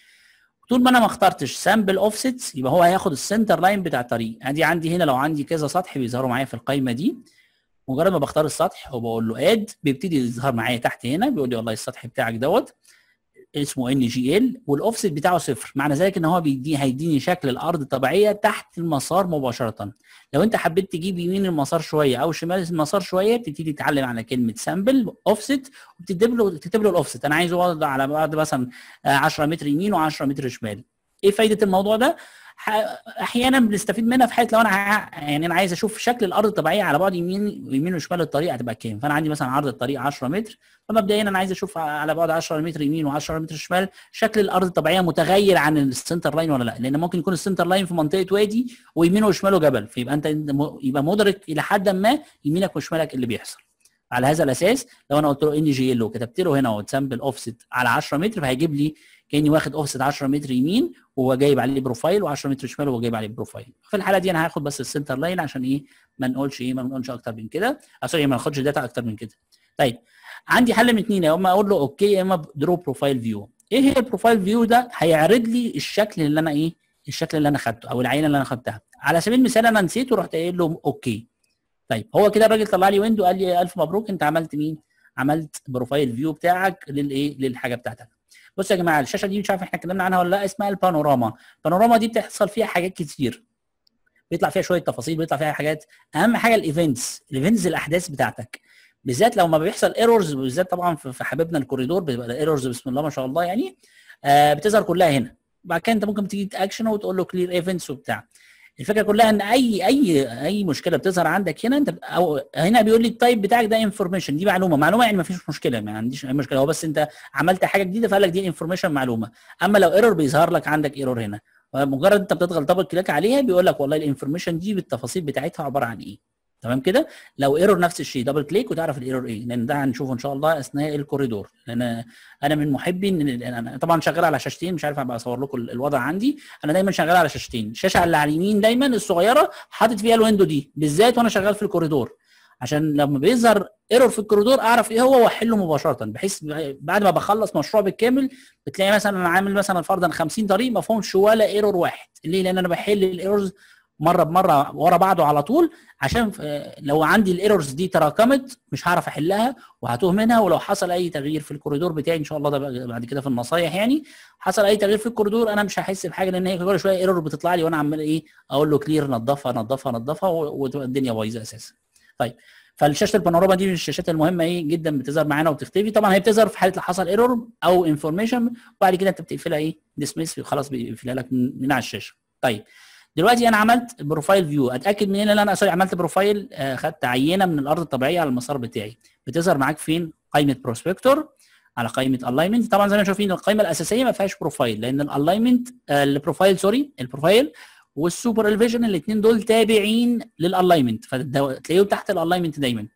طول ما انا ما اخترتش سامبل اوفست يبقى هو هياخد السنتر لاين بتاع الطريق ادي عندي هنا لو عندي كذا سطح بيظهروا معايا في القائمه دي مجرد ما بختار السطح وبقول له اد بيبتدي يظهر معايا تحت هنا بيقول لي والله السطح بتاعك دوت اسمه ان جي ال والاوفست بتاعه صفر معنى ذلك ان هو بيدي هيديني شكل الارض الطبيعيه تحت المسار مباشره لو انت حبيت تجيب يمين المسار شويه او شمال المسار شويه بتبتدي تتعلم على كلمه سامبل اوفست وبتكتب له تكتب له الاوفست انا عايزه يوضع على بعد مثلا آه، 10 متر يمين و10 متر شمال ايه فايده الموضوع ده ح- احيانا بنستفيد منها في حاله لو انا ع- يعني انا عايز اشوف شكل الارض الطبيعيه على بعد يمين يمين وشمال الطريق هتبقى كام فانا عندي مثلا عرض الطريق 10 متر فمبدئيا انا عايز اشوف على بعد 10 متر يمين و10 متر شمال شكل الارض الطبيعيه متغير عن السنتر لاين ولا لا لان ممكن يكون السنتر لاين في منطقه وادي ويمينه وشماله جبل فيبقى انت م- يبقى مدرك الى حد ما يمينك وشمالك اللي بيحصل على هذا الاساس لو انا قلت له ان جي ال وكتبت له هنا وتسامبل اوفست على 10 متر فهيجيب لي كاني واخد اوفست 10 متر يمين وهو جايب عليه بروفايل و10 متر شمال وهو جايب عليه بروفايل في الحاله دي انا هاخد بس السنتر لاين عشان ايه ما نقولش ايه ما نقولش اكتر من كده آه، سوري ما ناخدش داتا اكتر من كده طيب عندي حل من اتنين يا اما اقول له اوكي يا اما درو بروفايل فيو ايه هي البروفايل فيو ده هيعرض لي الشكل اللي انا ايه الشكل اللي انا خدته او العينه اللي انا خدتها على سبيل المثال انا نسيته رحت قايل له اوكي طيب هو كده الراجل طلع لي ويندو قال لي الف مبروك انت عملت مين عملت بروفايل فيو بتاعك للايه للحاجه بتاعتك بصوا يا جماعه الشاشه دي مش عارف احنا اتكلمنا عنها ولا لا اسمها البانوراما البانوراما دي بتحصل فيها حاجات كتير بيطلع فيها شويه تفاصيل بيطلع فيها حاجات اهم حاجه الايفنتس الايفنتس الاحداث بتاعتك بالذات لو ما بيحصل ايرورز بالذات طبعا في في حبيبنا الكوريدور بيبقى الايرورز بسم الله ما شاء الله يعني آه بتظهر كلها هنا بعد كده انت ممكن تيجي اكشن وتقول له كلير ايفنتس وبتاع الفكره كلها ان اي اي اي مشكله بتظهر عندك هنا انت او هنا بيقول لي التايب بتاعك ده انفورميشن دي معلومه معلومه يعني ما فيش مشكله ما عنديش اي مشكله هو بس انت عملت حاجه جديده فقال لك دي انفورميشن معلومه اما لو ايرور بيظهر لك عندك ايرور هنا مجرد انت بتضغط دبل كليك عليها بيقول لك والله الانفورميشن دي بالتفاصيل بتاعتها عباره عن ايه تمام كده لو ايرور نفس الشيء دبل كليك وتعرف الايرور ايه لان ده هنشوفه ان شاء الله اثناء الكوريدور لان انا من محبي ان انا طبعا شغال على شاشتين مش عارف ابقى اصور لكم الوضع عندي انا دايما شغال على شاشتين الشاشه اللي على اليمين دايما الصغيره حاطط فيها الويندو دي بالذات وانا شغال في الكوريدور عشان لما بيظهر ايرور في الكوريدور اعرف ايه هو واحله مباشره بحيث بعد ما بخلص مشروع بالكامل بتلاقي مثلا انا عامل مثلا فرضا 50 طريق ما فيهمش ولا ايرور واحد ليه لان انا بحل الايرورز مره بمره ورا بعضه على طول عشان لو عندي الايرورز دي تراكمت مش هعرف احلها وهتوه منها ولو حصل اي تغيير في الكوريدور بتاعي ان شاء الله ده بعد كده في النصايح يعني حصل اي تغيير في الكوريدور انا مش هحس بحاجه لان هي كل شويه ايرور بتطلع لي وانا عمال ايه اقول له كلير نظفها نظفها نظفها وتبقى الدنيا بايظه اساسا طيب فالشاشه البانوراما دي من الشاشات المهمه ايه جدا بتظهر معانا وبتختفي طبعا هي بتظهر في حاله لو حصل ايرور او انفورميشن وبعد كده انت بتقفلها ايه ديسميس خلاص بيقفلها لك من على الشاشه طيب دلوقتي انا عملت بروفايل فيو اتاكد منين ان انا سوري عملت بروفايل آه خدت عينه من الارض الطبيعيه على المسار بتاعي بتظهر معاك فين قائمه بروسبكتور على قائمه الاينمنت طبعا زي ما شايفين القائمه الاساسيه ما فيهاش بروفايل لان الالاينمنت آه البروفايل سوري البروفايل والسوبر الفيجن الاثنين دول تابعين للالاينمنت فتلاقيهم تحت الالاينمنت دايما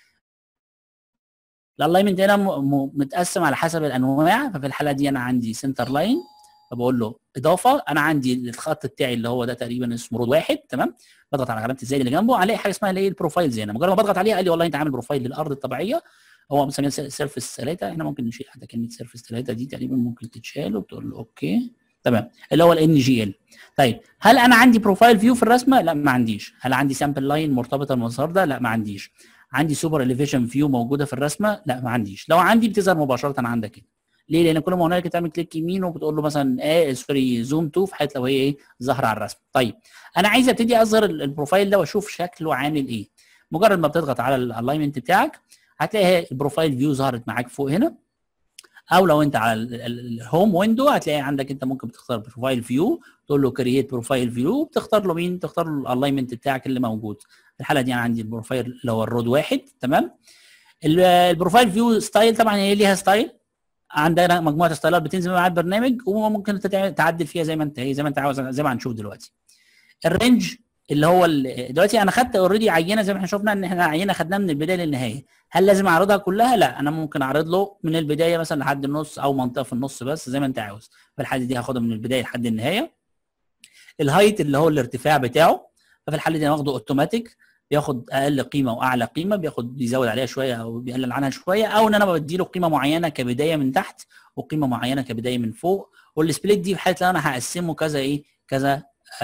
الالاينمنت هنا متقسم على حسب الانواع ففي الحاله دي انا عندي سنتر لاين فبقول له اضافه انا عندي الخط بتاعي اللي هو ده تقريبا اسمه رود واحد تمام بضغط على علامه الزائد اللي جنبه الاقي حاجه اسمها اللي هي البروفايلز هنا مجرد ما بضغط عليها قال لي والله انت عامل بروفايل للارض الطبيعيه هو مسميها سيرفيس 3 احنا ممكن نشيل حتى كلمه سيرفيس 3 دي تقريبا ممكن تتشال وبتقول له اوكي تمام اللي هو الان جي ال طيب هل انا عندي بروفايل فيو في الرسمه لا ما عنديش هل عندي سامبل لاين مرتبطه بالمسار ده لا ما عنديش عندي سوبر اليفيشن فيو موجوده في الرسمه لا ما عنديش لو عندي بتظهر مباشره عندك هنا ليه؟ لان كل ما هنالك تعمل كليك يمين وبتقول له مثلا ايه سوري زوم تو في حاله لو هي ايه ظاهره على الرسم. طيب انا عايز ابتدي اظهر البروفايل ده واشوف شكله عامل ايه. مجرد ما بتضغط على الالاينمنت بتاعك هتلاقي البروفايل فيو ظهرت معاك فوق هنا او لو انت على الهوم ويندو هتلاقي عندك انت ممكن تختار بروفايل فيو تقول له كرييت بروفايل فيو بتختار له مين؟ تختار له الالاينمنت بتاعك اللي موجود. في الحاله دي انا عندي البروفايل اللي هو الرود واحد تمام؟ البروفايل فيو ستايل طبعا هي ليها ستايل عندنا مجموعه ستايلات بتنزل مع البرنامج وممكن تعدل فيها زي ما انت زي ما انت عاوز زي ما هنشوف دلوقتي الرينج اللي هو ال- دلوقتي انا خدت اوريدي عينه زي ما احنا شفنا ان احنا عينه خدناها من البدايه للنهايه هل لازم اعرضها كلها لا انا ممكن اعرض له من البدايه مثلا لحد النص او منطقه في النص بس زي ما انت عاوز في الحاله دي هاخدها من البدايه لحد النهايه الهايت اللي هو الارتفاع بتاعه ففي الحاله دي انا واخده اوتوماتيك بياخد اقل قيمه واعلى قيمه بياخد بيزود عليها شويه او بيقلل عنها شويه او ان انا بديله قيمه معينه كبدايه من تحت وقيمه معينه كبدايه من فوق والسبليت دي في حاله لو انا هقسمه كذا ايه كذا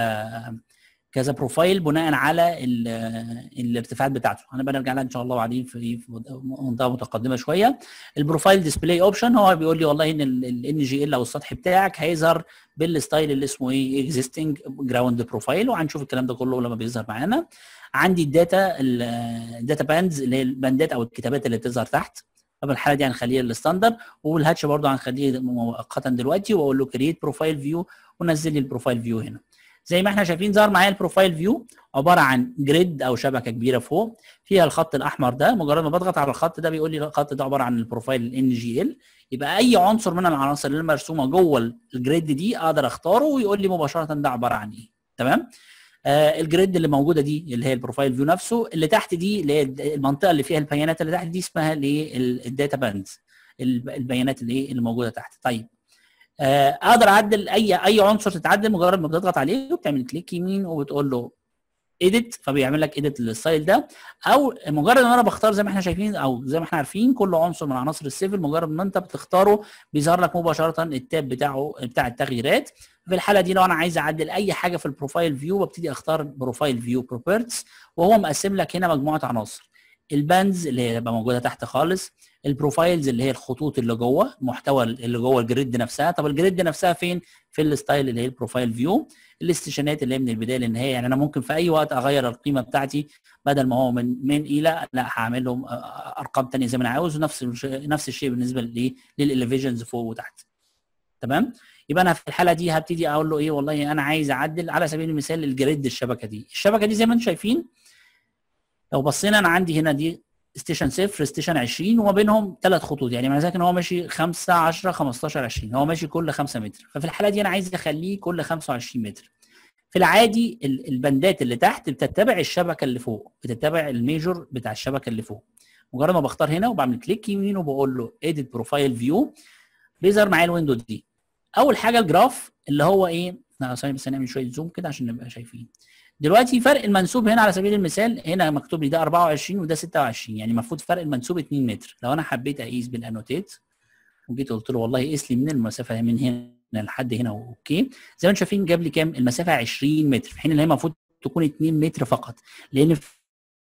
آه كذا بروفايل بناء على ال- الارتفاعات بتاعته هنبقى نرجع لها ان شاء الله بعدين في في منطقه متقدمه شويه البروفايل ديسبلاي اوبشن هو بيقول لي والله ان الان جي ال او السطح بتاعك هيظهر بالستايل اللي اسمه ايه اكزيستنج جراوند بروفايل وهنشوف الكلام ده كله لما بيظهر معانا عندي الداتا الداتا باندز اللي هي الباندات او الكتابات اللي بتظهر تحت طب الحاله دي هنخليها الستاندرد والهاتش برضو هنخليه مؤقتا دلوقتي واقول له كريت بروفايل فيو ونزل لي البروفايل فيو هنا زي ما احنا شايفين ظهر معايا البروفايل فيو عباره عن جريد او شبكه كبيره فوق فيها الخط الاحمر ده مجرد ما بضغط على الخط ده بيقول لي الخط ده عباره عن البروفايل الان جي ال يبقى اي عنصر من العناصر اللي مرسومه جوه الجريد دي اقدر اختاره ويقول لي مباشره ده عباره عن ايه تمام آه الجريد اللي موجوده دي اللي هي البروفايل فيو نفسه اللي تحت دي اللي هي المنطقه اللي فيها البيانات اللي تحت دي اسمها الايه الداتا باندز البيانات اللي اللي موجوده تحت طيب آه، اقدر اعدل اي اي عنصر تتعدل مجرد ما بتضغط عليه وبتعمل كليك يمين وبتقول له ايديت فبيعمل لك ايديت للستايل ده او مجرد ان انا بختار زي ما احنا شايفين او زي ما احنا عارفين كل عنصر من عناصر السيفل مجرد ما انت بتختاره بيظهر لك مباشره التاب بتاعه بتاع التغييرات في الحاله دي لو انا عايز اعدل اي حاجه في البروفايل فيو ببتدي اختار بروفايل فيو بروبرتس وهو مقسم لك هنا مجموعه عناصر الباندز اللي هي هتبقى موجوده تحت خالص البروفايلز اللي هي الخطوط اللي جوه المحتوى اللي جوه الجريد نفسها طب الجريد نفسها فين في الستايل اللي هي البروفايل فيو الاستيشنات اللي هي من البدايه للنهايه يعني انا ممكن في اي وقت اغير القيمه بتاعتي بدل ما هو من من الى لا هعمل لهم ارقام ثانيه زي ما انا عاوز ونفس نفس الشيء بالنسبه للايه للاليفيجنز فوق وتحت تمام يبقى انا في الحاله دي هبتدي اقول له ايه والله انا عايز اعدل على سبيل المثال الجريد الشبكه دي الشبكه دي زي ما انتم شايفين لو بصينا انا عندي هنا دي ستيشن صفر ستيشن 20 وما بينهم ثلاث خطوط يعني معنى ذلك ان هو ماشي 5 10 15 20 هو ماشي كل 5 متر ففي الحاله دي انا عايز اخليه كل 25 متر في العادي البندات اللي تحت بتتبع الشبكه اللي فوق بتتبع الميجور بتاع الشبكه اللي فوق مجرد ما بختار هنا وبعمل كليك يمين وبقول له اديت بروفايل فيو بيظهر معايا الويندو دي اول حاجه الجراف اللي هو ايه ثواني بس نعمل شويه زوم كده عشان نبقى شايفين دلوقتي فرق المنسوب هنا على سبيل المثال هنا مكتوب لي ده 24 وده 26 يعني المفروض فرق المنسوب 2 متر لو انا حبيت اقيس بالانوتيت وجيت قلت له والله قيس لي من المسافه من هنا لحد هنا اوكي زي ما انتم شايفين جاب لي كام المسافه 20 متر في حين ان هي المفروض تكون 2 متر فقط لان في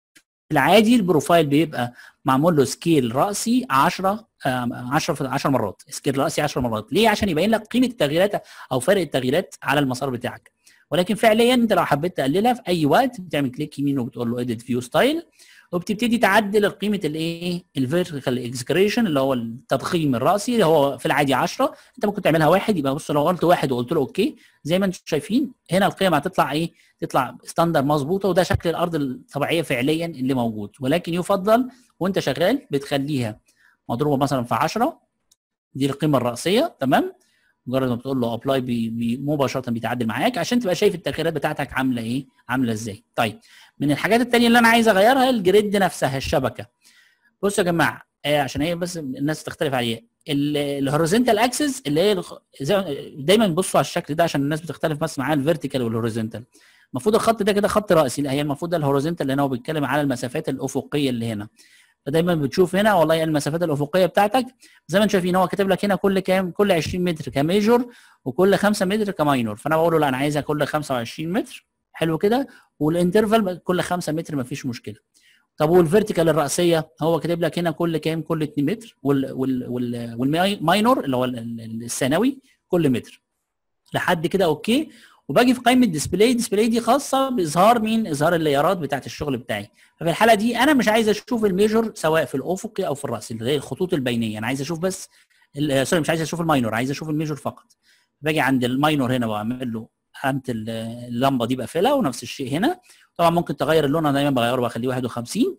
العادي البروفايل بيبقى معمول له سكيل راسي 10 10 في 10 مرات سكيل راسي 10 مرات ليه عشان يبين لك قيمه التغييرات او فرق التغييرات على المسار بتاعك ولكن فعليا انت لو حبيت تقللها في اي وقت بتعمل كليك يمين وبتقول له اديت فيو ستايل وبتبتدي تعدل قيمه الايه الفيرتيكال اكسكريشن اللي هو التضخيم الراسي اللي هو في العادي 10 انت ممكن تعملها واحد يبقى بص لو قلت واحد وقلت له اوكي زي ما انتم شايفين هنا القيم هتطلع ايه تطلع ستاندر مظبوطه وده شكل الارض الطبيعيه فعليا اللي موجود ولكن يفضل وانت شغال بتخليها مضروبه مثلا في 10 دي القيمه الراسيه تمام مجرد ما بتقول له ابلاي بي بي مباشره بيتعدل معاك عشان تبقى شايف التغييرات بتاعتك عامله ايه عامله ازاي طيب من الحاجات الثانيه اللي انا عايز اغيرها الجريد نفسها الشبكه بصوا يا جماعه آه عشان هي بس الناس تختلف عليها الهوريزونتال اكسس اللي هي زي دايما بصوا على الشكل ده عشان الناس بتختلف بس معايا الفيرتيكال والهوريزونتال المفروض الخط ده كده خط راسي لا هي المفروض ده الهوريزونتال اللي هنا هو بيتكلم على المسافات الافقيه اللي هنا فدايما بتشوف هنا والله المسافات الافقيه بتاعتك زي ما انتم شايفين هو كاتب لك هنا كل كام كل 20 متر كميجور وكل 5 متر كماينور فانا بقول له لا انا عايزها كل 25 متر حلو كده والانترفال كل 5 متر ما فيش مشكله طب والفيرتيكال الراسيه هو كاتب لك هنا كل كام كل 2 متر وال وال وال والماينور اللي هو الثانوي كل متر لحد كده اوكي وباجي في قائمه ديسبلاي ديسبلاي دي خاصه باظهار مين اظهار اللايرات بتاعت الشغل بتاعي ففي الحاله دي انا مش عايز اشوف الميجور سواء في الافقي او في الراسي اللي هي الخطوط البينيه انا عايز اشوف بس سوري مش عايز اشوف الماينور عايز اشوف الميجور فقط باجي عند الماينور هنا واعمل له علامه اللمبه دي بقفلها ونفس الشيء هنا طبعا ممكن تغير اللون انا دايما بغيره بخليه 51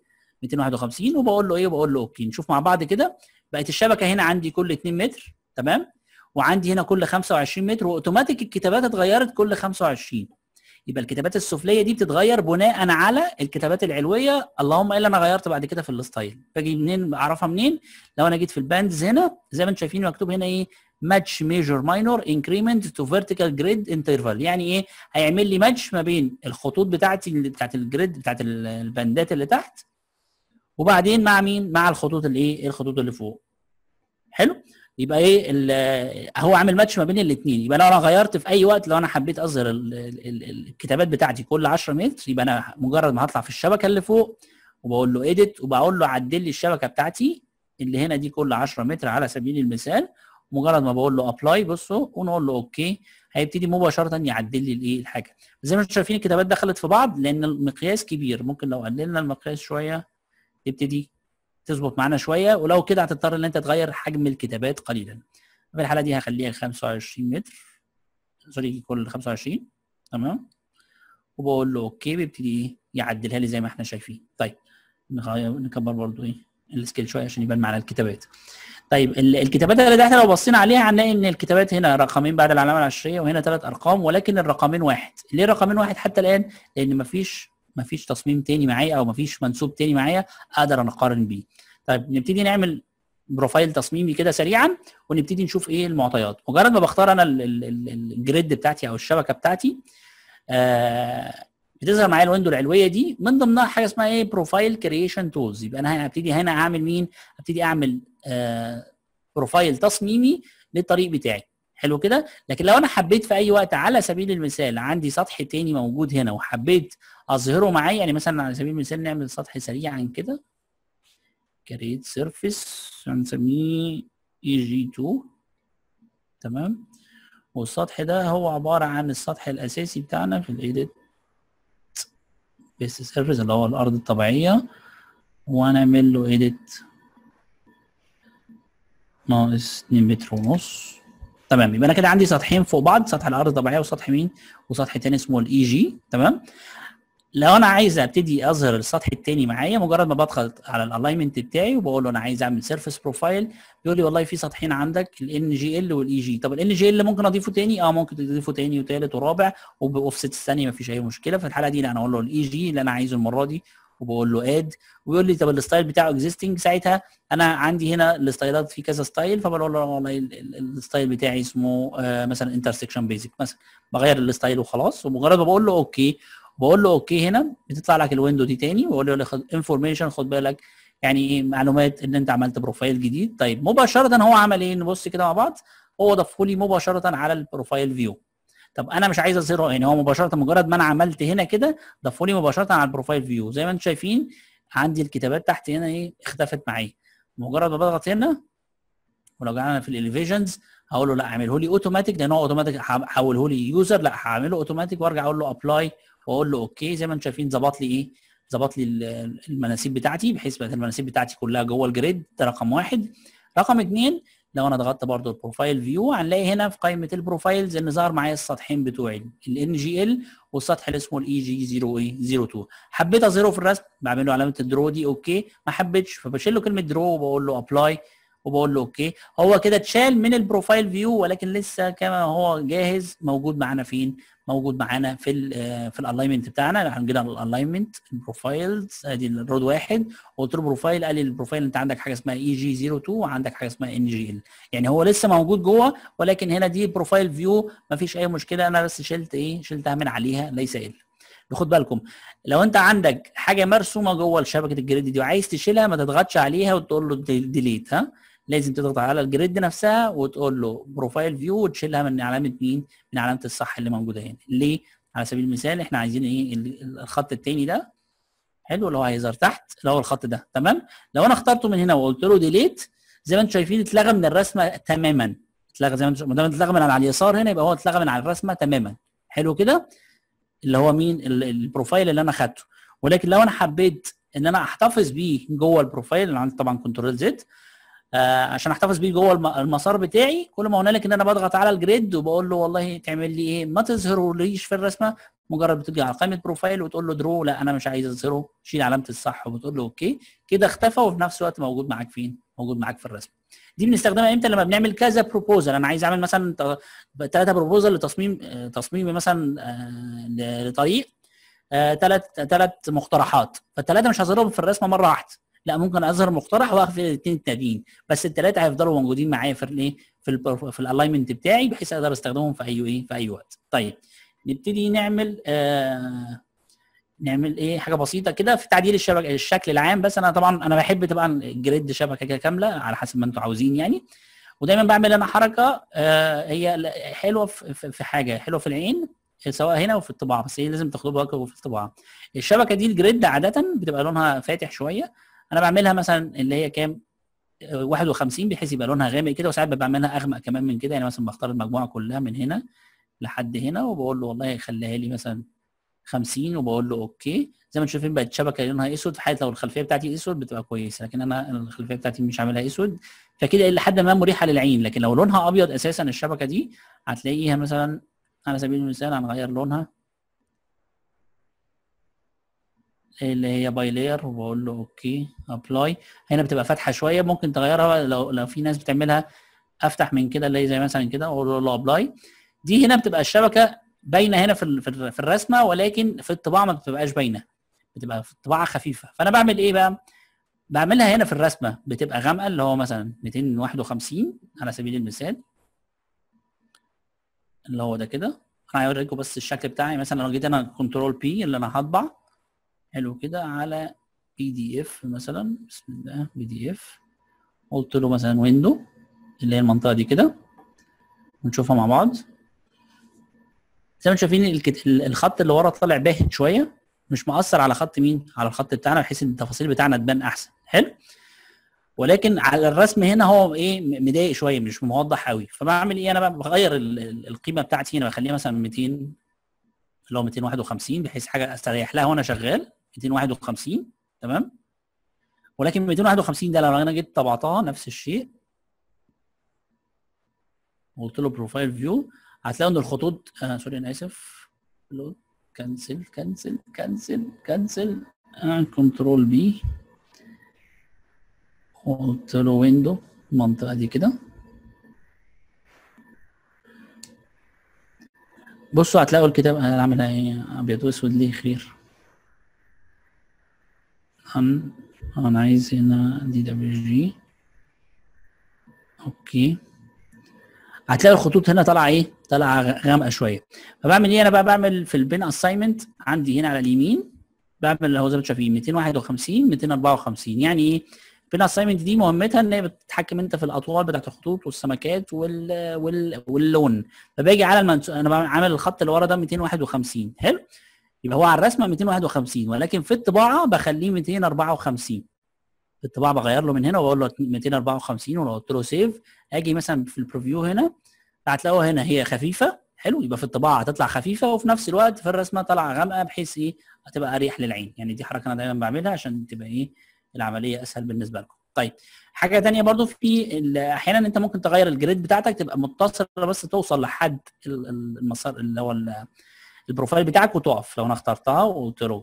251 وبقول له ايه وبقول له اوكي نشوف مع بعض كده بقت الشبكه هنا عندي كل 2 متر تمام وعندي هنا كل 25 متر واوتوماتيك الكتابات اتغيرت كل 25 يبقى الكتابات السفليه دي بتتغير بناء على الكتابات العلويه اللهم الا انا غيرت بعد كده في الستايل باجي منين اعرفها منين لو انا جيت في الباندز هنا زي ما انتم شايفين مكتوب هنا ايه ماتش ميجور ماينور انكريمنت تو فيرتيكال جريد انترفال يعني ايه هيعمل لي ماتش ما بين الخطوط بتاعتي اللي بتاعت الجريد بتاعت ال- الباندات اللي تحت وبعدين مع مين مع الخطوط اللي ايه الخطوط اللي فوق حلو يبقى ايه ال- هو عامل ماتش ما بين الاثنين يبقى لو انا غيرت في اي وقت لو انا حبيت اظهر ال- ال- ال- الكتابات بتاعتي كل 10 متر يبقى انا مجرد ما هطلع في الشبكه اللي فوق وبقول له ايديت وبقول له عدل لي الشبكه بتاعتي اللي هنا دي كل 10 متر على سبيل المثال مجرد ما بقول له ابلاي بصوا ونقول له اوكي هيبتدي مباشره يعدل لي الايه الحاجه زي ما انتم شايفين الكتابات دخلت في بعض لان المقياس كبير ممكن لو قللنا المقياس شويه تبتدي تظبط معانا شويه ولو كده هتضطر ان انت تغير حجم الكتابات قليلا في الحاله دي هخليها 25 متر سوري كل 25 تمام وبقول له اوكي بيبتدي ايه يعدلها لي زي ما احنا شايفين طيب نغير نكبر برضو ايه السكيل شويه عشان يبان معانا الكتابات طيب ال- الكتابات اللي تحت لو بصينا عليها هنلاقي ان الكتابات هنا رقمين بعد العلامه العشريه وهنا ثلاث ارقام ولكن الرقمين واحد ليه الرقمين واحد حتى الان لان مفيش مفيش تصميم تاني معايا او مفيش منسوب تاني معايا اقدر انا اقارن بيه طيب نبتدي نعمل بروفايل تصميمي كده سريعا ونبتدي نشوف ايه المعطيات مجرد ما بختار انا ال- ال- ال- الجريد بتاعتي او الشبكه بتاعتي آه بتظهر معايا الويندو العلويه دي من ضمنها حاجه اسمها ايه بروفايل كرييشن تولز يبقى انا هبتدي هنا اعمل مين هبتدي اعمل آه بروفايل تصميمي للطريق بتاعي حلو كده لكن لو انا حبيت في اي وقت على سبيل المثال عندي سطح تاني موجود هنا وحبيت اظهره معايا يعني مثلا على سبيل المثال نعمل سطح سريعا كده كريت سيرفيس هنسميه اي جي 2 تمام والسطح ده هو عبارة عن السطح الأساسي بتاعنا في الايديت بيس سيرفيس اللي هو الأرض الطبيعية وهنعمل له ايديت ناقص 2 متر ونص تمام يبقى انا كده عندي سطحين فوق بعض سطح الارض الطبيعيه وسطح مين وسطح تاني اسمه الاي جي تمام لو انا عايز ابتدي اظهر السطح التاني معايا مجرد ما بدخل على الالاينمنت بتاعي وبقول له انا عايز اعمل سيرفيس بروفايل بيقول لي والله في سطحين عندك الان جي ال والاي جي طب الان جي ال ممكن اضيفه تاني اه ممكن تضيفه تاني وتالت ورابع وباوفست الثانيه مفيش اي مشكله في الحاله دي لا انا اقول له الاي جي اللي انا عايزه المره دي وبقول له اد ويقول لي طب الستايل بتاعه اكزيستنج ساعتها انا عندي هنا الستايلات في كذا ستايل فبقول له والله ال- ال- الستايل بتاعي اسمه آه مثلا انترسكشن بيزك مثلا بغير الستايل وخلاص ومجرد ما بقول له اوكي بقول له اوكي هنا بتطلع لك الويندو دي تاني واقول له خد انفورميشن خد بالك يعني ايه معلومات ان انت عملت بروفايل جديد طيب مباشره هو عمل ايه نبص كده مع بعض هو ضافه لي مباشره على البروفايل فيو طب انا مش عايز اظهره يعني هو مباشره مجرد ما انا عملت هنا كده ضافه لي مباشره على البروفايل فيو زي ما انتم شايفين عندي الكتابات تحت هنا ايه اختفت معايا مجرد ما بضغط هنا ولو جعلنا في الاليفيشنز هقول له لا اعمله لي اوتوماتيك لان هو اوتوماتيك حوله لي يوزر لا هعمله اوتوماتيك وارجع اقول له ابلاي واقول له اوكي زي ما انتم شايفين ظبط لي ايه ظبط لي ال- المناسيب بتاعتي بحيث بقت المناسيب بتاعتي كلها جوه الجريد ده رقم واحد رقم اثنين لو انا ضغطت برضو البروفايل فيو هنلاقي هنا في قائمه البروفايلز ان ظهر معايا السطحين بتوعي الان جي ال والسطح اللي اسمه الاي جي 0 ايه 02 حبيت اظهره في الرسم بعمل له علامه الدرو دي اوكي ما حبيتش فبشيل له كلمه درو وبقول له ابلاي وبقول له اوكي هو كده اتشال من البروفايل فيو ولكن لسه كما هو جاهز موجود معانا فين موجود معانا في ال في الالاينمنت بتاعنا هنجي على الالاينمنت البروفايلز ادي الرود واحد وقلت له بروفايل قال لي البروفايل انت عندك حاجه اسمها اي جي 02 وعندك حاجه اسمها ان جي ال يعني هو لسه موجود جوه ولكن هنا دي بروفايل فيو ما فيش اي مشكله انا بس شلت ايه شلتها من عليها ليس ال خد بالكم لو انت عندك حاجه مرسومه جوه شبكه الجريد دي وعايز تشيلها ما تضغطش عليها وتقول له ديليت ها لازم تضغط على الجريد نفسها وتقول له بروفايل فيو وتشيلها من علامه مين؟ من علامه الصح اللي موجوده هنا ليه؟ على سبيل المثال احنا عايزين ايه الخط الثاني ده حلو اللي هو هيظهر تحت اللي هو الخط ده تمام لو انا اخترته من هنا وقلت له ديليت زي ما انتم شايفين اتلغى من الرسمه تماما اتلغى زي ما انتم ما دام اتلغى من على اليسار هنا يبقى هو اتلغى من على الرسمه تماما حلو كده اللي هو مين البروفايل اللي انا خدته ولكن لو انا حبيت ان انا احتفظ بيه جوه البروفايل انا عندي طبعا كنترول زد آه عشان احتفظ بيه جوه المسار بتاعي كل ما هنالك ان انا بضغط على الجريد وبقول له والله تعمل لي ايه ما تظهروليش في الرسمه مجرد بتيجي على قائمه بروفايل وتقول له درو لا انا مش عايز اظهره شيل علامه الصح وبتقول له اوكي كده اختفى وفي نفس الوقت موجود معاك فين موجود معاك في الرسم دي بنستخدمها امتى لما بنعمل كذا بروبوزل انا عايز اعمل مثلا ثلاثه بروبوزل لتصميم آه، تصميم مثلا آه، ل- لطريق ثلاث ثلاث مقترحات فالثلاثه مش هظهرهم في الرسمه مره واحده لا ممكن اظهر مقترح واقفل الاثنين التانيين بس الثلاثه هيفضلوا موجودين معايا في الايه في ال في الالاينمنت بتاعي بحيث اقدر استخدمهم في اي ايه في اي وقت طيب نبتدي نعمل آه نعمل ايه حاجه بسيطه كده في تعديل الشبكه الشكل العام بس انا طبعا انا بحب طبعا الجريد شبكه كده كامله على حسب ما انتم عاوزين يعني ودايما بعمل انا حركه آه هي ل- حلوه في, في في حاجه حلوه في العين سواء هنا وفي الطباعه بس هي لازم تاخدوا بالكم في الطباعه الشبكه دي الجريد عاده بتبقى لونها فاتح شويه انا بعملها مثلا اللي هي كام آه، 51 بحيث يبقى لونها غامق كده وساعات بعملها اغمق كمان من كده يعني مثلا بختار المجموعه كلها من هنا لحد هنا وبقول له والله خليها لي مثلا 50 وبقول له اوكي زي ما انتم شايفين بقت شبكه لونها اسود في حاله لو الخلفيه بتاعتي اسود بتبقى كويسه لكن انا الخلفيه بتاعتي مش عاملها اسود فكده الى حد ما مريحه للعين لكن لو لونها ابيض اساسا الشبكه دي هتلاقيها مثلا على سبيل المثال هنغير لونها اللي هي باي لاير وبقول له اوكي ابلاي هنا بتبقى فاتحه شويه ممكن تغيرها لو لو في ناس بتعملها افتح من كده اللي هي زي مثلا كده اقول له ابلاي دي هنا بتبقى الشبكه باينه هنا في ال- في ال- في الرسمه ولكن في الطباعه ما بتبقاش باينه بتبقى في الطباعه خفيفه فانا بعمل ايه بقى بعملها هنا في الرسمه بتبقى غامقه اللي هو مثلا 251 على سبيل المثال اللي هو ده كده انا هوريكم بس الشكل بتاعي مثلا لو جيت انا كنترول بي اللي انا هطبع حلو كده على بي دي اف مثلا بسم الله بي دي اف قلت له مثلا ويندو اللي هي المنطقه دي كده ونشوفها مع بعض زي ما انتم شايفين الكت- ال- الخط اللي ورا طالع باهت شويه مش مؤثر على خط مين على الخط بتاعنا بحيث ان التفاصيل بتاعنا تبان احسن حلو ولكن على الرسم هنا هو ايه م- مضايق شويه مش موضح قوي فبعمل ايه انا بقى بغير ال- ال- القيمه بتاعتي هنا بخليها مثلا 200 اللي هو 251 بحيث حاجه استريح لها وانا شغال 251 تمام ولكن 251 ده لو انا جيت طبعتها نفس الشيء وقلت له بروفايل فيو هتلاقوا ان الخطوط آه سوري انا اسف لود كنسل كنسل كنسل كنسل كنترول بي قلت له ويندو المنطقه دي كده بصوا هتلاقوا الكتاب انا عاملها ايه ابيض واسود ليه خير هن... انا عايز هنا دي دبليو جي اوكي هتلاقي الخطوط هنا طالعه ايه طالعه غامقه شويه فبعمل ايه انا بقى بعمل في البين اساينمنت عندي هنا على اليمين بعمل اللي هو زي ما انتم شايفين 251 254 يعني ايه البين اساينمنت دي مهمتها ان هي بتتحكم انت في الاطوال بتاعت الخطوط والسمكات وال... وال... واللون فباجي على المنسوب انا بعمل- عامل الخط اللي ورا ده 251 حلو يبقى هو على الرسمه 251 ولكن في الطباعه بخليه 254 في الطباعه بغير له من هنا واقول له 254 ولو قلت له سيف اجي مثلا في البريفيو هنا هتلاقوها هنا هي خفيفه حلو يبقى في الطباعه هتطلع خفيفه وفي نفس الوقت في الرسمه طالعه غامقه بحيث ايه هتبقى اريح للعين يعني دي حركه انا دايما بعملها عشان تبقى ايه العمليه اسهل بالنسبه لكم طيب حاجه تانية برضو في ال- احيانا انت ممكن تغير الجريد بتاعتك تبقى متصله بس توصل لحد ال- ال- المسار اللي هو ال- البروفايل بتاعك وتقف لو انا اخترتها وقلت له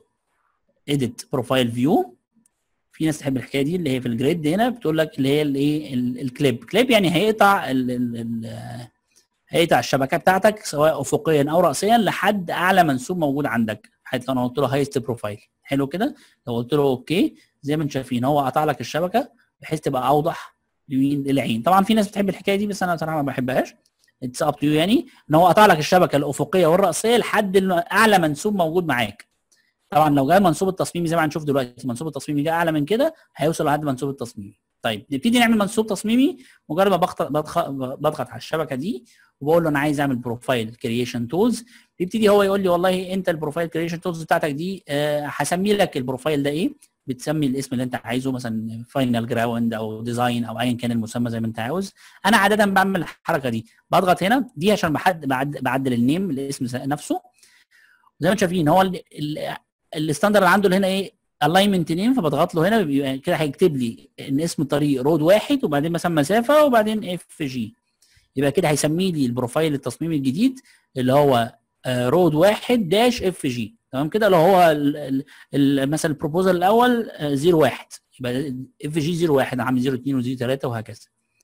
اديت بروفايل فيو في ناس تحب الحكايه دي اللي هي في الجريد هنا بتقول لك اللي هي الايه ال- الكليب كليب يعني هيقطع ال ال ال هيقطع الشبكه بتاعتك سواء افقيا او راسيا لحد اعلى منسوب موجود عندك حيث لو انا قلت له هايست بروفايل حلو كده لو قلت له اوكي زي ما انتم شايفين هو قطع لك الشبكه بحيث تبقى اوضح لمين للعين طبعا في ناس بتحب الحكايه دي بس انا صراحه ما بحبهاش اتس اب تو يعني ان هو قطع لك الشبكه الافقيه والراسيه لحد الم- اعلى منسوب موجود معاك طبعا لو جاء منسوب التصميمي زي ما هنشوف دلوقتي منسوب التصميمي جاء اعلى من كده هيوصل لحد منسوب التصميمي طيب نبتدي نعمل منسوب تصميمي مجرد ما بضغط بضغط بضغط على الشبكه دي وبقول له انا عايز اعمل بروفايل كرييشن تولز بيبتدي هو يقول لي والله انت البروفايل كرييشن تولز بتاعتك دي آه، هسمي لك البروفايل ده ايه بتسمي الاسم اللي انت عايزه مثلا فاينل جراوند او ديزاين او ايا كان المسمى زي ما انت عاوز انا عاده بعمل الحركه دي بضغط هنا دي عشان بحد بعد- بعدل النيم الاسم نفسه زي ما انتم شايفين هو ال- ال- الستاندرد اللي عنده اللي هنا ايه الاينمنت نيم فبضغط له هنا بيبقى كده هيكتب لي ان اسم الطريق رود واحد وبعدين مثلا مسافه وبعدين اف جي يبقى كده هيسمي لي البروفايل التصميمي الجديد اللي هو آه، رود واحد داش اف جي تمام كده لو هو ال- ال- ال- مثلا البروبوزال الاول 01 يبقى اف جي 01 عامل 02 و 03 وهكذا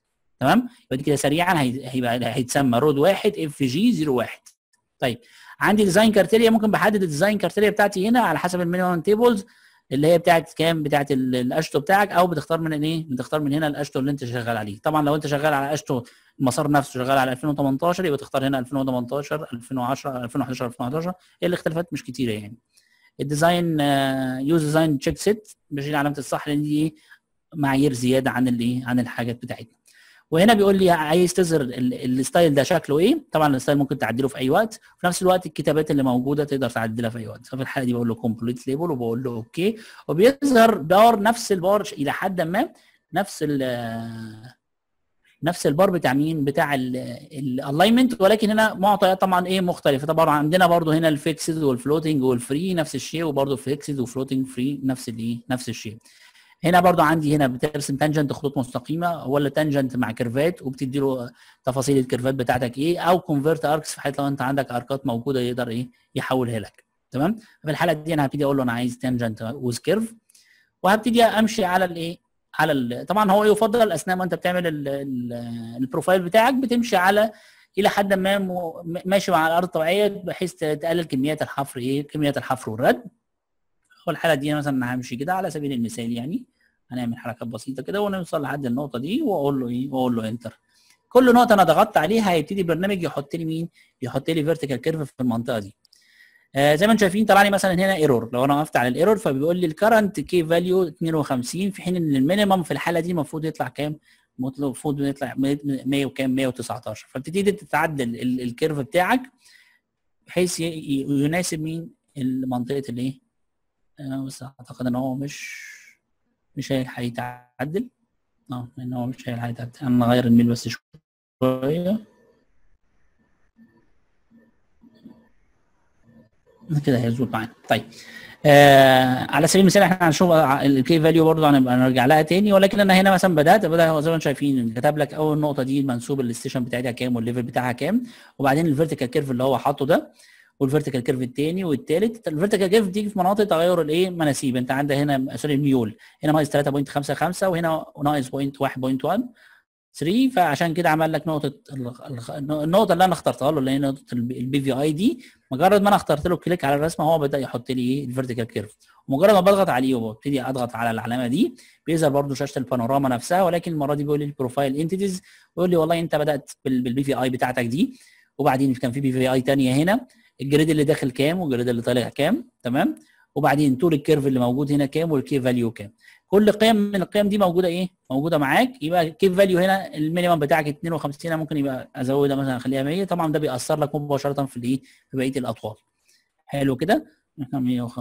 تمام يبقى دي كده سريعا هي- هيبقى هيتسمى رود واحد اف جي 01 طيب عندي ديزاين كارتيريا ممكن بحدد الديزاين كارتيريا بتاعتي هنا على حسب المينيمم تيبلز اللي هي بتاعت كام بتاعت ال- الاشتو بتاعك او بتختار من ايه بتختار من هنا الاشتو اللي انت شغال عليه طبعا لو انت شغال على اشتو المسار نفسه شغال على 2018 يبقى تختار هنا 2018 2010 2011 2011 هي الاختلافات مش كتيره يعني الديزاين يوز ديزاين تشيك سيت بشيل علامه الصح لان دي إيه؟ معايير زياده عن الايه عن الحاجات بتاعتنا وهنا بيقول لي عايز تظهر ال- الستايل ده شكله ايه طبعا الستايل ممكن تعدله في اي وقت في نفس الوقت الكتابات اللي موجوده تقدر تعدلها في اي وقت ففي الحاله دي بقول له كومبليت ليبل وبقول له اوكي وبيظهر بار نفس البار الى حد ما نفس ال نفس البار بتاع مين بتاع الالاينمنت ولكن هنا معطيات طبعا ايه مختلفه طبعا عندنا برضو هنا الفيكسد والفلوتنج والفري نفس الشيء وبرضو فيكسد وفلوتنج فري نفس الايه نفس الشيء هنا برضو عندي هنا بترسم تانجنت خطوط مستقيمه ولا تانجنت مع كيرفات وبتدي له تفاصيل الكيرفات بتاعتك ايه او كونفرت اركس في حاله لو انت عندك اركات موجوده يقدر ايه يحولها لك تمام في الحاله دي انا هبتدي اقول له انا عايز تانجنت ويز كيرف وهبتدي امشي على الايه على ال... طبعا هو يفضل اثناء ما انت بتعمل ال... ال... البروفايل بتاعك بتمشي على الى حد ما م... ماشي مع الارض الطبيعيه بحيث تقلل كميات الحفر ايه كميات الحفر والرد والحاله دي مثلا همشي كده على سبيل المثال يعني هنعمل حركات بسيطه كده ونوصل لحد النقطه دي واقول له ايه واقول له انتر كل نقطه انا ضغطت عليها هيبتدي البرنامج يحط لي مين يحط لي فيرتيكال كيرف في المنطقه دي آه زي ما انتم شايفين طلع لي مثلا هنا ايرور لو انا وقفت على الايرور فبيقول لي الكرنت كي فاليو 52 في حين ان المينيمم في الحاله دي المفروض يطلع كام المفروض يطلع 100 وكام 119 فبتبتدي تتعدل ال- الكيرف بتاعك بحيث ي- ي- يناسب مين منطقه الايه آه بس اعتقد ان هو مش مش هي- هيتعدل اه لان هو مش هي- هيتعدل انا نغير الميل بس شويه كده هيظبط معانا طيب آه على سبيل المثال احنا هنشوف الكي فاليو برضه هنبقى نرجع لها تاني ولكن انا هنا مثلا بدات بدا هو زي ما انتم شايفين كتب لك اول نقطه دي منسوب الستيشن بتاعتها كام والليفل بتاعها كام وبعدين الفيرتيكال كيرف اللي هو حاطه ده والفيرتيكال كيرف الثاني والثالث الفيرتيكال كيرف بتيجي في مناطق تغير الايه مناسيب انت عندك هنا سوري الميول هنا ناقص 3.55 وهنا ناقص 1.1 3 فعشان كده عمل لك نقطه النقطه اللي انا اخترتها له اللي هي نقطه البي في اي دي مجرد ما انا اخترت له كليك على الرسمه هو بدا يحط لي ايه الفيرتيكال كيرف ومجرد ما بضغط عليه وببتدي اضغط على العلامه دي بيظهر برده شاشه البانوراما نفسها ولكن المره دي بيقول لي البروفايل انتيتيز بيقول لي والله انت بدات بالبي في اي بتاعتك دي وبعدين كان في بي في اي ثانيه هنا الجريد اللي داخل كام والجريد اللي طالع كام تمام وبعدين طول الكيرف اللي موجود هنا كام والكي فاليو كام كل قيم من القيم دي موجوده ايه موجوده معاك يبقى كيف فاليو هنا المينيمم بتاعك 52 ممكن يبقى ازودها مثلا اخليها 100 طبعا ده بيأثر لك مباشره في الايه في بقيه الاطوال حلو كده احنا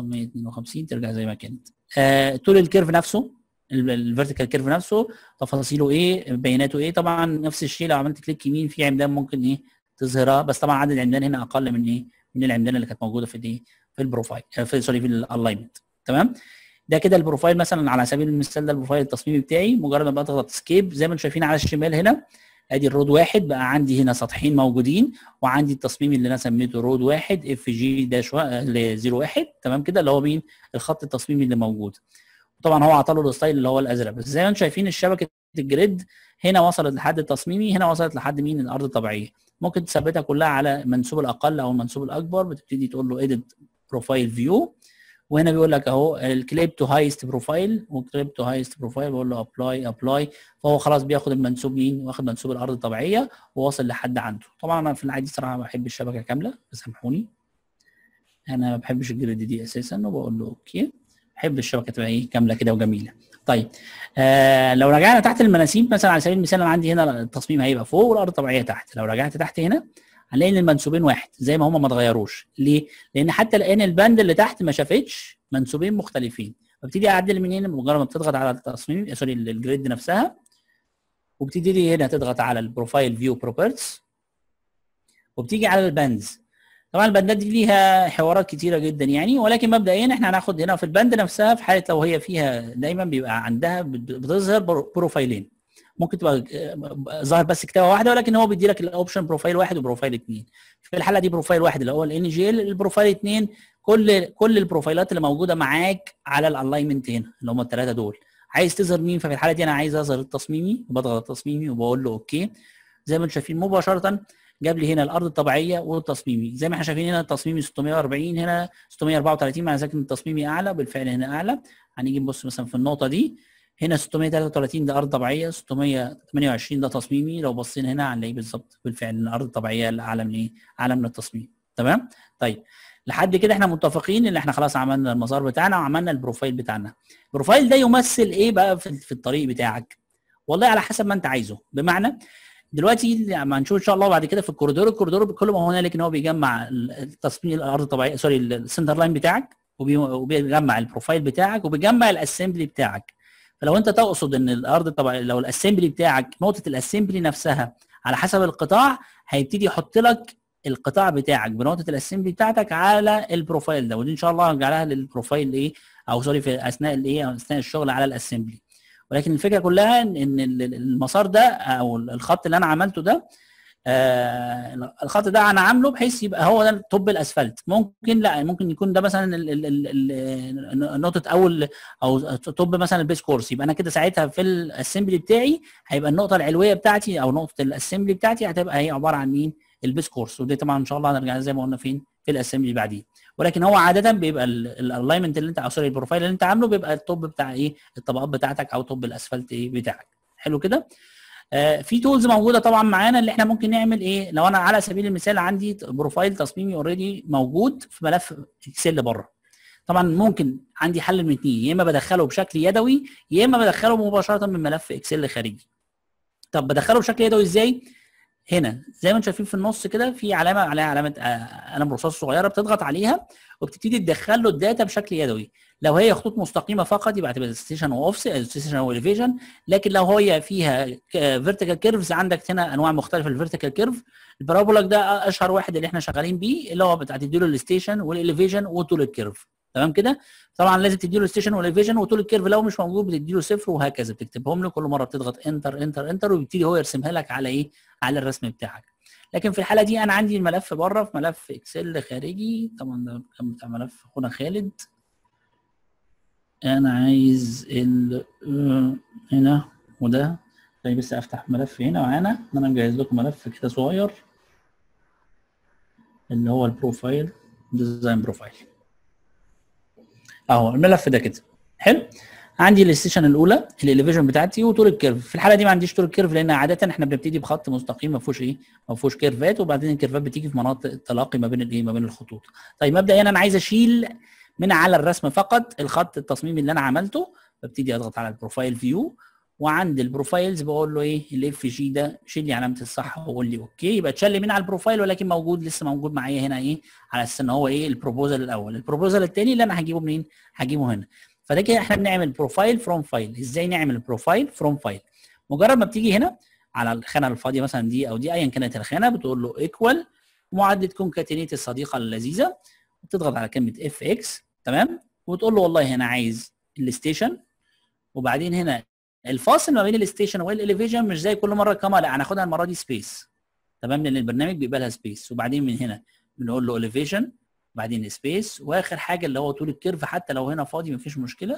152 ترجع زي ما كانت آه طول الكيرف نفسه الفيرتيكال كيرف نفسه تفاصيله ايه بياناته ايه طبعا نفس الشيء لو عملت كليك يمين في عمدان ممكن ايه تظهرها بس طبعا عدد العمدان هنا اقل من ايه من العمدان اللي كانت موجوده في الايه في البروفايل في سوري في الالاينمنت تمام ده كده البروفايل مثلا على سبيل المثال ده البروفايل التصميمي بتاعي مجرد ما بضغط سكيب زي ما انتم شايفين على الشمال هنا ادي الرود واحد بقى عندي هنا سطحين موجودين وعندي التصميم اللي انا سميته رود واحد اف جي داش 01 تمام كده اللي هو مين الخط التصميمي اللي موجود طبعا هو عطاله الستايل اللي هو الازرق بس زي ما انتم شايفين الشبكه الجريد هنا وصلت لحد التصميمي هنا وصلت لحد مين الارض الطبيعيه ممكن تثبتها كلها على المنسوب الاقل او المنسوب الاكبر بتبتدي تقول له اديت بروفايل فيو وهنا بيقول لك اهو الكليب تو هايست بروفايل وكليب تو هايست بروفايل بقول له ابلاي ابلاي فهو خلاص بياخد المنسوب مين واخد منسوب الارض الطبيعيه وواصل لحد عنده طبعا انا في العادي صراحه بحب الشبكه كامله سامحوني انا ما بحبش الجريد دي اساسا وبقول له اوكي بحب الشبكه تبقى ايه كامله كده وجميله طيب آه لو رجعنا تحت المناسيب مثلا على سبيل المثال انا عندي هنا التصميم هيبقى فوق والارض الطبيعيه تحت لو رجعت تحت هنا هنلاقي ان المنسوبين واحد زي ما هم ما اتغيروش ليه لان حتى الان البند اللي تحت ما شافتش منسوبين مختلفين فبتيجي اعدل من هنا مجرد ما بتضغط على التصميم سوري الجريد نفسها وبتبتدي هنا تضغط على البروفايل فيو بروبرتس وبتيجي على البندز طبعا البندات دي ليها حوارات كتيره جدا يعني ولكن مبدئيا احنا هناخد هنا في البند نفسها في حاله لو هي فيها دايما بيبقى عندها بتظهر بروفايلين ممكن تبقى ظاهر بس كتابه واحده ولكن هو بيدي لك الاوبشن بروفايل واحد وبروفايل اثنين في الحاله دي بروفايل واحد اللي هو الان جي ال البروفايل اثنين كل كل البروفايلات اللي موجوده معاك على الالاينمنت هنا اللي هم الثلاثه دول عايز تظهر مين ففي الحاله دي انا عايز اظهر التصميمي بضغط التصميمي وبقول له اوكي زي ما انتم شايفين مباشره جاب لي هنا الارض الطبيعيه والتصميمي زي ما احنا شايفين هنا التصميمي 640 هنا 634 مع ذلك ان التصميمي اعلى بالفعل هنا اعلى هنيجي نبص مثلا في النقطه دي هنا 633 ده ارض طبيعيه 628 ده تصميمي لو بصينا هنا هنلاقيه بالظبط بالفعل ان الارض الطبيعيه اعلى من ايه؟ اعلى من التصميم تمام؟ طيب لحد كده احنا متفقين ان احنا خلاص عملنا المسار بتاعنا وعملنا البروفايل بتاعنا البروفايل ده يمثل ايه بقى في, في الطريق بتاعك والله على حسب ما انت عايزه بمعنى دلوقتي لما هنشوف ان شاء الله بعد كده في الكوريدور الكوريدور كل ما هنالك ان هو بيجمع التصميم الارض الطبيعيه سوري السنتر لاين بتاعك وبيجمع البروفايل بتاعك وبيجمع الاسمبلي بتاعك فلو انت تقصد ان الارض الطبيعيه لو الاسمبلي بتاعك نقطه الاسمبلي نفسها على حسب القطاع هيبتدي يحط لك القطاع بتاعك بنقطه الاسمبلي بتاعتك على البروفايل ده ودي ان شاء الله هنرجع للبروفايل ايه او سوري في اثناء الايه اثناء الشغل على الاسمبلي ولكن الفكره كلها ان المسار ده او الخط اللي انا عملته ده آه الخط ده انا عامله بحيث يبقى هو ده الطب الاسفلت ممكن لا ممكن يكون ده مثلا ال ال ال نقطه اول او طب مثلا البيس كورس يبقى انا كده ساعتها في الاسمبلي بتاعي هيبقى النقطه العلويه بتاعتي او نقطه الاسمبلي بتاعتي هتبقى هي عباره عن مين البيس كورس ودي طبعا ان شاء الله هنرجع زي ما قلنا فين في الاسمبلي بعدين ولكن هو عاده بيبقى الالاينمنت اللي انت او سوري البروفايل اللي انت عامله بيبقى الطب بتاع ايه الطبقات بتاعتك او طب الاسفلت ايه بتاعك حلو كده آه في تولز موجوده طبعا معانا اللي احنا ممكن نعمل ايه لو انا على سبيل المثال عندي بروفايل تصميمي اوريدي موجود في ملف اكسل بره طبعا ممكن عندي حل من اثنين يا اما بدخله بشكل يدوي يا اما بدخله مباشره من ملف اكسل خارجي طب بدخله بشكل يدوي ازاي هنا زي ما انتم شايفين في النص كده في علامه عليها علامه قلم رصاص صغيره بتضغط عليها وبتبتدي تدخل له الداتا بشكل يدوي لو هي خطوط مستقيمه فقط يبقى هتبقى ستيشن واوف ستيشن واليفيشن لكن لو هي فيها فيرتيكال كيرفز عندك هنا انواع مختلفه للفيرتيكال كيرف البارابولوج ده اشهر واحد اللي احنا شغالين بيه اللي هو بتدي له الستيشن والاليفيشن وطول الكيرف تمام كده طبعا لازم تدي له الستيشن والاليفيشن وطول الكيرف لو مش موجود بتدي له صفر وهكذا بتكتبهم له كل مره بتضغط انتر انتر انتر ويبتدي هو يرسمها لك على ايه على الرسم بتاعك لكن في الحاله دي انا عندي الملف بره في ملف اكسل خارجي طبعا ده كان بتاع ملف اخونا خالد انا عايز ال هنا وده طيب بس افتح ملف هنا معانا ان انا مجهز لكم ملف كده صغير اللي هو البروفايل ديزاين بروفايل اهو الملف ده كده حلو عندي الستيشن الاولى الاليفيشن بتاعتي وطول الكيرف في الحاله دي ما عنديش طول الكيرف لان عاده احنا بنبتدي بخط مستقيم ما فيهوش ايه ما فيهوش كيرفات وبعدين الكيرفات بتيجي في مناطق التلاقي ما بين الايه ما بين الخطوط طيب مبدئيا انا عايز اشيل من على الرسم فقط الخط التصميمي اللي انا عملته ببتدي اضغط على البروفايل فيو وعند البروفايلز بقول له ايه الاف جي ده شيل لي علامه الصح وقول لي اوكي يبقى اتشال من على البروفايل ولكن موجود لسه موجود معايا هنا ايه على اساس ان هو ايه البروبوزال الاول البروبوزال الثاني اللي انا هجيبه منين هجيبه هنا فده كده احنا بنعمل بروفايل فروم فايل ازاي نعمل بروفايل فروم فايل مجرد ما بتيجي هنا على الخانه الفاضيه مثلا دي او دي ايا كانت الخانه بتقول له ايكوال معادله كونكاتينيت الصديقه اللذيذه وتضغط على كلمه اف اكس تمام وتقول له والله انا عايز الستيشن وبعدين هنا الفاصل ما بين الستيشن والاليفيشن مش زي كل مره كما لا هناخدها المره دي سبيس تمام لان البرنامج بيقبلها سبيس وبعدين من هنا بنقول له اليفيشن بعدين سبيس واخر حاجه اللي هو طول الكيرف حتى لو هنا فاضي مفيش مشكله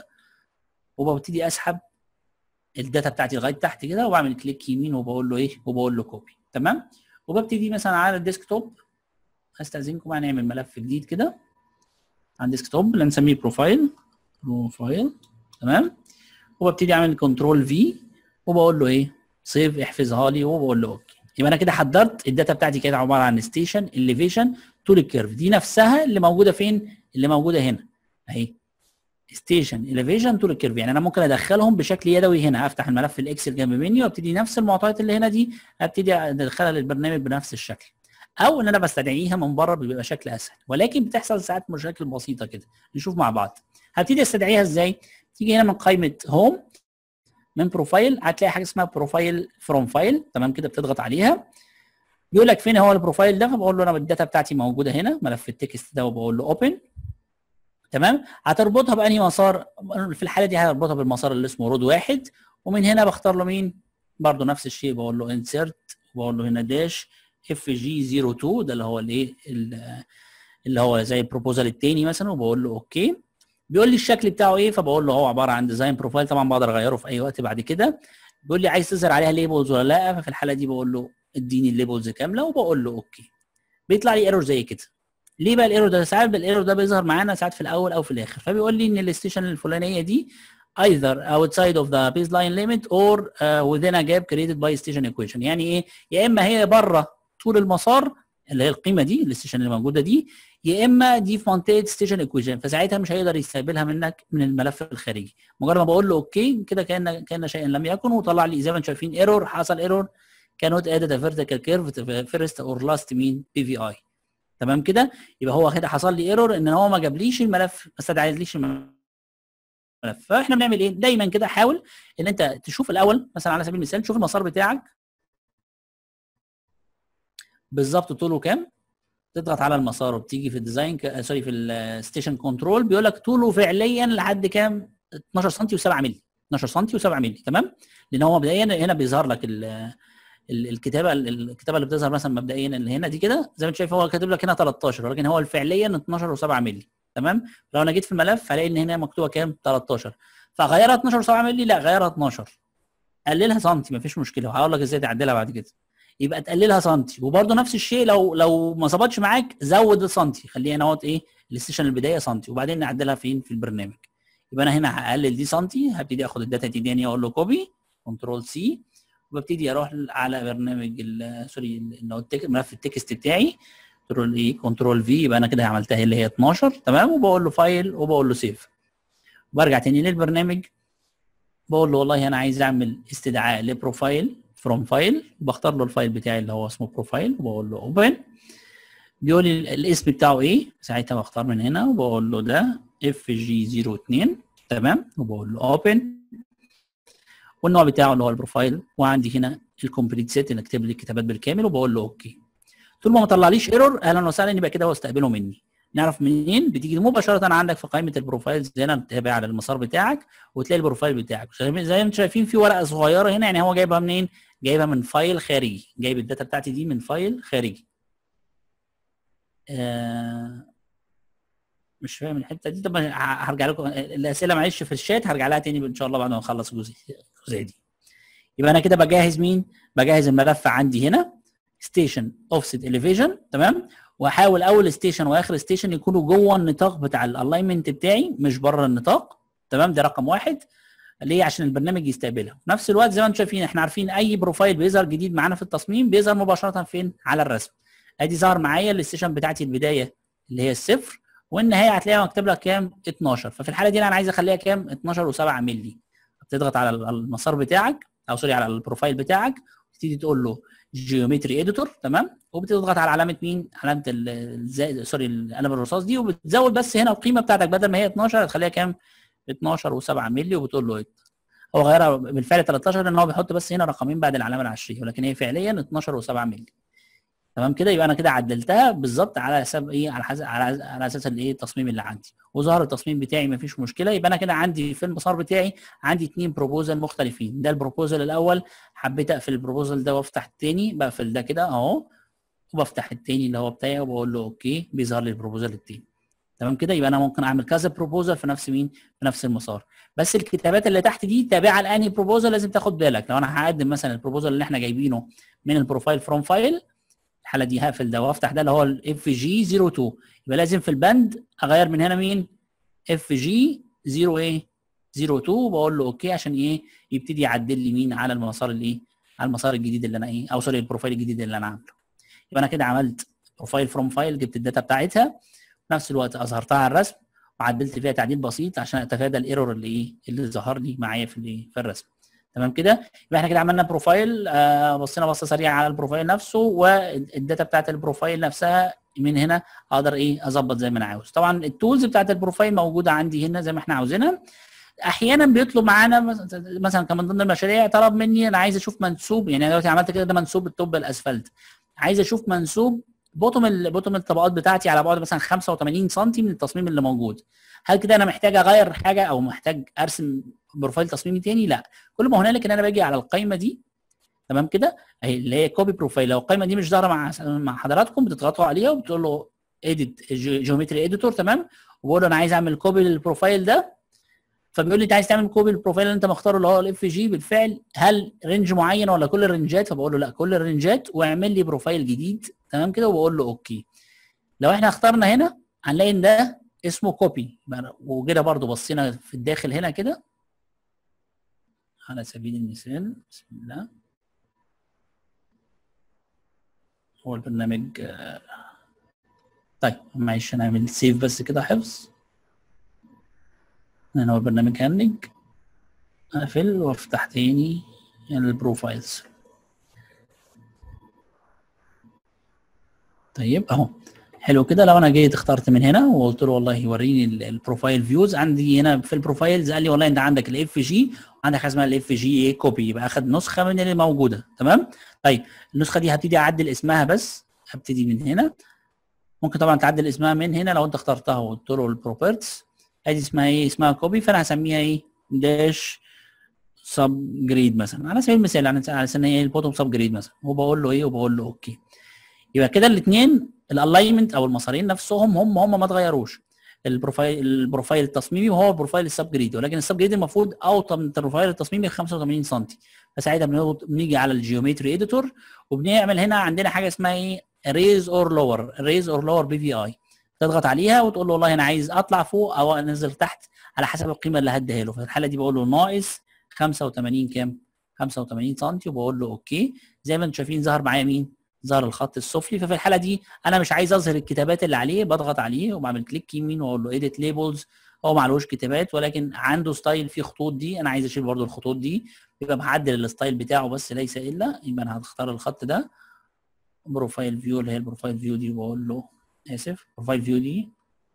وببتدي اسحب الداتا بتاعتي لغايه تحت كده وبعمل كليك يمين وبقول له ايه وبقول له كوبي تمام وببتدي مثلا على الديسكتوب استاذنكم هنعمل ملف جديد كده على الديسكتوب اللي هنسميه بروفايل بروفايل تمام وببتدي اعمل كنترول في وبقول له ايه سيف احفظها لي وبقول له اوكي يبقى انا كده حضرت الداتا بتاعتي كانت عباره عن ستيشن اليفيشن طول الكيرف دي نفسها اللي موجوده فين اللي موجوده هنا اهي ستيشن اليفيشن طول الكيرف يعني انا ممكن ادخلهم بشكل يدوي هنا افتح الملف الاكسل جنب مني وابتدي نفس المعطيات اللي هنا دي ابتدي ادخلها للبرنامج بنفس الشكل او ان انا بستدعيها من بره بيبقى شكل اسهل ولكن بتحصل ساعات مشاكل بسيطه كده نشوف مع بعض هبتدي استدعيها ازاي تيجي هنا من قائمه هوم من بروفايل هتلاقي حاجه اسمها بروفايل فروم فايل تمام كده بتضغط عليها بيقول لك فين هو البروفايل ده فبقول له انا الداتا بتاعتي موجوده هنا ملف التكست ده وبقول له اوبن تمام هتربطها بانهي مسار في الحاله دي هربطها بالمسار اللي اسمه رود واحد ومن هنا بختار له مين برضه نفس الشيء بقول له انسرت وبقول له هنا داش اف جي 02 ده اللي هو الايه اللي هو زي البروبوزال الثاني مثلا وبقول له اوكي بيقول لي الشكل بتاعه ايه فبقول له هو عباره عن ديزاين بروفايل طبعا بقدر اغيره في اي وقت بعد كده بيقول لي عايز تظهر عليها ليبلز ولا لا ففي الحاله دي بقول له اديني الليبلز كامله وبقول له اوكي بيطلع لي ايرور زي كده ليه بقى الايرور ده ساعات الايرور ده بيظهر معانا ساعات في الاول او في الاخر فبيقول لي ان الستيشن الفلانيه دي either outside of the baseline limit or uh, within a gap created by station equation يعني ايه يا اما هي بره طول المسار اللي هي القيمه دي الستيشن اللي موجوده دي يا اما دي في منطقه ستيشن ايكويشن فساعتها مش هيقدر يستقبلها منك من الملف الخارجي مجرد ما بقول له اوكي كده كان كان شيئا لم يكن وطلع لي زي ما انتم شايفين ايرور حصل ايرور cannot add a vertical curve first or last mean PVI تمام كده يبقى هو كده حصل لي ايرور ان هو ما جابليش الملف ما استدعاليش الملف فاحنا بنعمل ايه دايما كده حاول ان انت تشوف الاول مثلا على سبيل المثال تشوف المسار بتاعك بالظبط طوله كام تضغط على المسار وبتيجي في الديزاين ك... سوري في الستيشن كنترول بيقول لك طوله فعليا لحد كام 12 سم و7 مللي 12 سم و7 مللي تمام لان هو مبدئيا هنا بيظهر لك ال... ال- الكتابه الكتابه اللي بتظهر مثلا مبدئيا اللي هنا دي كده زي ما انت شايف هو كاتب لك هنا 13 ولكن هو فعليا 12 و7 مللي تمام لو انا جيت في الملف هلاقي ان هنا مكتوبه كام 13 فغيرها 12 و7 مللي لا غيرها 12 قللها سنتي مفيش مشكله وهقول لك ازاي تعدلها بعد كده يبقى تقللها سنتي وبرده نفس الشيء لو لو ما ظبطش معاك زود السنتي خليها هنا اهوت ايه الستيشن البدايه سنتي وبعدين نعدلها فين في البرنامج يبقى انا هنا هقلل دي سنتي هبتدي اخد الداتا دي تاني اقول له كوبي كنترول سي وببتدي اروح على برنامج ال- سوري اللي هو التك- ملف التكست بتاعي كنترول ايه كنترول في يبقى انا كده عملتها اللي هي 12 تمام وبقول له فايل وبقول له سيف برجع تاني للبرنامج بقول له والله انا عايز اعمل استدعاء لبروفايل فروم فايل وبختار له الفايل بتاعي اللي هو اسمه بروفايل وبقول له اوبن بيقول لي ال- الاسم بتاعه ايه ساعتها بختار من هنا وبقول له ده اف جي 02 تمام وبقول له اوبن والنوع بتاعه اللي هو البروفايل وعندي هنا الكومبليت سيت اللي اكتب لي الكتابات بالكامل وبقول له اوكي طول ما ما طلعليش ايرور اهلا وسهلا يبقى كده هو استقبله مني نعرف منين بتيجي مباشره عندك في قائمه البروفايلز هنا تتابع على المسار بتاعك وتلاقي البروفايل بتاعك زي ما انتم شايفين في ورقه صغيره هنا يعني هو جايبها منين جايبها من فايل خارجي جايب الداتا بتاعتي دي من فايل خارجي آه مش فاهم الحته دي طب هرجع لكم الاسئله معلش في الشات هرجع لها تاني ان شاء الله بعد ما نخلص الجزء الجزئيه دي يبقى انا كده بجهز مين بجهز الملف عندي هنا ستيشن اوفست اليفيشن تمام واحاول اول ستيشن واخر ستيشن يكونوا جوه النطاق بتاع الالاينمنت بتاعي مش بره النطاق تمام ده رقم واحد ليه عشان البرنامج يستقبلها في نفس الوقت زي ما انتم شايفين احنا عارفين اي بروفايل بيظهر جديد معانا في التصميم بيظهر مباشره فين على الرسم ادي ظهر معايا الستيشن بتاعتي البدايه اللي هي الصفر والنهايه هتلاقيها مكتوب لك كام 12 ففي الحاله دي انا عايز اخليها كام 12 و7 مللي بتضغط على المسار بتاعك او سوري على البروفايل بتاعك تبتدي تقول له جيومتري اديتور تمام وبتضغط على علامه مين علامه الزائد سوري القلم الرصاص دي وبتزود بس هنا القيمه بتاعتك بدل ما هي 12 هتخليها كام 12 و7 مللي وبتقول له اديتور هو غيرها بالفعل 13 لان هو بيحط بس هنا رقمين بعد العلامه العشريه ولكن هي فعليا 12 و7 مللي تمام كده يبقى انا كده عدلتها بالظبط على حساب ايه على حسب على, على اساس الايه التصميم اللي عندي وظهر التصميم بتاعي مفيش مشكله يبقى انا كده عندي في المسار بتاعي عندي اثنين بروبوزال مختلفين ده البروبوزال الاول حبيت اقفل البروبوزال ده وافتح الثاني بقفل ده كده اهو وبفتح الثاني اللي هو بتاعي وبقول له اوكي بيظهر لي البروبوزال الثاني تمام كده يبقى انا ممكن اعمل كذا بروبوزال في نفس مين في نفس المسار بس الكتابات اللي تحت دي تابعه لاني بروبوزال لازم تاخد بالك لو انا هقدم مثلا البروبوزال اللي احنا جايبينه من البروفايل فروم فايل الحاله دي هقفل ده وافتح ده اللي هو الاف جي 02 يبقى لازم في البند اغير من هنا مين اف جي 0 ايه 02 وبقول له اوكي عشان ايه يبتدي يعدل لي مين على المسار الايه على المسار الجديد اللي انا ايه او سوري البروفايل الجديد اللي انا عامله يبقى انا كده عملت بروفايل فروم فايل جبت الداتا بتاعتها في نفس الوقت اظهرتها على الرسم وعدلت فيها تعديل بسيط عشان اتفادى الايرور اللي ايه اللي ظهر لي معايا في في الرسم تمام كده يبقى احنا كده عملنا بروفايل آه بصينا بصه سريعه على البروفايل نفسه والداتا بتاعت البروفايل نفسها من هنا اقدر ايه اظبط زي ما انا عاوز طبعا التولز بتاعت البروفايل موجوده عندي هنا زي ما احنا عاوزينها احيانا بيطلب معانا مثلا كان من ضمن المشاريع طلب مني انا عايز اشوف منسوب يعني دلوقتي عملت كده ده منسوب الطب الاسفلت عايز اشوف منسوب بوتوم ال بوتوم الطبقات بتاعتي على بعد مثلا 85 سم من التصميم اللي موجود هل كده انا محتاج اغير حاجه او محتاج ارسم بروفايل تصميمي تاني لا كل ما هنالك ان انا باجي على القائمه دي تمام كده اهي اللي هي كوبي بروفايل لو القائمه دي مش ظاهره مع مع حضراتكم بتضغطوا عليها وبتقول له اديت جيومتري اديتور تمام وبقول له انا عايز اعمل كوبي للبروفايل ده فبيقول لي انت عايز تعمل كوبي للبروفايل اللي انت مختاره اللي هو الاف جي بالفعل هل رينج معين ولا كل الرينجات فبقول له لا كل الرينجات واعمل لي بروفايل جديد تمام كده وبقول له اوكي لو احنا اخترنا هنا هنلاقي ان ده اسمه كوبي وكده برضو بصينا في الداخل هنا كده على سبيل المثال بسم الله هو البرنامج آه، طيب معلش هنعمل سيف بس كده حفظ هنا هو البرنامج هنج اقفل وافتح تاني البروفايلز طيب اهو حلو كده لو انا جيت اخترت من هنا وقلت له والله وريني ال- البروفايل فيوز عندي هنا في البروفايلز قال لي والله انت عندك الاف جي وعندك حاجه اسمها الاف جي ايه كوبي يبقى اخد نسخه من اللي موجوده تمام طيب النسخه دي هبتدي اعدل اسمها بس هبتدي من هنا ممكن طبعا تعدل اسمها من هنا لو انت اخترتها وقلت له البروبرتس ادي اسمها ايه اسمها كوبي فانا هسميها ايه داش سب جريد مثلا على سبيل المثال على على سن هي البوتوم سب جريد مثلا وبقول له ايه وبقول له اوكي يبقى كده الاثنين الالاينمنت او المسارين نفسهم هم هم ما اتغيروش البروفايل البروفايل التصميمي وهو البروفايل السب جريد ولكن السب جريد المفروض اوطى من البروفايل التصميمي 85 سم فساعتها بنضغط- بنيجي على الجيومتري اديتور وبنعمل هنا عندنا حاجه اسمها ايه ريز اور لور ريز اور لور بي في اي تضغط عليها وتقول له والله انا عايز اطلع فوق او انزل تحت على حسب القيمه اللي هديها له في الحاله دي بقول له ناقص 85 كام 85 سم وبقول له اوكي زي ما انتم شايفين ظهر معايا مين ظهر الخط السفلي ففي الحاله دي انا مش عايز اظهر الكتابات اللي عليه بضغط عليه وبعمل كليك يمين واقول له ايديت ليبلز هو معلوش كتابات ولكن عنده ستايل فيه خطوط دي انا عايز اشيل برضو الخطوط دي يبقى معدل الستايل بتاعه بس ليس الا يبقى انا هختار الخط ده بروفايل فيو اللي هي البروفايل فيو دي بقول له اسف بروفايل فيو دي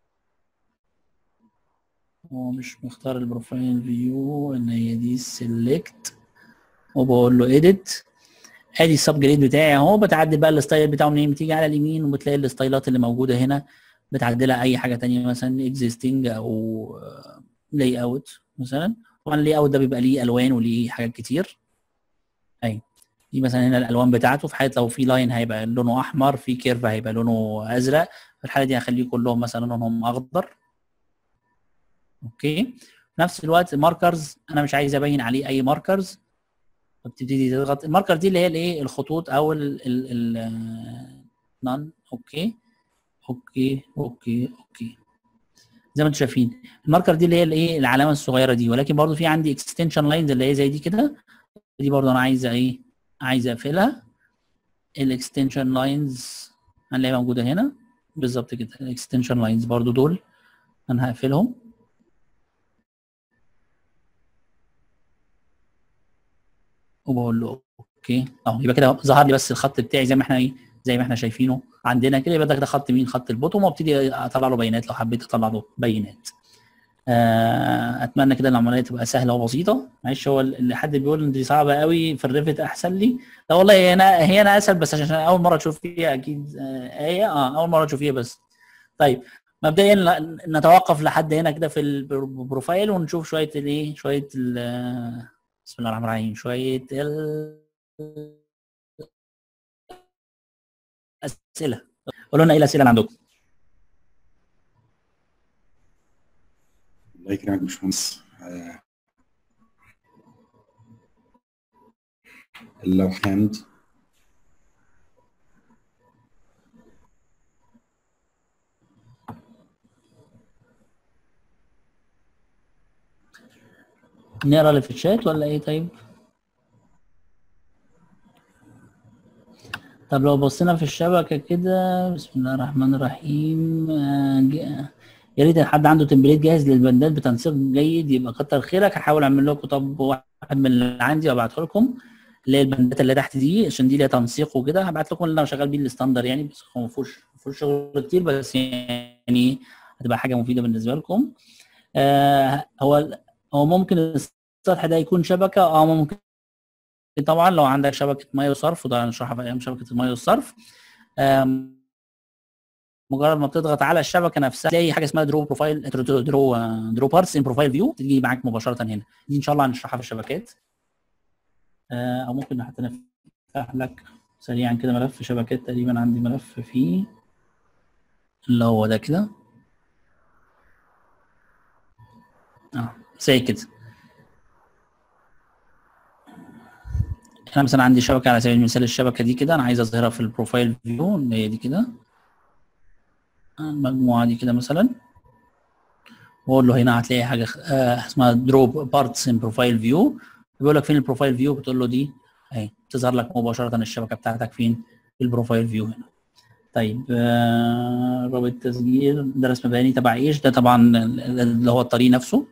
هو مش مختار البروفايل فيو ان هي دي سيلكت وبقول له اديت ادي السب جريد بتاعي اهو بتعدل بقى الستايل بتاعه منين بتيجي على اليمين وبتلاقي الستايلات اللي موجوده هنا بتعدلها اي حاجه تانية مثلا اكزيستنج او لاي اوت مثلا طبعا اللاي اوت ده بيبقى ليه الوان وليه حاجات كتير ايوه دي مثلا هنا الالوان بتاعته في حاله لو في لاين هيبقى لونه احمر في كيرف هيبقى لونه ازرق في الحاله دي هخليه كلهم مثلا لونهم اخضر اوكي في نفس الوقت الماركرز انا مش عايز ابين عليه اي ماركرز فبتبتدي تضغط الماركر دي اللي هي الايه الخطوط او ال ال ال نان اوكي اوكي اوكي اوكي زي ما انتم شايفين الماركر دي اللي هي الايه العلامه الصغيره دي ولكن برضو في عندي اكستنشن لاينز اللي هي زي دي كده دي برضو انا عايزه ايه عايزه اقفلها الاكستنشن لاينز هنلاقيها موجوده هنا بالظبط كده الاكستنشن لاينز برضو دول انا هقفلهم وبقول له اوكي اهو يبقى كده ظهر لي بس الخط بتاعي زي ما احنا ايه زي ما احنا شايفينه عندنا كده يبقى ده كده خط مين خط البوتوم وابتدي اطلع له بيانات لو حبيت اطلع له بيانات آه، اتمنى كده العمليه تبقى سهله وبسيطه معلش هو اللي حد بيقول ان دي صعبه قوي في الريفت احسن لي لا والله هي انا هي انا اسهل بس عشان اول مره اشوف فيها اكيد آه، هي اه اول مره اشوف فيها بس طيب مبدئيا لا- نتوقف لحد هنا كده في البروفايل ونشوف شويه الايه شويه ال- بسم الله الرحمن الرحيم شويه ال اسئله قولوا لنا ايه الاسئله اللي عندكم الله يكرمك يا باشمهندس آه، لو هاند نقرا اللي في الشات ولا ايه طيب طب لو بصينا في الشبكة كده بسم الله الرحمن الرحيم آه، ج- يا ريت حد عنده تمبليت جاهز للبندات بتنسيق جيد يبقى كتر خيرك هحاول اعمل لكم طب واحد من اللي عندي وابعته لكم اللي هي البندات اللي تحت دي عشان دي ليها تنسيق وكده هبعت لكم اللي انا شغال بيه الستاندر يعني بس هو ما فيهوش ما فيهوش شغل كتير بس يعني هتبقى حاجه مفيده بالنسبه لكم آه هو هو ممكن السطح ده يكون شبكه اه ممكن طبعا لو عندك شبكه ميه وصرف وده هنشرحها في ايام شبكه الميه والصرف آم، مجرد ما بتضغط على الشبكه نفسها تلاقي حاجه اسمها درو بروفايل درو درو, درو بارتس ان بروفايل فيو تيجي معاك مباشره هنا دي ان شاء الله هنشرحها في الشبكات آه، او ممكن حتى نفتح لك سريعا كده ملف شبكات تقريبا عندي ملف فيه اللي هو ده كده اه زي كده انا مثلا عندي شبكه على سبيل المثال الشبكه دي كده انا عايز اظهرها في البروفايل فيو اللي هي دي كده المجموعه دي كده مثلا واقول له هنا هتلاقي حاجه آه اسمها دروب بارتس ان بروفايل فيو بيقول لك فين البروفايل فيو بتقول له دي اهي تظهر لك مباشره الشبكه بتاعتك فين في البروفايل فيو هنا طيب آه رابط تسجيل ده رسم بياني تبع ايش ده طبعا اللي هو الطريق نفسه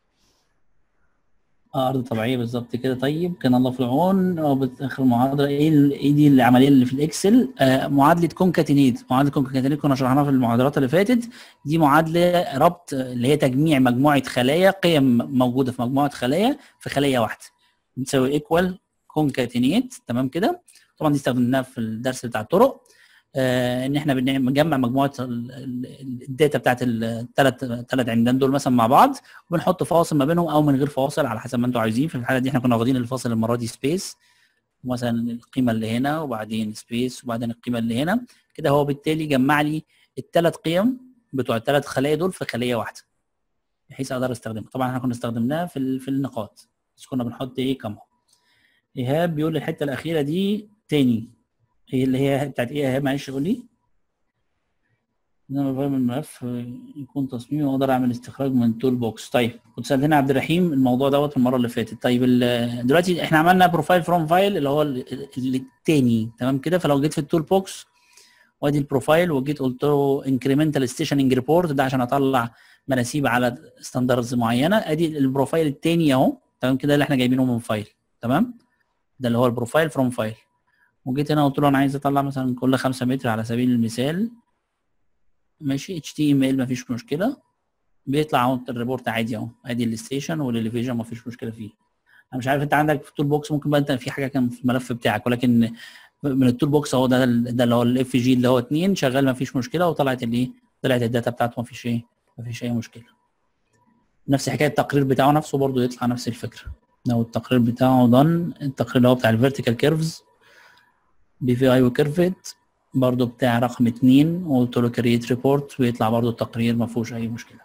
آه ارض طبيعيه بالظبط كده طيب كان الله في العون رابط اخر محاضره ايه ال- ايه دي العمليه اللي في الاكسل آه معادله كونكاتينيت معادله كونكاتينيت كنا شرحناها في المحاضرات اللي فاتت دي معادله ربط اللي هي تجميع مجموعه خلايا قيم موجوده في مجموعه خلايا في خليه واحده بتساوي ايكوال كونكاتينيت تمام كده طبعا دي استخدمناها في الدرس بتاع الطرق آه ان احنا بنعمل- بنجمع مجموعه ال- ال- الداتا بتاعت الثلاث ثلاث عمدان دول مثلا مع بعض وبنحط فاصل ما بينهم او من غير فاصل على حسب ما انتم عايزين في الحاله دي احنا كنا واخدين الفاصل المره دي سبيس مثلا القيمه اللي هنا وبعدين سبيس وبعدين القيمه اللي هنا كده هو بالتالي جمع لي الثلاث قيم بتوع الثلاث خلايا دول في خليه واحده بحيث اقدر استخدمها طبعا احنا كنا استخدمناها في ال- في النقاط بس كنا بنحط ايه كم ايهاب بيقول لي الحته الاخيره دي تاني هي اللي هي بتاعت ايه يا ايهاب معلش قول لي انما فاهم الملف يكون تصميمي واقدر اعمل استخراج من تول بوكس طيب كنت سالتني عبد الرحيم الموضوع دوت المره اللي فاتت طيب ال- دلوقتي احنا عملنا بروفايل فروم فايل اللي هو ال- ال- التاني تمام كده فلو جيت في التول بوكس وادي البروفايل وجيت قلت له انكريمنتال ستيشننج ريبورت ده عشان اطلع مناسيب على ستاندردز معينه ادي البروفايل التاني اهو تمام كده اللي احنا جايبينه من فايل تمام ده اللي هو البروفايل فروم فايل وجيت هنا قلت له انا عايز اطلع مثلا كل 5 متر على سبيل المثال ماشي اتش تي ام ال مفيش مشكله بيطلع اهو الريبورت عادي اهو ادي الستيشن والاليفيجن مفيش مشكله فيه انا مش عارف انت عندك في التول بوكس ممكن بقى انت في حاجه كان في الملف بتاعك ولكن من التول بوكس اهو ده ده اللي هو الاف جي اللي هو 2 شغال مفيش مشكله وطلعت الايه طلعت الداتا بتاعته مفيش ايه مفيش اي مشكله نفس حكايه التقرير بتاعه نفسه برضه يطلع نفس الفكره لو التقرير بتاعه دون التقرير اللي هو بتاع الفيرتيكال كيرفز بي في اي وكيرفت برضو بتاع رقم اتنين وقلت له كريت ريبورت ويطلع برضو التقرير ما فيهوش اي مشكله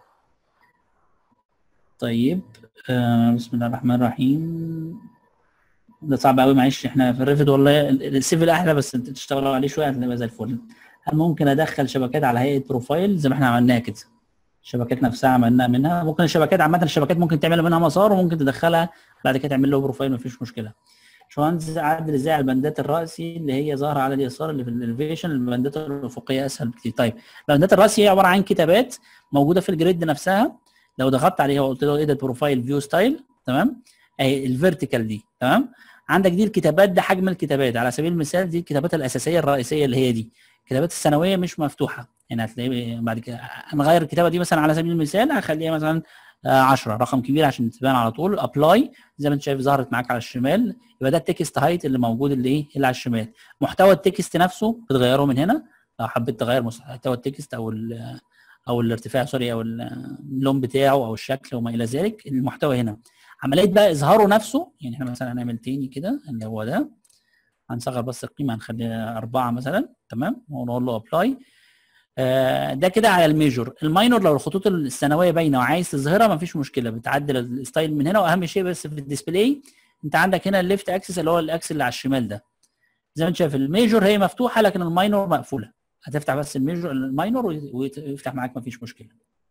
طيب آه بسم الله الرحمن الرحيم ده صعب قوي معلش احنا في الريفت والله ال- السيفل احلى بس انت تشتغلوا عليه شويه هتبقى زي الفل هل ممكن ادخل شبكات على هيئه بروفايل زي ما احنا عملناها كده الشبكات نفسها عملناها منها ممكن الشبكات عامه الشبكات ممكن تعمل منها مسار وممكن تدخلها بعد كده تعمل له بروفايل مفيش مشكله باشمهندس عادل ازاي على البندات الرأسي اللي هي ظاهرة على اليسار اللي في الاليفيشن البندات الأفقية أسهل بكتير طيب البندات الرأسي هي عبارة عن كتابات موجودة في الجريد نفسها لو ضغطت عليها وقلت له ايه ده بروفايل فيو ستايل تمام اهي الفيرتيكال دي تمام عندك دي الكتابات ده حجم الكتابات على سبيل المثال دي الكتابات الأساسية الرئيسية اللي هي دي الكتابات الثانوية مش مفتوحة يعني هتلاقي بعد كده هنغير الكتابة دي مثلا على سبيل المثال هخليها مثلا 10 رقم كبير عشان تبان على طول ابلاي زي ما انت شايف ظهرت معاك على الشمال يبقى ده التكست هايت اللي موجود اللي ايه اللي على الشمال محتوى التكست نفسه بتغيره من هنا لو حبيت تغير محتوى التكست او ال او الارتفاع سوري او اللون بتاعه او الشكل وما الى ذلك المحتوى هنا عمليه بقى اظهاره نفسه يعني احنا مثلا هنعمل تاني كده اللي هو ده هنصغر بس القيمه هنخليها أربعة مثلا تمام ونقول له ابلاي آه ده كده على الميجور الماينور لو الخطوط الثانويه باينه وعايز تظهرها مفيش مشكله بتعدل الستايل من هنا واهم شيء بس في الديسبلاي انت عندك هنا الليفت اكسس اللي هو الاكس اللي على الشمال ده زي ما انت شايف الميجور هي مفتوحه لكن الماينور مقفوله هتفتح بس الميجور الماينور ويفتح معاك مفيش مشكله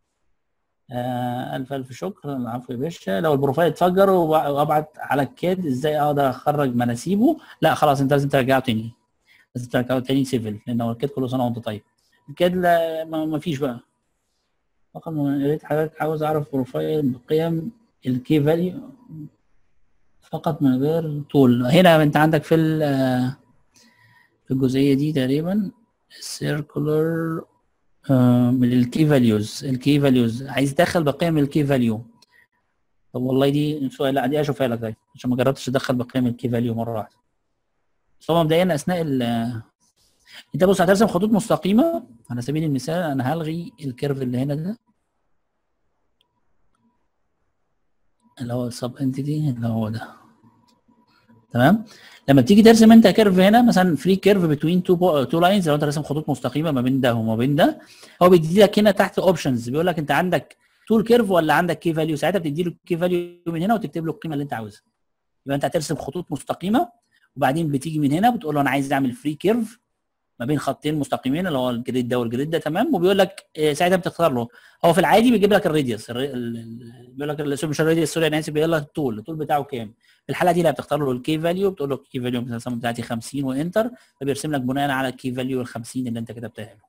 آه الف الف شكر العفو يا باشا لو البروفايل اتفجر وابعت على الكاد ازاي اقدر اخرج مناسيبه لا خلاص انت لازم ترجعه تاني لازم ترجعه تاني سيفل لان هو الكاد كله سنه وانت طيب الكاد لا ما فيش بقى فقط يا ريت حضرتك عاوز اعرف بروفايل بقيم الكي فاليو فقط من غير طول هنا انت عندك في في الجزئيه دي تقريبا السيركولر من الكي فاليوز الكي فاليوز عايز تدخل بقيم الكي فاليو طب والله دي سؤال لا دي اشوفها لك طيب عشان ما جربتش ادخل بقيم الكي فاليو مره واحده بس هو مبدئيا اثناء انت بص هترسم خطوط مستقيمه على سبيل المثال انا هلغي الكيرف اللي هنا ده اللي هو السب انتيتي اللي هو ده تمام لما بتيجي ترسم انت كيرف هنا مثلا فري كيرف بتوين تو تو لاينز لو انت راسم خطوط مستقيمه ما بين ده وما بين ده هو بيدي لك هنا تحت اوبشنز بيقول لك انت عندك طول كيرف ولا عندك كي فاليو ساعتها بتدي له الكي فاليو من هنا وتكتب له القيمه اللي انت عاوزها يبقى انت هترسم خطوط مستقيمه وبعدين بتيجي من هنا بتقول له انا عايز اعمل فري كيرف ما بين خطين مستقيمين اللي هو الجريد ده والجريد ده تمام وبيقول لك آه، ساعتها بتختار له هو في العادي بيجيب لك الراديوس الر- ال- ال- بيقول لك ال- مش الراديوس سوري انا اسف بيقول لك الطول الطول بتاعه كام في الحاله دي لا بتختار له الكي فاليو بتقول له الكي فاليو مثلا بتاعتي 50 وانتر فبيرسم لك بناء على الكي فاليو ال 50 اللي انت كتبتها له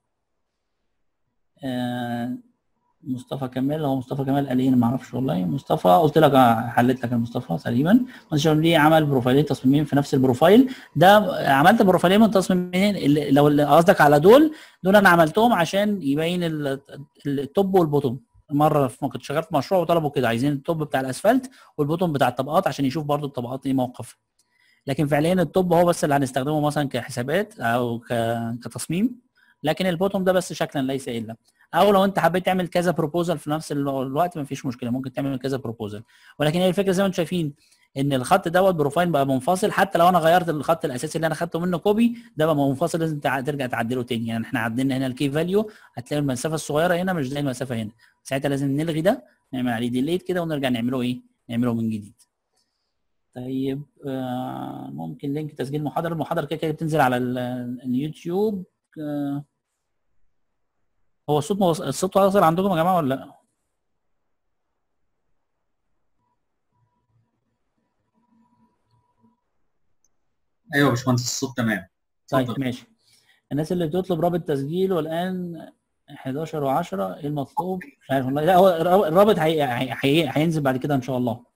آه، مصطفى كمال هو مصطفى كمال قال ايه انا ما اعرفش والله مصطفى قلت لك آه، حليت لك المصطفى تقريبا منشر ليه عمل بروفايلين تصميمين في نفس البروفايل ده عملت بروفايلين من تصميمين اللي- لو اللي قصدك على دول دول انا عملتهم عشان يبين ال- التوب والبوتوم مره في- كنت شغال في مشروع وطلبوا كده عايزين التوب بتاع الاسفلت والبوتوم بتاع الطبقات عشان يشوف برضو الطبقات ايه موقفها لكن فعليا التوب هو بس اللي هنستخدمه مثلا كحسابات او ك- كتصميم لكن البوتوم ده بس شكلا ليس الا او لو انت حبيت تعمل كذا بروبوزال في نفس الو- الوقت مفيش مشكله ممكن تعمل كذا بروبوزال ولكن هي الفكره زي ما انتم شايفين ان الخط دوت بروفايل بقى منفصل حتى لو انا غيرت الخط الاساسي اللي انا خدته منه كوبي ده بقى منفصل لازم تع- ترجع تعدله تاني يعني احنا عدلنا هنا الكي فاليو هتلاقي المسافه الصغيره هنا مش زي المسافه هنا ساعتها لازم نلغي ده نعمل عليه ديليت كده ونرجع نعمله ايه نعمله من جديد طيب آه ممكن لينك تسجيل محاضره المحاضره كده كده بتنزل على ال- اليوتيوب آه هو الصوت موص... الصوت واصل عندكم يا جماعه ولا لا؟ ايوه يا باشمهندس الصوت تمام طيب اتفضل. ماشي الناس اللي بتطلب رابط تسجيل والان 11 و10 ايه المطلوب مش عارف والله لا هو الرا- الرابط هي... هي... هي... هينزل بعد كده ان شاء الله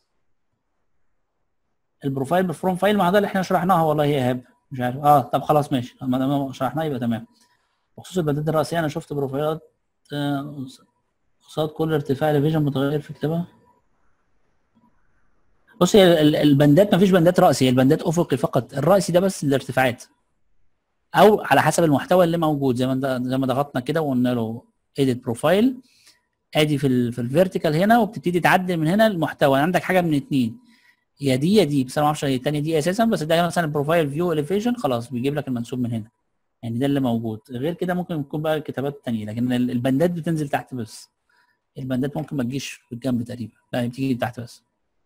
البروفايل بالفروم فايل مع ده اللي احنا شرحناها والله يا ايهاب مش عارف اه طب خلاص ماشي ما دام شرحناه يبقى تمام بخصوص البدات الرئيسيه انا شفت بروفايلات آه، قصاد كل ارتفاع الفيجن متغير في كتابها بص هي ال- البندات ما فيش بندات رأسي هي البندات افقي فقط الرأسي ده بس الارتفاعات او على حسب المحتوى اللي موجود زي ما ده- زي ما ضغطنا كده وقلنا له edit بروفايل ادي في ال في الفيرتيكال هنا وبتبتدي تعدل من هنا المحتوى عندك حاجه من اتنين يا دي يا دي بس انا ما اعرفش هي الثانيه دي اساسا بس ده مثلا البروفايل فيو اليفيشن خلاص بيجيب لك المنسوب من هنا يعني ده اللي موجود غير كده ممكن يكون بقى الكتابات الثانيه لكن ال- البندات بتنزل تحت بس البندات ممكن ما تجيش في الجنب تقريبا لا هي بتيجي تحت بس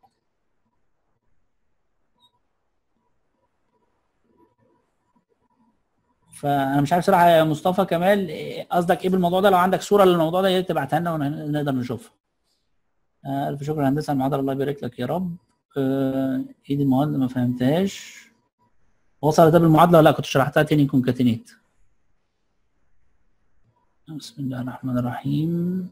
فانا مش عارف صراحه يا مصطفى كمال إيه قصدك ايه بالموضوع ده لو عندك صوره للموضوع ده يا ريت تبعتها لنا ونقدر نشوفها آه، الف شكر يا هندسه على المحاضره الله يبارك لك يا رب آه، ايه دي المواد ما فهمتهاش وصل ده بالمعادله ولا لا كنت شرحتها تاني كونكاتينيت بسم الله الرحمن الرحيم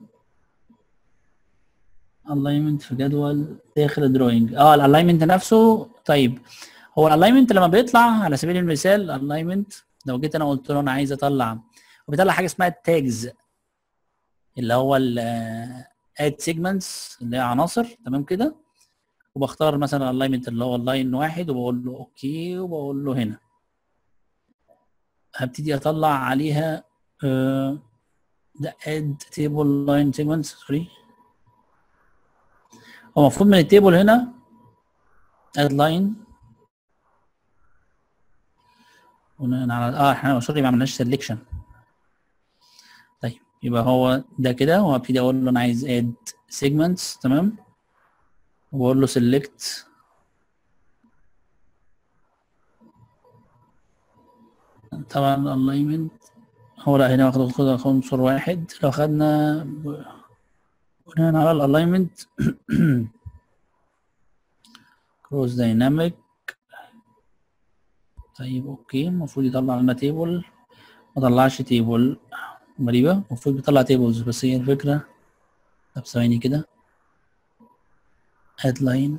الاينمنت في جدول داخل الدروينج اه الالاينمنت نفسه طيب هو الالاينمنت لما بيطلع على سبيل المثال الالاينمنت لو جيت انا قلت له انا عايز اطلع هو بيطلع حاجه اسمها التاجز اللي هو اد سيجمنتس اللي هي عناصر تمام كده وبختار مثلا الالاينمنت اللي هو اللاين واحد وبقول له اوكي وبقول له هنا هبتدي اطلع عليها آه، ده اد تيبل لاين سيجمنتس سوري هو المفروض من التيبل هنا اد لاين بناء على اه احنا سوري ما عملناش سelection طيب يبقى هو ده كده وهبتدي اقول له انا عايز اد segments تمام واقول له select طبعا alignment هو لا هنا واخد خد عنصر واحد لو خدنا ب- بناء على الالاينمنت كروس دايناميك طيب اوكي المفروض يطلع لنا تيبل ما طلعش تيبل غريبة المفروض بيطلع تيبلز بس هي الفكرة طب ثواني كده هيدلاين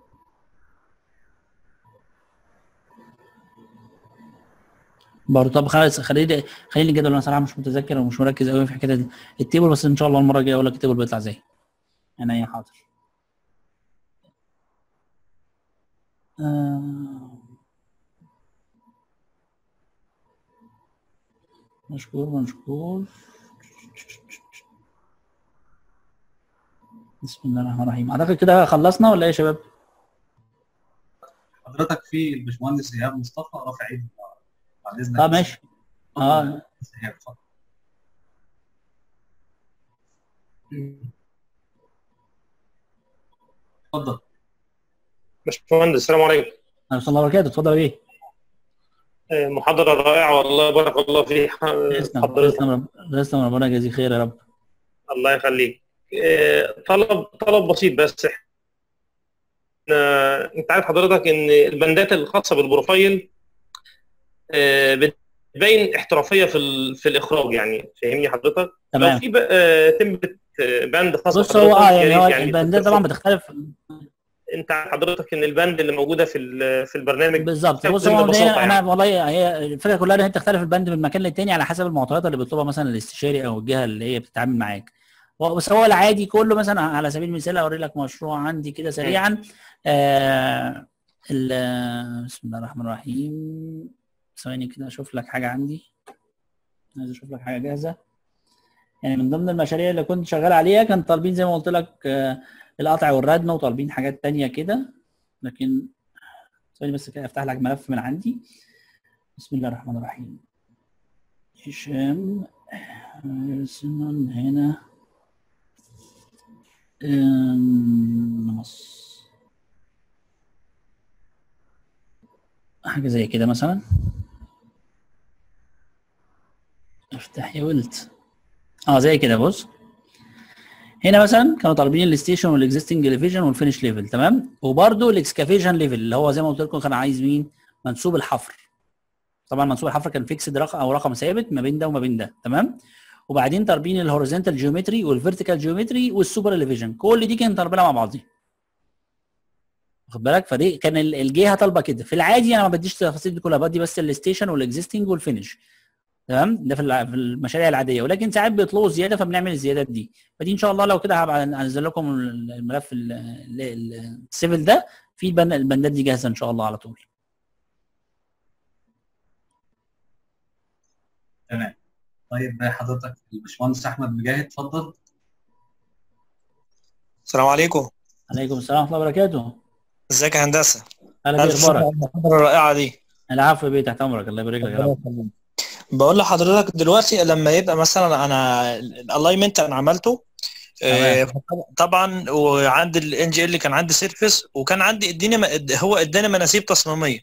برضه طب خلاص خليني خليني الجدول انا صراحه مش متذكر ومش مركز قوي في حكايه التيبل بس ان شاء الله المره الجايه اقول لك التيبل بيطلع ازاي انا ايه حاضر آه. مشكور مشكور بسم الله الرحمن الرحيم اعتقد كده خلصنا ولا ايه يا شباب؟ حضرتك في الباشمهندس ايهاب مصطفى رافع ايده بعد اذنك اه ماشي اه اتفضل. إيهاب، اتفضل. اتفضل باشمهندس السلام عليكم اهلا وسهلا وبركاته اتفضل ايه آه، محاضرة رائعة والله بارك الله في تسلم حضرتك تسلم تسلم ربنا يجازيك خير يا رب الله يخليك آه، طلب طلب بسيط بس آه، انت عارف حضرتك ان البندات الخاصة بالبروفايل آه، بتبين احترافية في ال- في الإخراج يعني فاهمني حضرتك؟ لو تمام في ب- آه، تمبلت آه، باند خاص بص هو اه بحضرتك، يا يعني هو ريت يعني البندات طبعا بتختلف انت عارف حضرتك ان الباند اللي موجوده في ال- في البرنامج بالظبط بتستخدم بص هو ببساطة مبدئيا انا يعني. والله هي الفكره كلها ان هي بتختلف البند من مكان للتاني على حسب المعطيات اللي بيطلبها مثلا الاستشاري او الجهه اللي هي بتتعامل معاك هو- بس هو العادي كله مثلا على سبيل المثال اوري لك مشروع عندي كده سريعا آه ال- بسم الله الرحمن الرحيم ثواني كده اشوف لك حاجه عندي عايز اشوف لك حاجه جاهزه يعني من ضمن المشاريع اللي كنت شغال عليها كان طالبين زي ما قلت لك آه القطع والردم وطالبين حاجات تانية كده لكن ثواني بس كده افتح لك ملف من عندي بسم الله الرحمن الرحيم هشام سنون هنا أم، نص حاجة زي كده مثلا افتح يا ولد اه زي كده بص هنا مثلا كانوا طالبين الستيشن والاكزيستنج ليفيجن والفينش ليفل تمام وبرده الاكسكافيشن ليفل اللي هو زي ما قلت لكم كان عايز مين منسوب الحفر طبعا منسوب الحفر كان فيكسد رقم او رقم ثابت ما بين ده وما بين ده تمام وبعدين طالبين الهوريزونتال جيومتري والفيرتيكال جيومتري والسوبر ليفيجن كل دي كانت طالبينها مع بعضيها واخد بالك فدي كان ال- الجهه طالبه كده في العادي انا ما بديش التفاصيل دي كلها بدي بس الستيشن والاكزيستنج والفينش تمام ده في الع- في المشاريع العاديه ولكن ساعات بيطلبوا زياده فبنعمل الزيادات دي فدي ان شاء الله لو كده هبقى انزل لكم الملف ال- ال- ال- السيفل ده في البن- البندات دي جاهزه ان شاء الله على طول تمام طيب حضرتك الباشمهندس احمد مجاهد اتفضل السلام عليكم عليكم السلام ورحمه الله وبركاته ازيك يا هندسه اهلا بك الف شكر اخبارك على المحاضره الرائعه دي العفو يا بيه تحت امرك الله يبارك لك يا رب بقول لحضرتك دلوقتي لما يبقى مثلا انا الالاينمنت انا عملته آه، طبعا وعندي الان جي ال كان عندي سيرفيس وكان عندي اديني م- هو اداني مناسيب تصميميه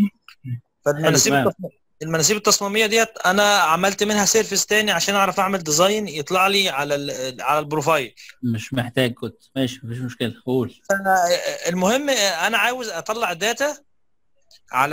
فالمناسيب تمام. التصميم- المناسيب التصميميه ديت انا عملت منها سيرفيس تاني عشان اعرف اعمل ديزاين يطلع لي على ال- على البروفايل مش محتاج كنت ماشي مفيش مشكله قول فأنا- المهم انا عاوز اطلع داتا على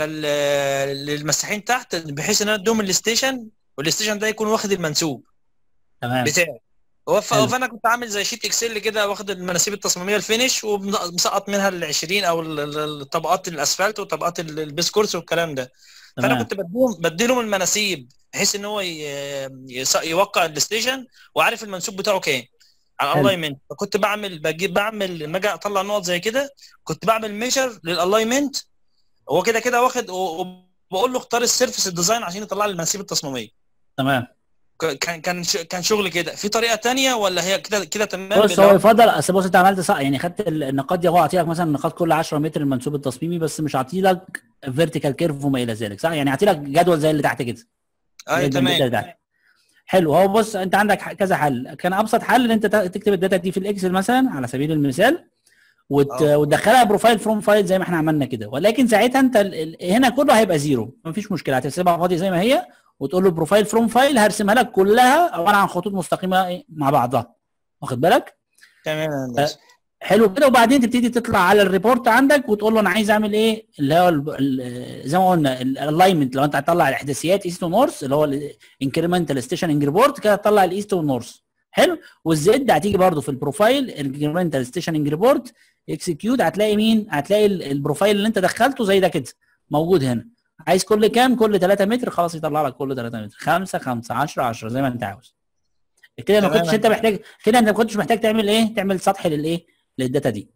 ال- للمساحين تحت بحيث ان انا ادوهم الستيشن والستيشن ده يكون واخد المنسوب تمام بتاعي هو ف- حلو. فانا كنت عامل زي شيت اكسل كده واخد المناسيب التصميميه الفينش ومسقط منها ال 20 او ال- ال- الطبقات الاسفلت وطبقات ال- البيس كورس والكلام ده فانا تمام كنت بديهم بديلهم المناسيب بحيث ان هو ي- يص- يوقع الستيشن وعارف المنسوب بتاعه كام على حلو. الالاينمنت فكنت بعمل بجيب بعمل لما اجي اطلع نقط زي كده كنت بعمل ميجر للالاينمنت هو كده كده واخد و- وبقول له اختار السيرفيس الديزاين عشان يطلع لي المناسيب التصميميه تمام ك- كان كان ش- كان شغل كده في طريقه تانية ولا هي كده كده تمام بص اللي هو هو- يفضل اصل بص انت عملت صح يعني خدت ال- النقاط دي هو اعطي لك مثلا نقاط كل 10 متر المنسوب التصميمي بس مش اعطي لك فيرتيكال كيرف وما الى ذلك صح يعني اعطي لك جدول زي اللي تحت كده ايوه زي البندات اللي تمام تحت. حلو هو بص انت عندك ح- كذا حل كان ابسط حل ان انت ت- تكتب الداتا دي في الاكسل مثلا على سبيل المثال وت... آه. وتدخلها بروفايل فروم فايل زي ما احنا عملنا كده ولكن ساعتها انت ال... ال- هنا كله هيبقى زيرو مفيش مشكله هتسيبها فاضي زي ما هي وتقول له بروفايل فروم فايل هرسمها لك كلها عباره عن خطوط مستقيمه إيه؟ مع بعضها واخد بالك تمام يا هندسة. حلو كده وبعدين تبتدي تطلع على الريبورت عندك وتقول له انا عايز اعمل ايه اللي هو ال- ال- زي ما قلنا الالاينمنت لو انت هتطلع الاحداثيات ايست ونورث اللي هو الانكريمنتال ستيشن انجريبورت كده هتطلع الايست والنورث حلو والزد هتيجي برده في البروفايل انكريمنتال ستيشن انجريبورت اكسكيوت هتلاقي مين هتلاقي ال- البروفايل اللي انت دخلته زي ده كده موجود هنا عايز كل كام كل 3 متر خلاص يطلع لك كل 3 متر 5 5 10 10 زي ما انت عاوز كده ما تمام. كنتش انت محتاج كده انت ما كنتش محتاج تعمل ايه تعمل سطح للايه للداتا دي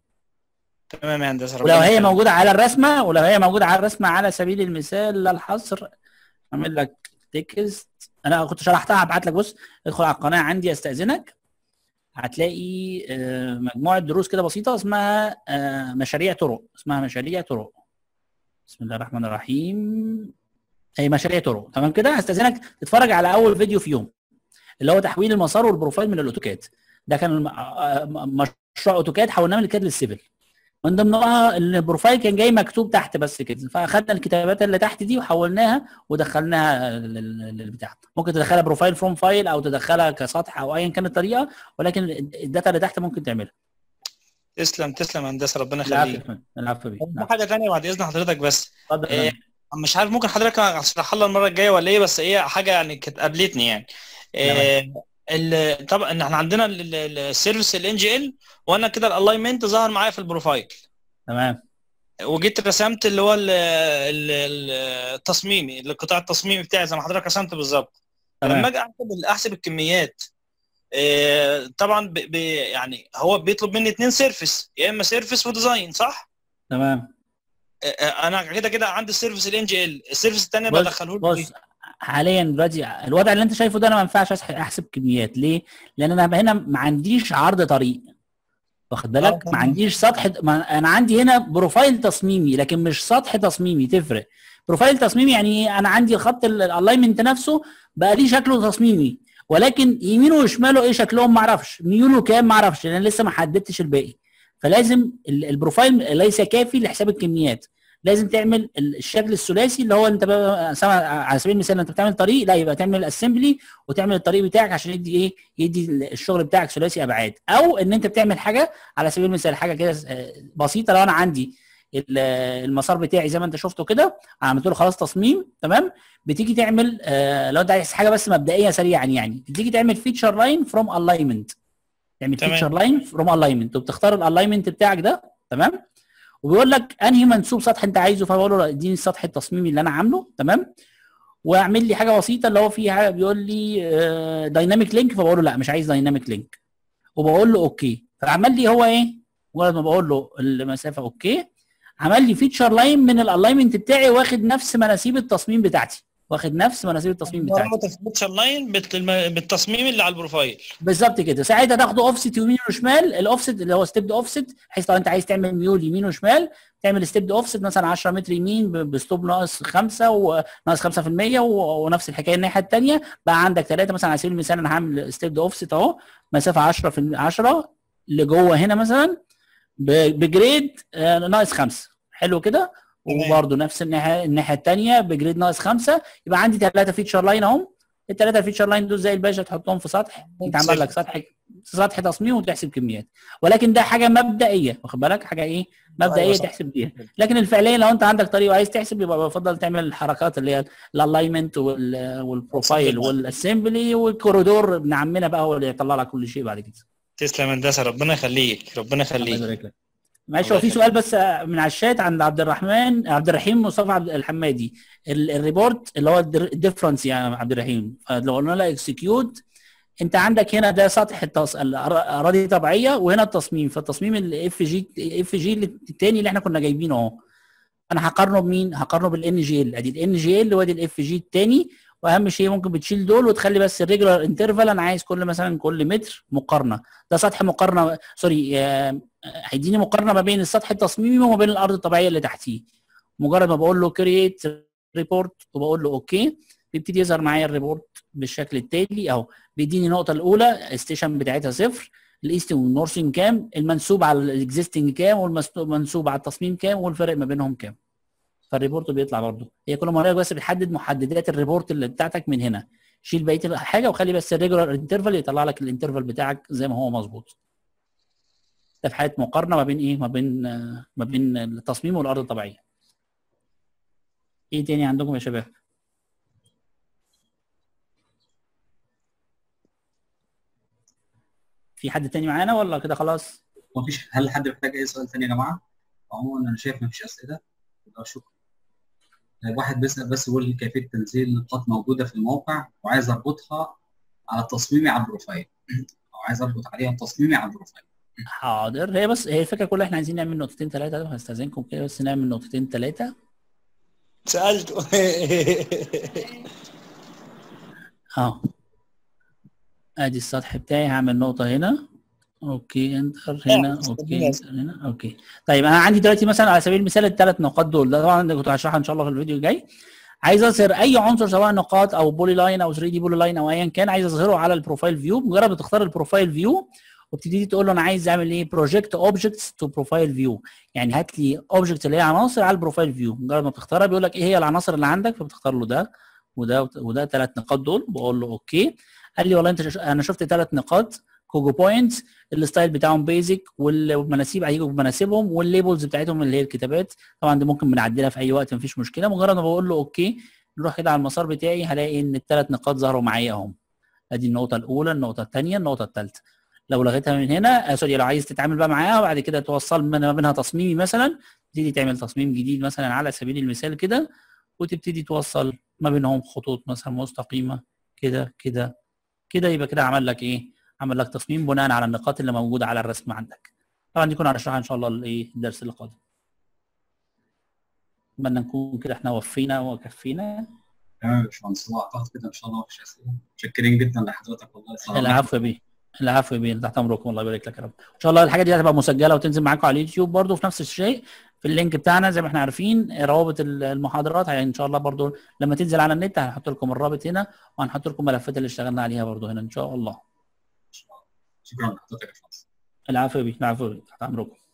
تمام يا هندسه ولو ربنا هي يخليك. موجوده على الرسمه ولو هي موجوده على الرسمه على سبيل المثال لا الحصر اعمل لك تكست انا كنت شرحتها هبعت لك بص ادخل على القناه عندي استاذنك هتلاقي آه، مجموعه دروس كده بسيطه اسمها آه، مشاريع طرق اسمها مشاريع طرق بسم الله الرحمن الرحيم هي مشاريع طرق تمام كده هستاذنك تتفرج على اول فيديو فيهم اللي هو تحويل المسار والبروفايل من الاوتوكاد ده كان الم- آه، م- مشروع اوتوكاد حولناه من الكاد للسيفل من ضمنها البروفايل كان جاي مكتوب تحت بس كده فاخدنا الكتابات اللي تحت دي وحولناها ودخلناها لل- للبتاع ممكن تدخلها بروفايل فروم فايل او تدخلها كسطح او ايا كانت الطريقه ولكن الداتا اللي تحت ممكن تعملها تسلم تسلم يا هندسه ربنا العفو يخليك يا فندم، العفو بيه في العفو. حاجه ثانيه بعد اذن حضرتك بس اتفضل يا إيه، فندم. مش عارف ممكن حضرتك هتشرحها لنا المره الجايه ولا ايه بس هي حاجه يعني كانت قابلتني يعني إيه، ال- طبعا ان احنا عندنا ال- ال- السيرفيس الان جي ال وانا كده الالاينمنت ظهر معايا في البروفايل تمام وجيت رسمت اللي هو ال- ال- ال- التصميمي القطاع التصميمي بتاعي زي ما حضرتك رسمت بالظبط تمام. لما اجي احسب احسب الكميات إيه، طبعا ب ب يعني هو بيطلب مني اتنين سيرفيس يا اما سيرفيس وديزاين صح؟ تمام إيه، انا كده كده عندي السيرفيس الان جي ال السيرفيس الثانيه بص بدخله له إيه؟ بص حاليا دلوقتي الوضع اللي انت شايفه ده انا ما ينفعش أسح- احسب كميات ليه؟ لان انا هنا ما عنديش عرض طريق واخد بالك؟ ما تمام. عنديش سطح ما انا عندي هنا بروفايل تصميمي لكن مش سطح تصميمي تفرق بروفايل تصميمي يعني ايه؟ انا عندي خط الالاينمنت نفسه بقى ليه شكله تصميمي ولكن يمينه وشماله ايه شكلهم ما اعرفش ميوله كام ما اعرفش لان لسه ما حددتش الباقي فلازم ال- البروفايل ليس كافي لحساب الكميات لازم تعمل ال- الشكل الثلاثي اللي هو انت بقى سواء على سبيل المثال انت بتعمل طريق لا يبقى تعمل اسمبلي وتعمل الطريق بتاعك عشان يدي ايه يدي الشغل بتاعك ثلاثي ابعاد او ان انت بتعمل حاجه على سبيل المثال حاجه كده آه، بسيطه لو انا عندي ال- المسار بتاعي زي ما انت شفته كده عملت له خلاص تصميم تمام بتيجي تعمل آه لو انت عايز حاجه بس مبدئيه سريعا يعني بتيجي تعمل فيتشر لاين فروم الاينمنت تعمل تمام. فيتشر لاين فروم الاينمنت وبتختار الالاينمنت بتاعك ده تمام وبيقول لك انهي منسوب سطح انت عايزه فبقول له اديني السطح التصميمي اللي انا عامله تمام واعمل لي حاجه بسيطه اللي هو فيه حاجه بيقول لي دايناميك لينك فبقول له لا مش عايز دايناميك لينك وبقول له اوكي فعمل لي هو ايه مجرد ما بقول له المسافه اوكي عمل لي فيتشر لاين من الالاينمنت بتاعي واخد نفس مناسيب التصميم بتاعتي واخد نفس مناسيب التصميم بتاعتي رابط الفيتشر لاين بالتلم- بالتصميم اللي على البروفايل بالظبط كده ساعتها تاخده اوفست يمين وشمال الاوفست اللي هو ستيب اوفست بحيث لو انت عايز تعمل ميول يمين وشمال تعمل ستيب اوفست مثلا 10 متر يمين ب- بستوب ناقص 5 وناقص 5% و- ونفس الحكايه الناحيه الثانيه بقى عندك ثلاثه مثلا على سبيل المثال انا هعمل ستيب اوفست اهو مسافه 10 في 10 لجوه هنا مثلا ب- بجريد آه، ناقص 5 حلو كده تمام. وبرده نفس الناحيه الناحيه الثانيه بجريد ناقص 5 يبقى عندي ثلاثه فيتشر لاين اهم الثلاثه فيتشر لاين دول زي الباشا تحطهم في سطح انت عامل لك سطح سطح تصميم وتحسب كميات ولكن ده حاجه مبدئيه واخد بالك حاجه ايه مبدئيه أيوة صح. تحسب بيها لكن الفعليه لو انت عندك طريقه وعايز تحسب يبقى بفضل تعمل الحركات اللي هي الالاينمنت والبروفايل صح. والاسمبلي والكوريدور ابن عمنا بقى هو اللي يطلع لك كل شيء بعد كده تسلم يا هندسه ربنا يخليك ربنا الله يخليك يبارك لك معلش الله هو في يخليك. سؤال بس من على الشات عند عبد الرحمن عبد الرحيم مصطفى عبد الحمادي ال- الريبورت اللي هو الديفرنس يا عبد الرحيم فلو قلنا له اكسكيوت انت عندك هنا ده سطح التص... الاراضي طبيعيه وهنا التصميم فالتصميم الاف جي اف جي الثاني اللي احنا كنا جايبينه اهو انا هقارنه بمين؟ هقارنه بالان جي ال ادي الان جي ال وادي الاف جي الثاني واهم شيء ممكن بتشيل دول وتخلي بس الريجولار انترفال انا عايز كل مثلا كل متر مقارنه ده سطح مقارنه سوري آه، هيديني مقارنه ما بين السطح التصميمي وما بين الارض الطبيعيه اللي تحتيه مجرد ما بقول له كرييت ريبورت وبقول له اوكي بيبتدي يظهر معايا الريبورت بالشكل التالي اهو بيديني النقطه الاولى الستيشن بتاعتها صفر الايست والنورثن كام المنسوب على الاكزيستنج كام والمنسوب على التصميم كام والفرق ما بينهم كام فالريبورت بيطلع برضه هي كل مره بس بتحدد محددات الريبورت اللي بتاعتك من هنا شيل بقيه الحاجه وخلي بس الريجولار انترفال يطلع لك الانترفال بتاعك زي ما هو مظبوط ده في حاله مقارنه ما بين ايه ما بين آه، ما بين التصميم والارض الطبيعيه ايه تاني عندكم يا شباب في حد تاني معانا ولا كده خلاص مفيش هل حد محتاج اي سؤال ثاني يا جماعه؟ عموما انا شايف مفيش اسئله يبقى شكرا طيب واحد بيسال بس يقول لي كيفيه تنزيل نقاط موجوده في الموقع وعايز اربطها على تصميمي على البروفايل او عايز اربط عليها تصميمي على البروفايل حاضر هي بس هي الفكره كلها احنا عايزين نعمل نقطتين ثلاثه هستاذنكم كده بس نعمل نقطتين ثلاثه سالته اه ادي السطح بتاعي هعمل نقطة هنا اوكي انتر هنا آه، اوكي انتر هنا اوكي طيب انا عندي دلوقتي مثلا على سبيل المثال الثلاث نقاط دول ده طبعا كنت هشرحها ان شاء الله في الفيديو الجاي عايز اظهر اي عنصر سواء نقاط او بولي لاين او 3 دي بولي لاين او ايا كان عايز اظهره على البروفايل فيو مجرد ما تختار البروفايل فيو وبتبتدي تقول له انا عايز اعمل ايه بروجكت اوبجكتس تو بروفايل فيو يعني هات لي اوبجكت اللي هي عناصر على البروفايل فيو مجرد ما بتختارها بيقول لك ايه هي العناصر اللي عندك فبتختار له ده وده وده ثلاث نقاط دول بقول له اوكي قال لي والله انت شش... انا شفت ثلاث نقاط كوجو بوينتس الستايل بتاعهم بيزك والمناسيب هيجوا بمناسيبهم والليبلز بتاعتهم اللي هي الكتابات طبعا دي ممكن بنعدلها في اي وقت مفيش مشكله مجرد ما بقول له اوكي نروح كده على المسار بتاعي هلاقي ان الثلاث نقاط ظهروا معايا اهم ادي النقطه الاولى النقطه الثانيه النقطه الثالثه لو لغيتها من هنا آه سوري لو عايز تتعامل بقى معاها وبعد كده توصل من منها تصميمي مثلا تبتدي تعمل تصميم جديد مثلا على سبيل المثال كده وتبتدي توصل ما بينهم خطوط مثلا مستقيمه كده كده كده يبقى كده عمل لك ايه؟ عمل لك تصميم بناء على النقاط اللي موجوده على الرسم عندك. طبعا دي كنا هنشرحها ان شاء الله الايه الدرس اللي قادم. اتمنى نكون كده احنا وفينا وكفينا. تمام يا باشمهندس هو اعتقد كده ان شاء الله مفيش اسئله متشكرين جدا لحضرتك والله صراحه العفو يا بيه العفو يا بيه تحت امركم الله يبارك لك يا رب. ان شاء الله الحاجه دي هتبقى مسجله وتنزل معاكم على اليوتيوب برضو في نفس الشيء في اللينك بتاعنا زي ما احنا عارفين روابط المحاضرات يعني ان شاء الله برضو لما تنزل على النت هنحط لكم الرابط هنا وهنحط لكم الملفات اللي اشتغلنا عليها برضو هنا ان شاء الله شكرا لحضرتك يا باشمهندس العفو يا بيه العفو يا بيه تحت امركم